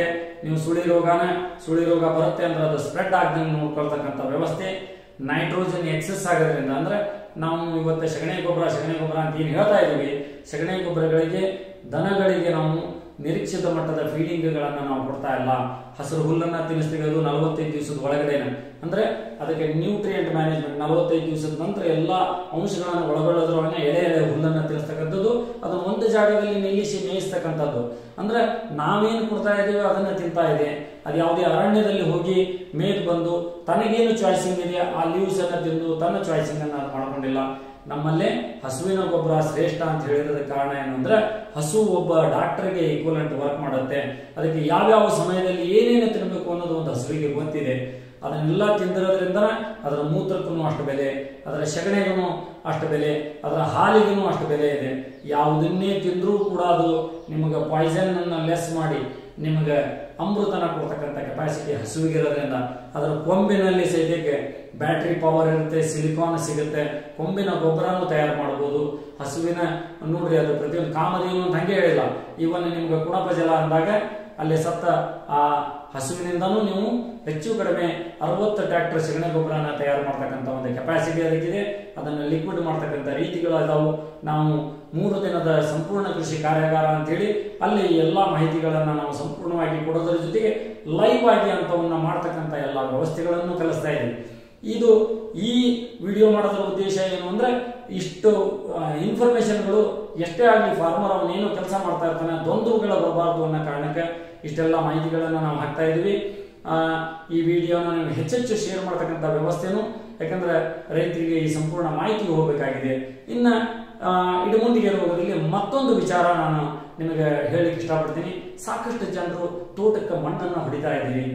ನೀವು ಸುಳಿ ರೋಗನ ಸುಳಿ ರೋಗ ಬರುತ್ತೆ ಅಂದ್ರೆ ಅದು ಸ್ಪ್ರೆಡ್ ಆಗದಂಗೆ ನೋಡ್ಕೊಳ್ತಕ್ಕಂಥ ವ್ಯವಸ್ಥೆ ನೈಟ್ರೋಜನ್ ಎಕ್ಸೆಸ್ ಆಗೋದ್ರಿಂದ ಅಂದ್ರೆ ನಾವು ಇವತ್ತು ಸಗಣಿ ಗೊಬ್ಬರ ಸಗಣಿ ಗೊಬ್ಬರ ಅಂತ ಏನು ಹೇಳ್ತಾ ಇದೀವಿ ಸಗಣಿ ಗೊಬ್ಬರಗಳಿಗೆ ದನಗಳಿಗೆ ನಾವು ನಿರೀಕ್ಷಿತ ಮಟ್ಟದ ಫೀಡಿಂಗ್ಗಳನ್ನು ನಾವು ಕೊಡ್ತಾ ಇಲ್ಲ ಹಸಿರು ಹುಲ್ಲನ್ನ ತಿನ್ನಿಸ್ತೀವಿ ಅದು ನಲವತ್ತೈದು ದಿವಸದ ಒಳಗಡೆನೆ ಅಂದ್ರೆ ಅದಕ್ಕೆ ನ್ಯೂಟ್ರಿಯೆಂಟ್ ಮ್ಯಾನೇಜ್ಮೆಂಟ್ ನಲವತ್ತೈದು ದಿವಸದ ನಂತರ ಎಲ್ಲ ಅಂಶಗಳನ್ನು ಒಳಗೊಳ್ಳೋದ್ರೊಳಗೆ ಎಳೆ ಎಳೆ ಹುಲ್ಲನ್ನ ತಿನ್ನಿಸ್ತಕ್ಕಂಥದ್ದು ಅದನ್ನ ಒಂದು ಜಾಗದಲ್ಲಿ ನಿಲ್ಲಿಸಿ ಮೇಯಿಸ್ತಕ್ಕಂಥದ್ದು ಅಂದ್ರೆ ನಾವೇನು ಕೊಡ್ತಾ ಇದೀವಿ ಅದನ್ನ ತಿಂತಾ ಇದೆ ಅದು ಯಾವುದೇ ಅರಣ್ಯದಲ್ಲಿ ಹೋಗಿ ಮೇದ್ ಬಂದು ತನಗೇನು ಚಾಯ್ಸಿಂಗ್ ಇದೆ ಆ ಲೀವ್ಸ್ ಅನ್ನ ತಿಂದು ತನ್ನ ಚಾಯ್ಸಿಂಗ್ ಅನ್ನ ಅದು ಮಾಡ್ಕೊಂಡಿಲ್ಲ ನಮ್ಮಲ್ಲೇ ಹಸುವಿನ ಗೊಬ್ಬರ ಶ್ರೇಷ್ಠ ಅಂತ ಹೇಳಿರೋದಕ್ಕೆ ಕಾರಣ ಏನು ಅಂದ್ರೆ ಹಸು ಒಬ್ಬ ಡಾಕ್ಟರ್ಗೆ ಈಕ್ವಲೆಂಟ್ ವರ್ಕ್ ಮಾಡುತ್ತೆ ಅದಕ್ಕೆ ಯಾವ್ಯಾವ ಸಮಯದಲ್ಲಿ ಏನೇನು ತಿನ್ನಬೇಕು ಅನ್ನೋದು ಒಂದು ಹಸುವಿಗೆ ಗೊತ್ತಿದೆ ಅದನ್ನೆಲ್ಲ ತಿಂದಿರೋದ್ರಿಂದ ಅದರ ಮೂತ್ರಕ್ಕೂ ಅಷ್ಟು ಬೆಲೆ ಅದರ ಸೆಗಣಿಗೂ ಅಷ್ಟು ಬೆಲೆ ಅದರ ಹಾಲಿಗೂ ಅಷ್ಟು ಬೆಲೆ ಇದೆ ಯಾವುದನ್ನೇ ತಿಂದರೂ ಕೂಡ ಅದು ನಿಮಗೆ ಪಾಯ್ಸನ್ ಅನ್ನ ಲೆಸ್ ಮಾಡಿ ನಿಮಗೆ ಅಮೃತನ ಕೊಡ್ತಕ್ಕಂಥ ಕೆಪಾಸಿಟಿ ಹಸುವಿಗಿರೋದ್ರಿಂದ ಅದರ ಕೊಂಬಿನಲ್ಲಿ ಸಹಿತಕ್ಕೆ ಬ್ಯಾಟ್ರಿ ಪವರ್ ಇರುತ್ತೆ ಸಿಲಿಕಾನ್ ಸಿಗುತ್ತೆ ಕೊಂಬಿನ ಗೊಬ್ಬರನೂ ತಯಾರು ಮಾಡಬಹುದು ಹಸುವಿನ ನೋಡ್ರಿ ಅದು ಪ್ರತಿಯೊಂದು ಕಾಮಧೇನು ಅಂತ ಹಂಗೆ ಹೇಳಿಲ್ಲ ಇವನ್ ನಿಮ್ಗೆ ಕುಣಪ ಜಲ ಅಂದಾಗ ಅಲ್ಲಿ ಸತ್ತ ಆ ಹಸುವಿನಿಂದನೂ ನೀವು ಹೆಚ್ಚು ಕಡಿಮೆ ಅರವತ್ತು ಟ್ರ್ಯಾಕ್ಟರ್ ಸಗಣಿ ಗೊಬ್ಬರನ ತಯಾರು ಮಾಡ್ತಕ್ಕಂಥ ಒಂದು ಕೆಪಾಸಿಟಿ ಅದಕ್ಕಿದೆ ಅದನ್ನು ಲಿಕ್ವಿಡ್ ಮಾಡ್ತಕ್ಕಂಥ ರೀತಿಗಳು ಅದಾವು ನಾವು ಮೂರು ದಿನದ ಸಂಪೂರ್ಣ ಕೃಷಿ ಕಾರ್ಯಾಗಾರ ಅಂತೇಳಿ ಅಲ್ಲಿ ಎಲ್ಲ ಮಾಹಿತಿಗಳನ್ನ ನಾವು ಸಂಪೂರ್ಣವಾಗಿ ಕೊಡೋದ್ರ ಜೊತೆಗೆ ಲೈವ್ ಆಗಿ ಅಂತವನ್ನ ಮಾಡ್ತಕ್ಕಂಥ ಎಲ್ಲ ವ್ಯವಸ್ಥೆಗಳನ್ನು ಕಲಿಸ್ತಾ ಇದ್ದೀವಿ ಇದು ಈ ವಿಡಿಯೋ ಮಾಡೋದ್ರ ಉದ್ದೇಶ ಏನು ಅಂದ್ರೆ ಇಷ್ಟು ಇನ್ಫಾರ್ಮೇಶನ್ಗಳು ಎಷ್ಟೇ ಆಗಲಿ ಫಾರ್ಮರ್ ಅವನೇನು ಕೆಲಸ ಮಾಡ್ತಾ ಇರ್ತಾನೆ ದ್ವಂದ್ವಗಳ ಬರಬಾರ್ದು ಅನ್ನೋ ಕಾರಣಕ್ಕೆ ಇಷ್ಟೆಲ್ಲ ಮಾಹಿತಿಗಳನ್ನು ನಾವು ಹಾಕ್ತಾ ಇದೀವಿ ಆ, ಈ ವಿಡಿಯೋನ ನೀವು ಹೆಚ್ಚೆಚ್ಚು ಶೇರ್ ಮಾಡ್ತಕ್ಕಂಥ ವ್ಯವಸ್ಥೆನು ಯಾಕಂದ್ರೆ ರೈತರಿಗೆ ಈ ಸಂಪೂರ್ಣ ಮಾಹಿತಿ ಹೋಗಬೇಕಾಗಿದೆ ಇನ್ನ ಆ, ಇಡಮುಂಡಿಗೆ ರೋಗದಲ್ಲಿ ಮತ್ತೊಂದು ವಿಚಾರ ನಾನು ನಿಮಗೆ ಹೇಳಲಿಕ್ಕೆ ಇಷ್ಟಪಡ್ತೀನಿ ಸಾಕಷ್ಟು ಜನರು ತೋಟಕ್ಕೆ ಮಣ್ಣನ್ನು ಹೊಡಿತಾ ಇದ್ದೀವಿ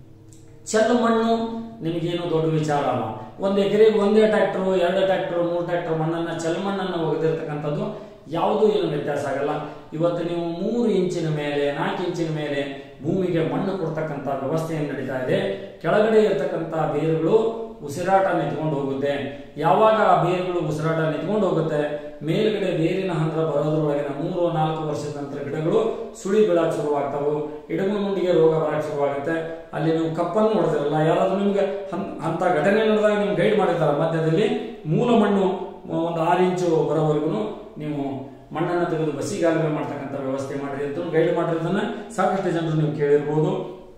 ಚೆಲ್ಲ ಮಣ್ಣು ನಿಮಗೇನು ದೊಡ್ಡ ವಿಚಾರ ಅಲ್ಲ ಒಂದು ಎಕರೆಗೆ ಒಂದೇ ಟ್ರ್ಯಾಕ್ಟರ್ ಎರಡು ಟ್ರ್ಯಾಕ್ಟರ್ ಮೂರು ಟ್ರ್ಯಾಕ್ಟರ್ ಮಣ್ಣನ್ನ ಚೆಲ್ಲ ಮಣ್ಣನ್ನು ಒಗೆದಿರ್ತಕ್ಕಂಥದ್ದು ಯಾವುದೂ ಏನು ವ್ಯತ್ಯಾಸ ಆಗಲ್ಲ ಇವತ್ತು ನೀವು ಮೂರು ಇಂಚಿನ ಮೇಲೆ ನಾಲ್ಕು ಇಂಚಿನ ಮೇಲೆ ಭೂಮಿಗೆ ಮಣ್ಣು ಕೊಡ್ತಕ್ಕಂಥ ವ್ಯವಸ್ಥೆ ಏನ್ ನಡೀತಾ ಇದೆ ಕೆಳಗಡೆ ಇರ್ತಕ್ಕಂಥ ಬೇರುಗಳು ಉಸಿರಾಟ ನಿಂತ್ಕೊಂಡು ಹೋಗುತ್ತೆ ಯಾವಾಗ ಆ ಬೇರುಗಳು ಉಸಿರಾಟ ನಿಂತ್ಕೊಂಡು ಹೋಗುತ್ತೆ ಮೇಲ್ಗಡೆ ಬೇರಿನ ಹಂತರ ಬರೋದ್ರೊಳಗಿನ ಮೂರು ನಾಲ್ಕು ವರ್ಷದ ನಂತರ ಗಿಡಗಳು ಸುಳಿ ಬೀಳಕ್ ಶುರುವಾಗ್ತಾವು ಇಡಮು ಮುಂಡಿಗೆ ರೋಗ ಬರಕ್ ಶುರುವಾಗುತ್ತೆ ಅಲ್ಲಿ ನೀವು ಕಪ್ಪನ್ನು ಹೊಡೆದಿರಲ್ಲ ಯಾರಾದ್ರೂ ನಿಮ್ಗೆ ಹನ್- ಅಂತ ಘಟನೆ ನಡೆದಾಗ ನಿಮ್ಗೆ ಗೈಡ್ ಮಾಡಿರ್ತಾರೆ ಮಧ್ಯದಲ್ಲಿ ಮೂಲ ಮಣ್ಣು ಒಂದು ಆರು ಇಂಚು ಬರೋವರೆಗೂ ನೀವು ಮಣ್ಣನ್ನು ತೆಗೆದು ಬಸಿಗಾಲುವೆ ಮಾಡ್ತಕ್ಕಂಥ ವ್ಯವಸ್ಥೆ ಮಾಡಿರಿ ಅಂತ ಗೈಡ್ ಮಾಡಿರೋದನ್ನ ಸಾಕಷ್ಟು ಜನರು ನೀವು ಕೇಳಿರ್ಬೋದು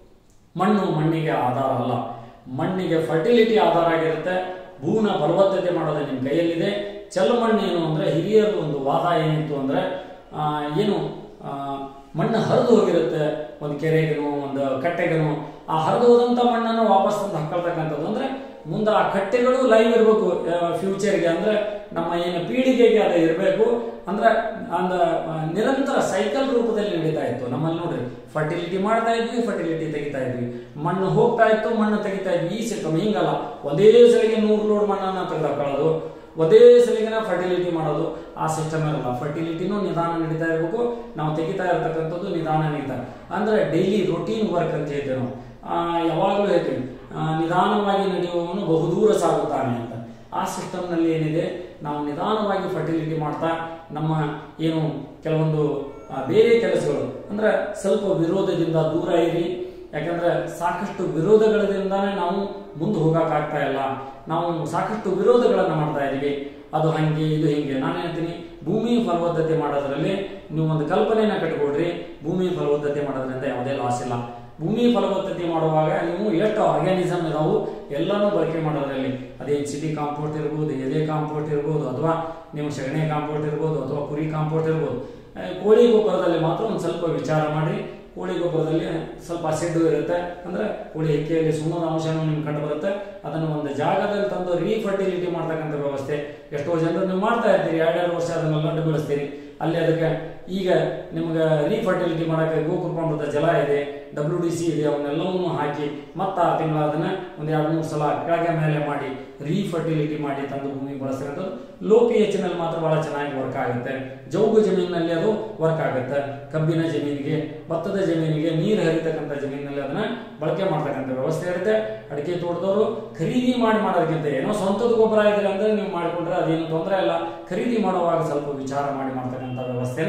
ಮಣ್ಣು ಮಣ್ಣಿಗೆ ಆಧಾರ ಅಲ್ಲ ಮಣ್ಣಿಗೆ ಫರ್ಟಿಲಿಟಿ ಆಧಾರ ಆಗಿರುತ್ತೆ ಭೂನ ಫಲವತ್ತತೆ ಮಾಡೋದು ನಿಮ್ಮ ಕೈಯಲ್ಲಿದೆ ಚೆಲ್ಲ ಮಣ್ಣು ಏನು ಅಂದ್ರೆ ಹಿರಿಯರ ಒಂದು ವಾದ ಏನಿತ್ತು ಅಂದ್ರೆ ಆ, ಏನು ಆ, ಮಣ್ಣು ಹರಿದು ಹೋಗಿರುತ್ತೆ ಒಂದು ಕೆರೆಗೆನೋ ಒಂದು ಕಟ್ಟೆಗೆನೋ ಆ ಹರಿದು ಹೋದಂತ ಮಣ್ಣನ್ನು ವಾಪಸ್ ತಂದು ಹಾಕೊಳ್ತಕ್ಕಂಥದ್ದು ಅಂದ್ರೆ ಮುಂದೆ ಆ ಕಟ್ಟೆಗಳು ಲೈವ್ ಇರಬೇಕು ಫ್ಯೂಚರ್ಗೆ ಅಂದ್ರೆ ನಮ್ಮ ಏನು ಪೀಳಿಗೆಗೆ ಅದು ಇರಬೇಕು ಅಂದ್ರೆ ಅಂದ ಆ, ನಿರಂತರ ಸೈಕಲ್ ರೂಪದಲ್ಲಿ ನಡೀತಾ ಇತ್ತು ನಮ್ಮಲ್ಲಿ ನೋಡ್ರಿ ಫರ್ಟಿಲಿಟಿ ಮಾಡ್ತಾ ಇದ್ವಿ ಫರ್ಟಿಲಿಟಿ ತೆಗಿತಾ ಇದ್ವಿ ಮಣ್ಣು ಹೋಗ್ತಾ ಇತ್ತು ಮಣ್ಣು ತೆಗಿತಾ ಇದ್ವಿ ಈ ಸಿಸ್ಟಮ್ ಹಿಂಗಲ್ಲ ಒಂದೇ ಸಲಿಗೆ ನೂರು ಲೋಡ್ ಮಣ್ಣನ್ನ ತೆಗೆದುಕೊಳ್ಳೋದು ಒಂದೇ ಸಲಿಗೆನ ಫರ್ಟಿಲಿಟಿ ಮಾಡೋದು ಆ ಸಿಸ್ಟಮ್ ಇರಲ್ಲ ಫರ್ಟಿಲಿಟಿನೂ ನಿಧಾನ ನಡೀತಾ ಇರಬೇಕು ನಾವು ತೆಗಿತಾ ಇರತಕ್ಕಂಥದ್ದು ನಿಧಾನ ನಡೀತಾ ಅಂದ್ರೆ ಡೈಲಿ ರೊಟೀನ್ ವರ್ಕ್ ಅಂತ ಹೇಳ್ತೇವೆ ನಾವು ಆ, ಯಾವಾಗಲೂ ಹೇಳ್ತೀವಿ ಆ, ನಿಧಾನವಾಗಿ ನಡೆಯುವವನು ಬಹುದೂರ ಸಾಗುತ್ತಾನೆ ಅಂತ ಆ ಸಿಸ್ಟಮ್ನಲ್ಲಿ ಏನಿದೆ ನಾವು ನಿಧಾನವಾಗಿ ಫರ್ಟಿಲಿಟಿ ಮಾಡ್ತಾ ನಮ್ಮ ಏನು ಕೆಲವೊಂದು ಆ, ಬೇರೆ ಕೆಲಸಗಳು ಅಂದ್ರೆ ಸ್ವಲ್ಪ ವಿರೋಧದಿಂದ ದೂರ ಇರಿ ಯಾಕಂದ್ರೆ ಸಾಕಷ್ಟು ವಿರೋಧಗಳಿಂದಾನೇ ನಾವು ಮುಂದೆ ಹೋಗಕ್ಕಾಗ್ತಾ ಇಲ್ಲ ನಾವು ಸಾಕಷ್ಟು ವಿರೋಧಗಳನ್ನ ಮಾಡ್ತಾ ಇದೀವಿ ಅದು ಹಂಗೆ ಇದು ಹಿಂಗೆ ನಾನು ಹೇಳ್ತೀನಿ ಭೂಮಿ ಫಲವತ್ತತೆ ಮಾಡೋದ್ರಲ್ಲಿ ನೀವು ಒಂದು ಕಲ್ಪನೆಯನ್ನ ಕಟ್ಕೊಡ್ರಿ ಭೂಮಿ ಫಲವತ್ತತೆ ಮಾಡೋದ್ರಿಂದ ಯಾವುದೇ ಲಾಸ್ ಇಲ್ಲ ಭೂಮಿ ಫಲವತ್ತತೆ ಮಾಡುವಾಗ ನೀವು ಎಷ್ಟು ಆರ್ಗ್ಯಾನಿಸಮ್ ಇದಾವು ಎಲ್ಲಾನು ಬಳಕೆ ಮಾಡೋದ್ರಲ್ಲಿ ಅದೇ ಸಿಟಿ ಕಾಂಪೋಸ್ಟ್ ಇರ್ಬೋದು ಎದೆ ಕಾಂಪೋಸ್ಟ್ ಇರ್ಬೋದು ಅಥವಾ ನೀವು ಸಗಣಿ ಕಾಂಪೋಸ್ಟ್ ಇರ್ಬೋದು ಅಥವಾ ಕುರಿ ಕಾಂಪೋಸ್ಟ್ ಇರ್ಬೋದು ಆ, ಕೋಳಿ ಗೊಬ್ಬರದಲ್ಲಿ ಮಾತ್ರ ಒಂದು ಸ್ವಲ್ಪ ವಿಚಾರ ಮಾಡಿ ಕೋಳಿ ಗೊಬ್ಬರದಲ್ಲಿ ಸ್ವಲ್ಪ ಅಸಿಡ್ ಇರುತ್ತೆ ಅಂದ್ರೆ ಕೋಳಿ ಹೆಕ್ಕೆಯಲ್ಲಿ ಸುಣ್ಣದ ಅಂಶನೂ ನಿಮ್ಗೆ ಕಂಡು ಬರುತ್ತೆ ಅದನ್ನು ಒಂದು ಜಾಗದಲ್ಲಿ ತಂದು ರೀಫರ್ಟಿಲಿಟಿ ಮಾಡ್ತಕ್ಕಂಥ ವ್ಯವಸ್ಥೆ ಎಷ್ಟೋ ಜನರು ನೀವು ಮಾಡ್ತಾ ಇರ್ತೀರಿ ಎರಡೆರಡು ವರ್ಷ ಅದನ್ನ ಲಡ್ಡು ಬೆಳೆಸ್ತೀರಿ ಅಲ್ಲಿ ಅದಕ್ಕೆ ಈಗ ನಿಮ್ಗೆ ರೀಫರ್ಟಿಲಿಟಿ ಮಾಡಕ್ಕೆ ಗೋಕೃಪಾಮೃತ ಜಲ ಇದೆ ಡಬ್ಲ್ಯೂ ಡಿ ಸಿ ಇದೆ ಅವನ್ನೆಲ್ಲವನ್ನೂ ಹಾಕಿ ಮತ್ತೆ ಆರು ತಿಂಗಳ ಅದನ್ನ ಒಂದ್ ಎರಡು ಮೂರು ಸಲ ಕೆಳಗೆ ಮೇಲೆ ಮಾಡಿ ರೀಫರ್ಟಿಲಿಟಿ ಮಾಡಿ ತಂದು ಭೂಮಿಗೆ ಬಳಸ್ತಕ್ಕಂಥದ್ದು ಲೋ ಪಿ ಎಚ್ ನಲ್ಲಿ ಮಾತ್ರ ಬಹಳ ಚೆನ್ನಾಗಿ ವರ್ಕ್ ಆಗುತ್ತೆ ಜೌಗು ಜಮೀನಿನಲ್ಲಿ ಅದು ವರ್ಕ್ ಆಗುತ್ತೆ ಕಬ್ಬಿನ ಜಮೀನಿಗೆ ಭತ್ತದ ಜಮೀನಿಗೆ ನೀರು ಹರಿತಕ್ಕಂಥ ಜಮೀನಿನಲ್ಲಿ ಅದನ್ನ ಬಳಕೆ ಮಾಡ್ತಕ್ಕಂಥ ವ್ಯವಸ್ಥೆ ಇರುತ್ತೆ ಅಡಿಕೆ ತೋಟದವರು ಖರೀದಿ ಮಾಡಿ ಮಾಡೋದಕ್ಕಿಂತ ಏನೋ ಸ್ವಂತದ ಗೊಬ್ಬರ ಇದೆ ಅಂದ್ರೆ ನೀವು ಮಾಡಿಕೊಂಡ್ರೆ ಅದೇನು ತೊಂದರೆ ಇಲ್ಲ ಖರೀದಿ ಮಾಡುವಾಗ ಸ್ವಲ್ಪ ವಿಚಾರ ಮಾಡಿ ಮಾಡ್ತಕ್ಕಂಥ ವ್ಯವಸ್ಥೆನ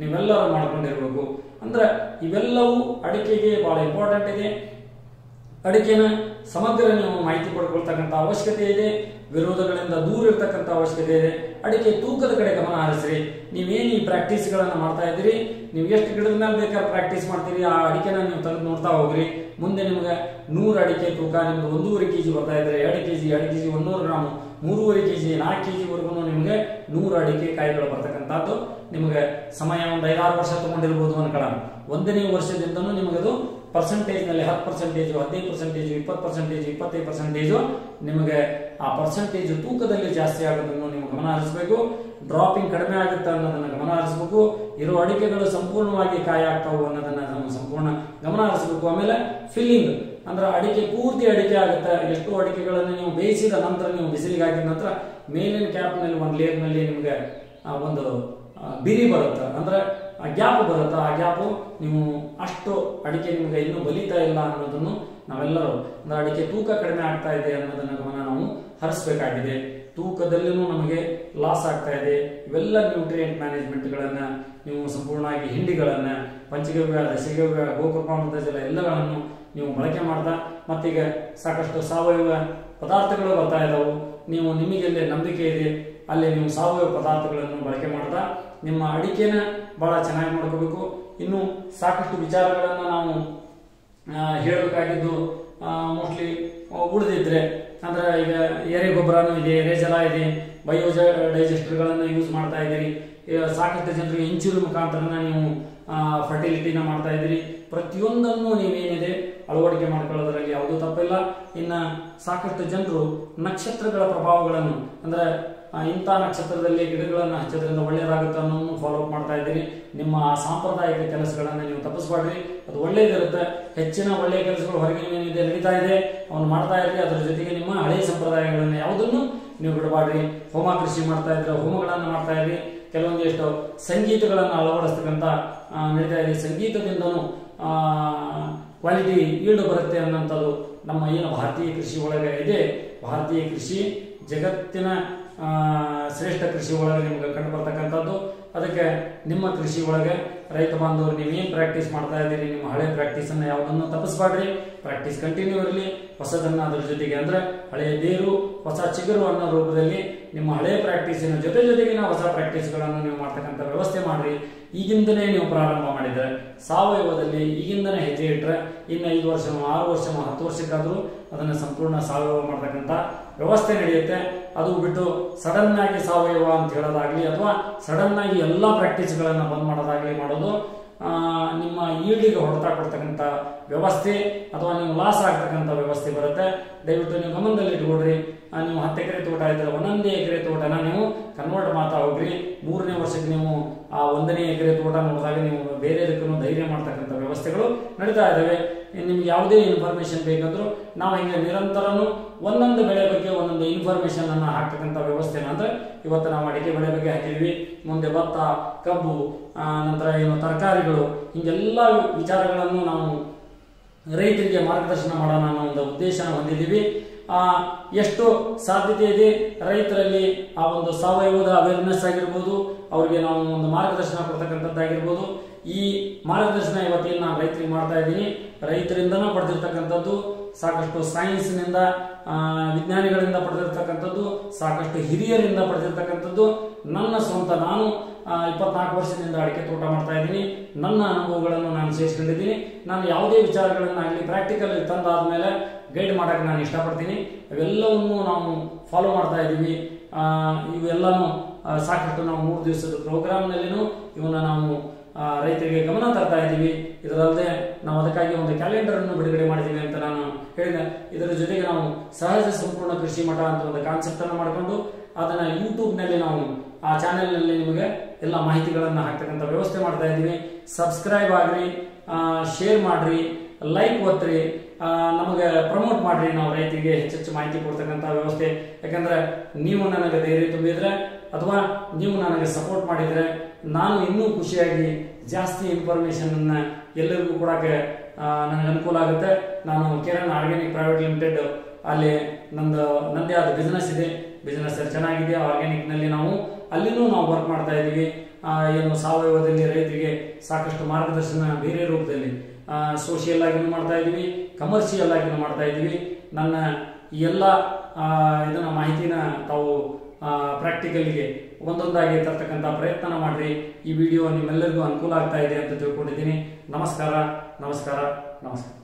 ನೀವೆಲ್ಲರೂ ಮಾಡ್ಕೊಂಡಿರ್ಬೇಕು ಅಂದ್ರೆ ಇವೆಲ್ಲವೂ ಅಡಿಕೆಗೆ ಬಹಳ ಇಂಪಾರ್ಟೆಂಟ್ ಇದೆ ಅಡಿಕೆನ ಸಮಗ್ರ ನೀವು ಮಾಹಿತಿ ಪಡ್ಕೊಳ್ತಕ್ಕಂಥ ಅವಶ್ಯಕತೆ ಇದೆ ವಿರೋಧಗಳಿಂದ ದೂರ ಇರ್ತಕ್ಕಂಥ ಅವಶ್ಯಕತೆ ಇದೆ ಅಡಿಕೆ ತೂಕದ ಕಡೆ ಗಮನ ಹರಿಸ್ರಿ ನೀವೇನು ಈ ಪ್ರಾಕ್ಟೀಸ್ಗಳನ್ನು ಮಾಡ್ತಾ ಇದ್ದೀರಿ ನೀವು ಎಷ್ಟು ಗಿಡದ ಮೇಲೆ ಬೇಕಾದ್ರೆ ಪ್ರಾಕ್ಟೀಸ್ ಮಾಡ್ತೀರಿ ಆ ಅಡಿಕೆನ ನೀವು ತೆಗೆದು ನೋಡ್ತಾ ಹೋಗ್ರಿ ಮುಂದೆ ನಿಮ್ಗೆ ನೂರು ಅಡಿಕೆ ತೂಕ ನಿಮ್ದು ಒಂದೂವರೆ ಕೆ ಜಿ ಬರ್ತಾ ಇದ್ರೆ ಎರಡು ಕೆ ಜಿ ಎರಡು ಕೆ ಜಿ ಒಂದೂರು ಗ್ರಾಮ್ ಮೂರುವರೆ ಕೆ ಜಿ ನಾಲ್ಕು ಕೆ ಜಿವರೆಗೂ ನಿಮಗೆ ನೂರು ಅಡಿಕೆ ಕಾಯಿಗಳು ಬರ್ತಕ್ಕಂಥದ್ದು ನಿಮಗೆ ಸಮಯ ಒಂದು ಐದಾರು ವರ್ಷ ತಗೊಂಡಿರ್ಬೋದು ಅನ್ಕೊಳ್ಳೋಣ ಒಂದನೇ ವರ್ಷದಿಂದನೂ ನಿಮಗದು ಪರ್ಸೆಂಟೇಜ್ ನಲ್ಲಿ ಹತ್ತು ಪರ್ಸೆಂಟೇಜು ಹದಿನೈದು ಪರ್ಸೆಂಟೇಜು ಇಪ್ಪತ್ತು ಪರ್ಸೆಂಟೇಜು ಇಪ್ಪತ್ತೈದು ಪರ್ಸೆಂಟೇಜು ನಿಮಗೆ ಆ ಪರ್ಸೆಂಟೇಜ್ ತೂಕದಲ್ಲಿ ಜಾಸ್ತಿ ಆಗೋದನ್ನು ನೀವು ಗಮನ ಹರಿಸಬೇಕು ಡ್ರಾಪಿಂಗ್ ಕಡಿಮೆ ಆಗುತ್ತೆ ಅನ್ನೋದನ್ನ ಗಮನ ಹರಿಸಬೇಕು ಇರೋ ಅಡಿಕೆಗಳು ಸಂಪೂರ್ಣವಾಗಿ ಕಾಯಿ ಆಗ್ತಾವು ಅನ್ನೋದನ್ನ ನಾವು ಸಂಪೂರ್ಣ ಗಮನ ಹರಿಸಬೇಕು ಆಮೇಲೆ ಫಿಲ್ಲಿಂಗ್ ಅಂದ್ರೆ ಅಡಿಕೆ ಪೂರ್ತಿ ಅಡಿಕೆ ಆಗುತ್ತೆ ಎಷ್ಟು ಅಡಿಕೆಗಳನ್ನು ನೀವು ಬೇಯಿಸಿದ ನಂತರ ನೀವು ಬಿಸಿಲಿಗೆ ಹಾಕಿದ ನಂತರ ಮೇಲಿನ ಕ್ಯಾಪ್ನಲ್ಲಿ ಒಂದು ಲೇಯರ್ನಲ್ಲಿ ನಿಮಗೆ ಆ, ಒಂದು ಆ, ಬಿರಿ ಬರುತ್ತೆ ಅಂದ್ರೆ ಆ ಗ್ಯಾಪ್ ಬರುತ್ತೆ ಆ ಗ್ಯಾಪು ನೀವು ಅಷ್ಟು ಅಡಿಕೆ ನಿಮಗೆ ಇನ್ನೂ ಬಲಿತಾ ಇಲ್ಲ ಅನ್ನೋದನ್ನು ನಾವೆಲ್ಲರೂ ಅಂದ್ರೆ ಅಡಿಕೆ ತೂಕ ಕಡಿಮೆ ಆಗ್ತಾ ಇದೆ ಅನ್ನೋದನ್ನ ಗಮನ ನಾವು ಹರಿಸಬೇಕಾಗಿದೆ ತೂಕದಲ್ಲಿನೂ ನಮಗೆ ಲಾಸ್ ಆಗ್ತಾ ಇದೆ ಇವೆಲ್ಲ ನ್ಯೂಟ್ರಿಯೆಂಟ್ ಮ್ಯಾನೇಜ್ಮೆಂಟ್ಗಳನ್ನ ನೀವು ಸಂಪೂರ್ಣವಾಗಿ ಹಿಂಡಿಗಳನ್ನ ಪಂಚಗವ್ಯ ದಶಗವ್ಯ ಗೋಕೃಪಾಮೃತ ಜಲ ಎಲ್ಲಗಳನ್ನು ನೀವು ಬಳಕೆ ಮಾಡ್ತಾ ಮತ್ತೀಗ ಸಾಕಷ್ಟು ಸಾವಯವ ಪದಾರ್ಥಗಳು ಬರ್ತಾ ಇದಾವು ನೀವು ನಿಮಗೆಲ್ಲೇ ನಂಬಿಕೆ ಇದೆ ಅಲ್ಲಿ ನೀವು ಸಾವಯವ ಪದಾರ್ಥಗಳನ್ನು ಬಳಕೆ ಮಾಡ್ತಾ ನಿಮ್ಮ ಅಡಿಕೆನ ಬಹಳ ಚೆನ್ನಾಗಿ ಮಾಡ್ಕೋಬೇಕು ಇನ್ನು ಸಾಕಷ್ಟು ವಿಚಾರಗಳನ್ನು ನಾವು ಆ, ಹೇಳಬೇಕಾಗಿದ್ದು ಮೋಸ್ಟ್ಲಿ ಉಳಿದಿದ್ರೆ ಅಂದ್ರೆ ಈಗ ಎರೆ ಗೊಬ್ಬರನೂ ಇದೆ ಎರೆ ಜಲ ಇದೆ ಬಯೋಜ ಡೈಜೆಸ್ಟರ್ಗಳನ್ನು ಯೂಸ್ ಮಾಡ್ತಾ ಇದ್ದೀರಿ ಈಗ ಸಾಕಷ್ಟು ಜನರಿಗೆ ಇಂಚುರು ಮುಖಾಂತರನ ನೀವು ಫರ್ಟಿಲಿಟಿನ ಮಾಡ್ತಾ ಇದ್ದೀರಿ ಪ್ರತಿಯೊಂದನ್ನು ನೀವೇನಿದೆ ಅಳವಡಿಕೆ ಮಾಡ್ಕೊಳ್ಳೋದ್ರಲ್ಲಿ ಯಾವುದೂ ತಪ್ಪಿಲ್ಲ ಇನ್ನ ಸಾಕಷ್ಟು ಜನರು ನಕ್ಷತ್ರಗಳ ಪ್ರಭಾವಗಳನ್ನು ಅಂದ್ರೆ ಆ, ಇಂಥ ನಕ್ಷತ್ರದಲ್ಲಿ ಗಿಡಗಳನ್ನು ಹಚ್ಚೋದ್ರಿಂದ ಒಳ್ಳೆಯದಾಗುತ್ತೆ ಅನ್ನೋದನ್ನು ಫಾಲೋ ಅಪ್ ಮಾಡ್ತಾ ಇದ್ದೀರಿ ನಿಮ್ಮ ಆ ಸಾಂಪ್ರದಾಯಿಕ ಕೆಲಸಗಳನ್ನು ನೀವು ತಪ್ಪಿಸ್ಬಾಡ್ರಿ ಅದು ಒಳ್ಳೇದಿರುತ್ತೆ ಹೆಚ್ಚಿನ ಒಳ್ಳೆಯ ಕೆಲಸಗಳು ಹೊರಗೆ ಏನಿದೆ ನಡೀತಾ ಇದೆ ಅವನು ಮಾಡ್ತಾ ಇರ್ರಿ ಅದರ ಜೊತೆಗೆ ನಿಮ್ಮ ಹಳೆಯ ಸಂಪ್ರದಾಯಗಳನ್ನು ಯಾವುದನ್ನು ನೀವು ಬಿಡಬಾಡ್ರಿ ಹೋಮ ಕೃಷಿ ಮಾಡ್ತಾ ಇದ್ರೆ ಹೋಮಗಳನ್ನು ಮಾಡ್ತಾ ಇರ್ರಿ ಕೆಲವೊಂದಿಷ್ಟು ಸಂಗೀತಗಳನ್ನು ಅಳವಡಿಸ್ತಕ್ಕಂಥ ಆ, ನಡೀತಾ ಇದೆ ಸಂಗೀತದಿಂದನೂ ಕ್ವಾಲಿಟಿ ಈಲ್ಡ್ ಬರುತ್ತೆ ಅನ್ನೋಂಥದ್ದು ನಮ್ಮ ಏನು ಭಾರತೀಯ ಕೃಷಿ ಒಳಗೆ ಇದೆ ಭಾರತೀಯ ಕೃಷಿ ಜಗತ್ತಿನ ಆ, ಶ್ರೇಷ್ಠ ಕೃಷಿ ಒಳಗೆ ನಿಮ್ಗೆ ಕಂಡು ಬರ್ತಕ್ಕಂಥದ್ದು ಅದಕ್ಕೆ ನಿಮ್ಮ ಕೃಷಿ ಒಳಗೆ ರೈತ ಬಾಂಧವರು ನೀವೇನು ಪ್ರಾಕ್ಟೀಸ್ ಮಾಡ್ತಾ ಇದ್ದೀರಿ ನಿಮ್ಮ ಹಳೆ ಪ್ರಾಕ್ಟೀಸ್ ಅನ್ನ ಯಾವುದನ್ನು ತಪ್ಪಿಸ್ಬಾಡ್ರಿ ಪ್ರಾಕ್ಟೀಸ್ ಕಂಟಿನ್ಯೂ ಇರಲಿ ಹೊಸದನ್ನ ಅದ್ರ ಜೊತೆಗೆ ಅಂದ್ರೆ ಹಳೆಯ ಬೇರು ಹೊಸ ಚಿಗುರು ಅನ್ನೋ ರೂಪದಲ್ಲಿ ನಿಮ್ಮ ಹಳೆಯ ಪ್ರಾಕ್ಟೀಸಿನ ಜೊತೆ ಜೊತೆಗಿನ ಹೊಸ ಪ್ರಾಕ್ಟೀಸ್ಗಳನ್ನು ನೀವು ಮಾಡ್ತಕ್ಕಂಥ ವ್ಯವಸ್ಥೆ ಮಾಡ್ರಿ ಈಗಿಂದನೇ ನೀವು ಪ್ರಾರಂಭ ಮಾಡಿದ್ರೆ ಸಾವಯವದಲ್ಲಿ ಈಗಿಂದನೇ ಹೆಜ್ಜೆ ಇಟ್ರೆ ಇನ್ನು ಐದು ವರ್ಷನೋ ಆರು ವರ್ಷನೋ ಹತ್ತು ವರ್ಷಕ್ಕಾದರೂ ಅದನ್ನು ಸಂಪೂರ್ಣ ಸಾವಯವ ಮಾಡ್ತಕ್ಕಂಥ ವ್ಯವಸ್ಥೆ ನಡೆಯುತ್ತೆ ಅದು ಬಿಟ್ಟು ಸಡನ್ ಆಗಿ ಸಾವಯವ ಅಂತ ಹೇಳೋದಾಗ್ಲಿ ಅಥವಾ ಸಡನ್ ಆಗಿ ಎಲ್ಲ ಪ್ರಾಕ್ಟೀಸ್ಗಳನ್ನು ಬಂದ್ ಮಾಡೋದಾಗ್ಲಿ ಮಾಡೋದು ಆ, ನಿಮ್ಮ ಈಲ್ಡಿಗೆ ಹೊಡೆತ ಕೊಡ್ತಕ್ಕಂಥ ವ್ಯವಸ್ಥೆ ಅಥವಾ ನೀವು ಲಾಸ್ ಆಗ್ತಕ್ಕಂಥ ವ್ಯವಸ್ಥೆ ಬರುತ್ತೆ ದಯವಿಟ್ಟು ನೀವು ಗಮನದಲ್ಲಿ ಇಟ್ಕೊಡ್ರಿ ಆ, ನೀವು ಹತ್ತು ಎಕರೆ ತೋಟ ಇದ್ರೆ ಒಂದೊಂದೇ ಎಕರೆ ತೋಟನ ನೀವು ಕನ್ವರ್ಟ್ ಮಾಡ್ತಾ ಹೋಗ್ರಿ ಮೂರನೇ ವರ್ಷಕ್ಕೆ ನೀವು ಆ ಒಂದನೇ ಎಕರೆ ತೋಟ ನೋಡಿದಾಗ ನೀವು ಬೇರೆದಕ್ಕೂ ಧೈರ್ಯ ಮಾಡ್ತಕ್ಕಂಥ ವ್ಯವಸ್ಥೆಗಳು ನಡೀತಾ ಇದ್ದಾವೆ ಇನ್ನು ನಿಮ್ಗೆ ಯಾವುದೇ ಇನ್ಫಾರ್ಮೇಶನ್ ಬೇಕಂದ್ರೂ ನಾವು ಹಿಂಗೆ ನಿರಂತರನು ಒಂದೊಂದು ಬೆಳೆ ಬಗ್ಗೆ ಒಂದೊಂದು ಇನ್ಫಾರ್ಮೇಶನ್ ಅನ್ನ ಹಾಕ್ತಕ್ಕಂಥ ವ್ಯವಸ್ಥೆನ ಅಂದ್ರೆ ಇವತ್ತು ನಾವು ಅಡಿಕೆ ಬೆಳೆ ಬಗ್ಗೆ ಹಾಕಿದ್ವಿ ಮುಂದೆ ಭತ್ತ ಕಬ್ಬು ಆ, ನಂತರ ಏನು ತರಕಾರಿಗಳು ಹಿಂಗೆಲ್ಲ ವಿಚಾರಗಳನ್ನು ನಾವು ರೈತರಿಗೆ ಮಾರ್ಗದರ್ಶನ ಮಾಡೋಣ ಅನ್ನೋ ಒಂದು ಉದ್ದೇಶನ ಹೊಂದಿದ್ದೀವಿ ಆ, ಎಷ್ಟು ಸಾಧ್ಯತೆ ಇದೆ ರೈತರಲ್ಲಿ ಆ ಒಂದು ಸಾವಯವದ ಅವೇರ್ನೆಸ್ ಆಗಿರ್ಬೋದು ಅವ್ರಿಗೆ ನಾವು ಒಂದು ಮಾರ್ಗದರ್ಶನ ಕೊಡ್ತಕ್ಕಂಥದ್ದಾಗಿರ್ಬೋದು ಈ ಮಾರ್ಗದರ್ಶನ ಇವತ್ತೇನು ನಾನು ರೈತರಿಗೆ ಮಾಡ್ತಾ ಇದ್ದೀನಿ ರೈತರಿಂದನೂ ಪಡೆದಿರ್ತಕ್ಕಂಥದ್ದು ಸಾಕಷ್ಟು ಸೈನ್ಸ್ನಿಂದ ಆ, ವಿಜ್ಞಾನಿಗಳಿಂದ ಪಡೆದಿರ್ತಕ್ಕಂಥದ್ದು ಸಾಕಷ್ಟು ಹಿರಿಯರಿಂದ ಪಡೆದಿರ್ತಕ್ಕಂಥದ್ದು ನನ್ನ ಸ್ವಂತ ನಾನು ಆ, ಇಪ್ಪತ್ನಾಲ್ಕು ವರ್ಷದಿಂದ ಅಡಿಕೆ ತೋಟ ಮಾಡ್ತಾ ಇದ್ದೀನಿ ನನ್ನ ಅನುಭವಗಳನ್ನು ನಾನು ಸೇರಿಸ್ಕೊಂಡಿದ್ದೀನಿ ನಾನು ಯಾವುದೇ ವಿಚಾರಗಳನ್ನಾಗಲಿ ಪ್ರಾಕ್ಟಿಕಲ್ ತಂದಾದ್ಮೇಲೆ ಗೈಡ್ ಮಾಡಕ್ಕೆ ನಾನು ಇಷ್ಟಪಡ್ತೀನಿ ಅವೆಲ್ಲವನ್ನು ನಾವು ಫಾಲೋ ಮಾಡ್ತಾ ಇದ್ದೀವಿ ಆ, ಇವೆಲ್ಲನೂ ಆ, ಸಾಕಷ್ಟು ನಾವು ಮೂರು ದಿವಸದ ಪ್ರೋಗ್ರಾಮ್ನಲ್ಲಿನೂ ಇವನ್ನ ನಾವು ಆ, ರೈತರಿಗೆ ಗಮನ ತರ್ತಾ ಇದ್ದೀವಿ ಇದರಲ್ಲದೆ ನಾವು ಅದಕ್ಕಾಗಿ ಒಂದು ಕ್ಯಾಲೆಂಡರ್ ಅನ್ನು ಬಿಡುಗಡೆ ಮಾಡಿದ್ದೀವಿ ಅಂತ ನಾನು ಹೇಳಿದೆ ಇದರ ಜೊತೆಗೆ ನಾವು ಸಹಜ ಸಂಪೂರ್ಣ ಕೃಷಿ ಮಠ ಅಂತ ಒಂದು ಕಾನ್ಸೆಪ್ಟ್ ಅನ್ನು ಮಾಡಿಕೊಂಡು ಅದನ್ನ ಯೂಟ್ಯೂಬ್ ನಲ್ಲಿ ನಾವು ಆ ಚಾನೆಲ್ ನಲ್ಲಿ ನಿಮಗೆ ಎಲ್ಲ ಮಾಹಿತಿಗಳನ್ನು ಹಾಕ್ತಕ್ಕಂಥ ವ್ಯವಸ್ಥೆ ಮಾಡ್ತಾ ಇದ್ದೀವಿ ಸಬ್ಸ್ಕ್ರೈಬ್ ಆಗ್ರಿ ಶೇರ್ ಮಾಡ್ರಿ ಲೈಕ್ ಒತ್ತ್ರಿ ಆ, ನಮಗೆ ಪ್ರಮೋಟ್ ಮಾಡ್ರಿ ನಾವು ರೈತರಿಗೆ ಹೆಚ್ಚೆಚ್ಚು ಮಾಹಿತಿ ಕೊಡ್ತಕ್ಕಂಥ ವ್ಯವಸ್ಥೆ ಯಾಕಂದ್ರೆ ನೀವು ನನಗೆ ಧೈರ್ಯ ತುಂಬಿದ್ರೆ ಅಥವಾ ನೀವು ನನಗೆ ಸಪೋರ್ಟ್ ಮಾಡಿದ್ರೆ ನಾನು ಇನ್ನೂ ಖುಷಿಯಾಗಿ ಜಾಸ್ತಿ ಇನ್ಫಾರ್ಮೇಶನ್ ಅನ್ನ ಎಲ್ಲರಿಗೂ ಕೊಡಕ್ಕೆ ಆ, ನನಗೆ ಅನುಕೂಲ ಆಗುತ್ತೆ ನಾನು ಕಿರಣ್ ಆರ್ಗ್ಯಾನಿಕ್ ಪ್ರೈವೇಟ್ ಲಿಮಿಟೆಡ್ ಅಲ್ಲಿ ನಂದು ನಂದೇ ಆದ ಬಿಸ್ನೆಸ್ ಇದೆ ಬಿಸ್ನೆಸ್ ಚೆನ್ನಾಗಿದೆ ಆರ್ಗ್ಯಾನಿಕ್ ನಲ್ಲಿ ನಾವು ಅಲ್ಲಿನೂ ನಾವು ವರ್ಕ್ ಮಾಡ್ತಾ ಇದ್ದೀವಿ ಆ, ಏನು ಸಾವಯವದಲ್ಲಿ ರೈತರಿಗೆ ಸಾಕಷ್ಟು ಮಾರ್ಗದರ್ಶನ ಬೇರೆ ರೂಪದಲ್ಲಿ ಸೋಷಿಯಲ್ ಆಗಿನೂ ಮಾಡ್ತಾ ಇದ್ದೀವಿ ಕಮರ್ಷಿಯಲ್ ಆಗಿನೂ ಮಾಡ್ತಾ ಇದ್ದೀವಿ ನನ್ನ ಈ ಎಲ್ಲ ಆ, ಇದನ್ನ ಮಾಹಿತಿನ ತಾವು ಪ್ರಾಕ್ಟಿಕಲ್ಗೆ ಒಂದೊಂದಾಗಿ ತರ್ತಕ್ಕಂಥ ಪ್ರಯತ್ನ ಮಾಡ್ರಿ ಈ ವಿಡಿಯೋ ನಿಮ್ಮೆಲ್ಲರಿಗೂ ಅನುಕೂಲ ಆಗ್ತಾ ಇದೆ ಅಂತ ತಿಳ್ಕೊಂಡಿದ್ದೀನಿ ನಮಸ್ಕಾರ ನಮಸ್ಕಾರ ನಮಸ್ಕಾರ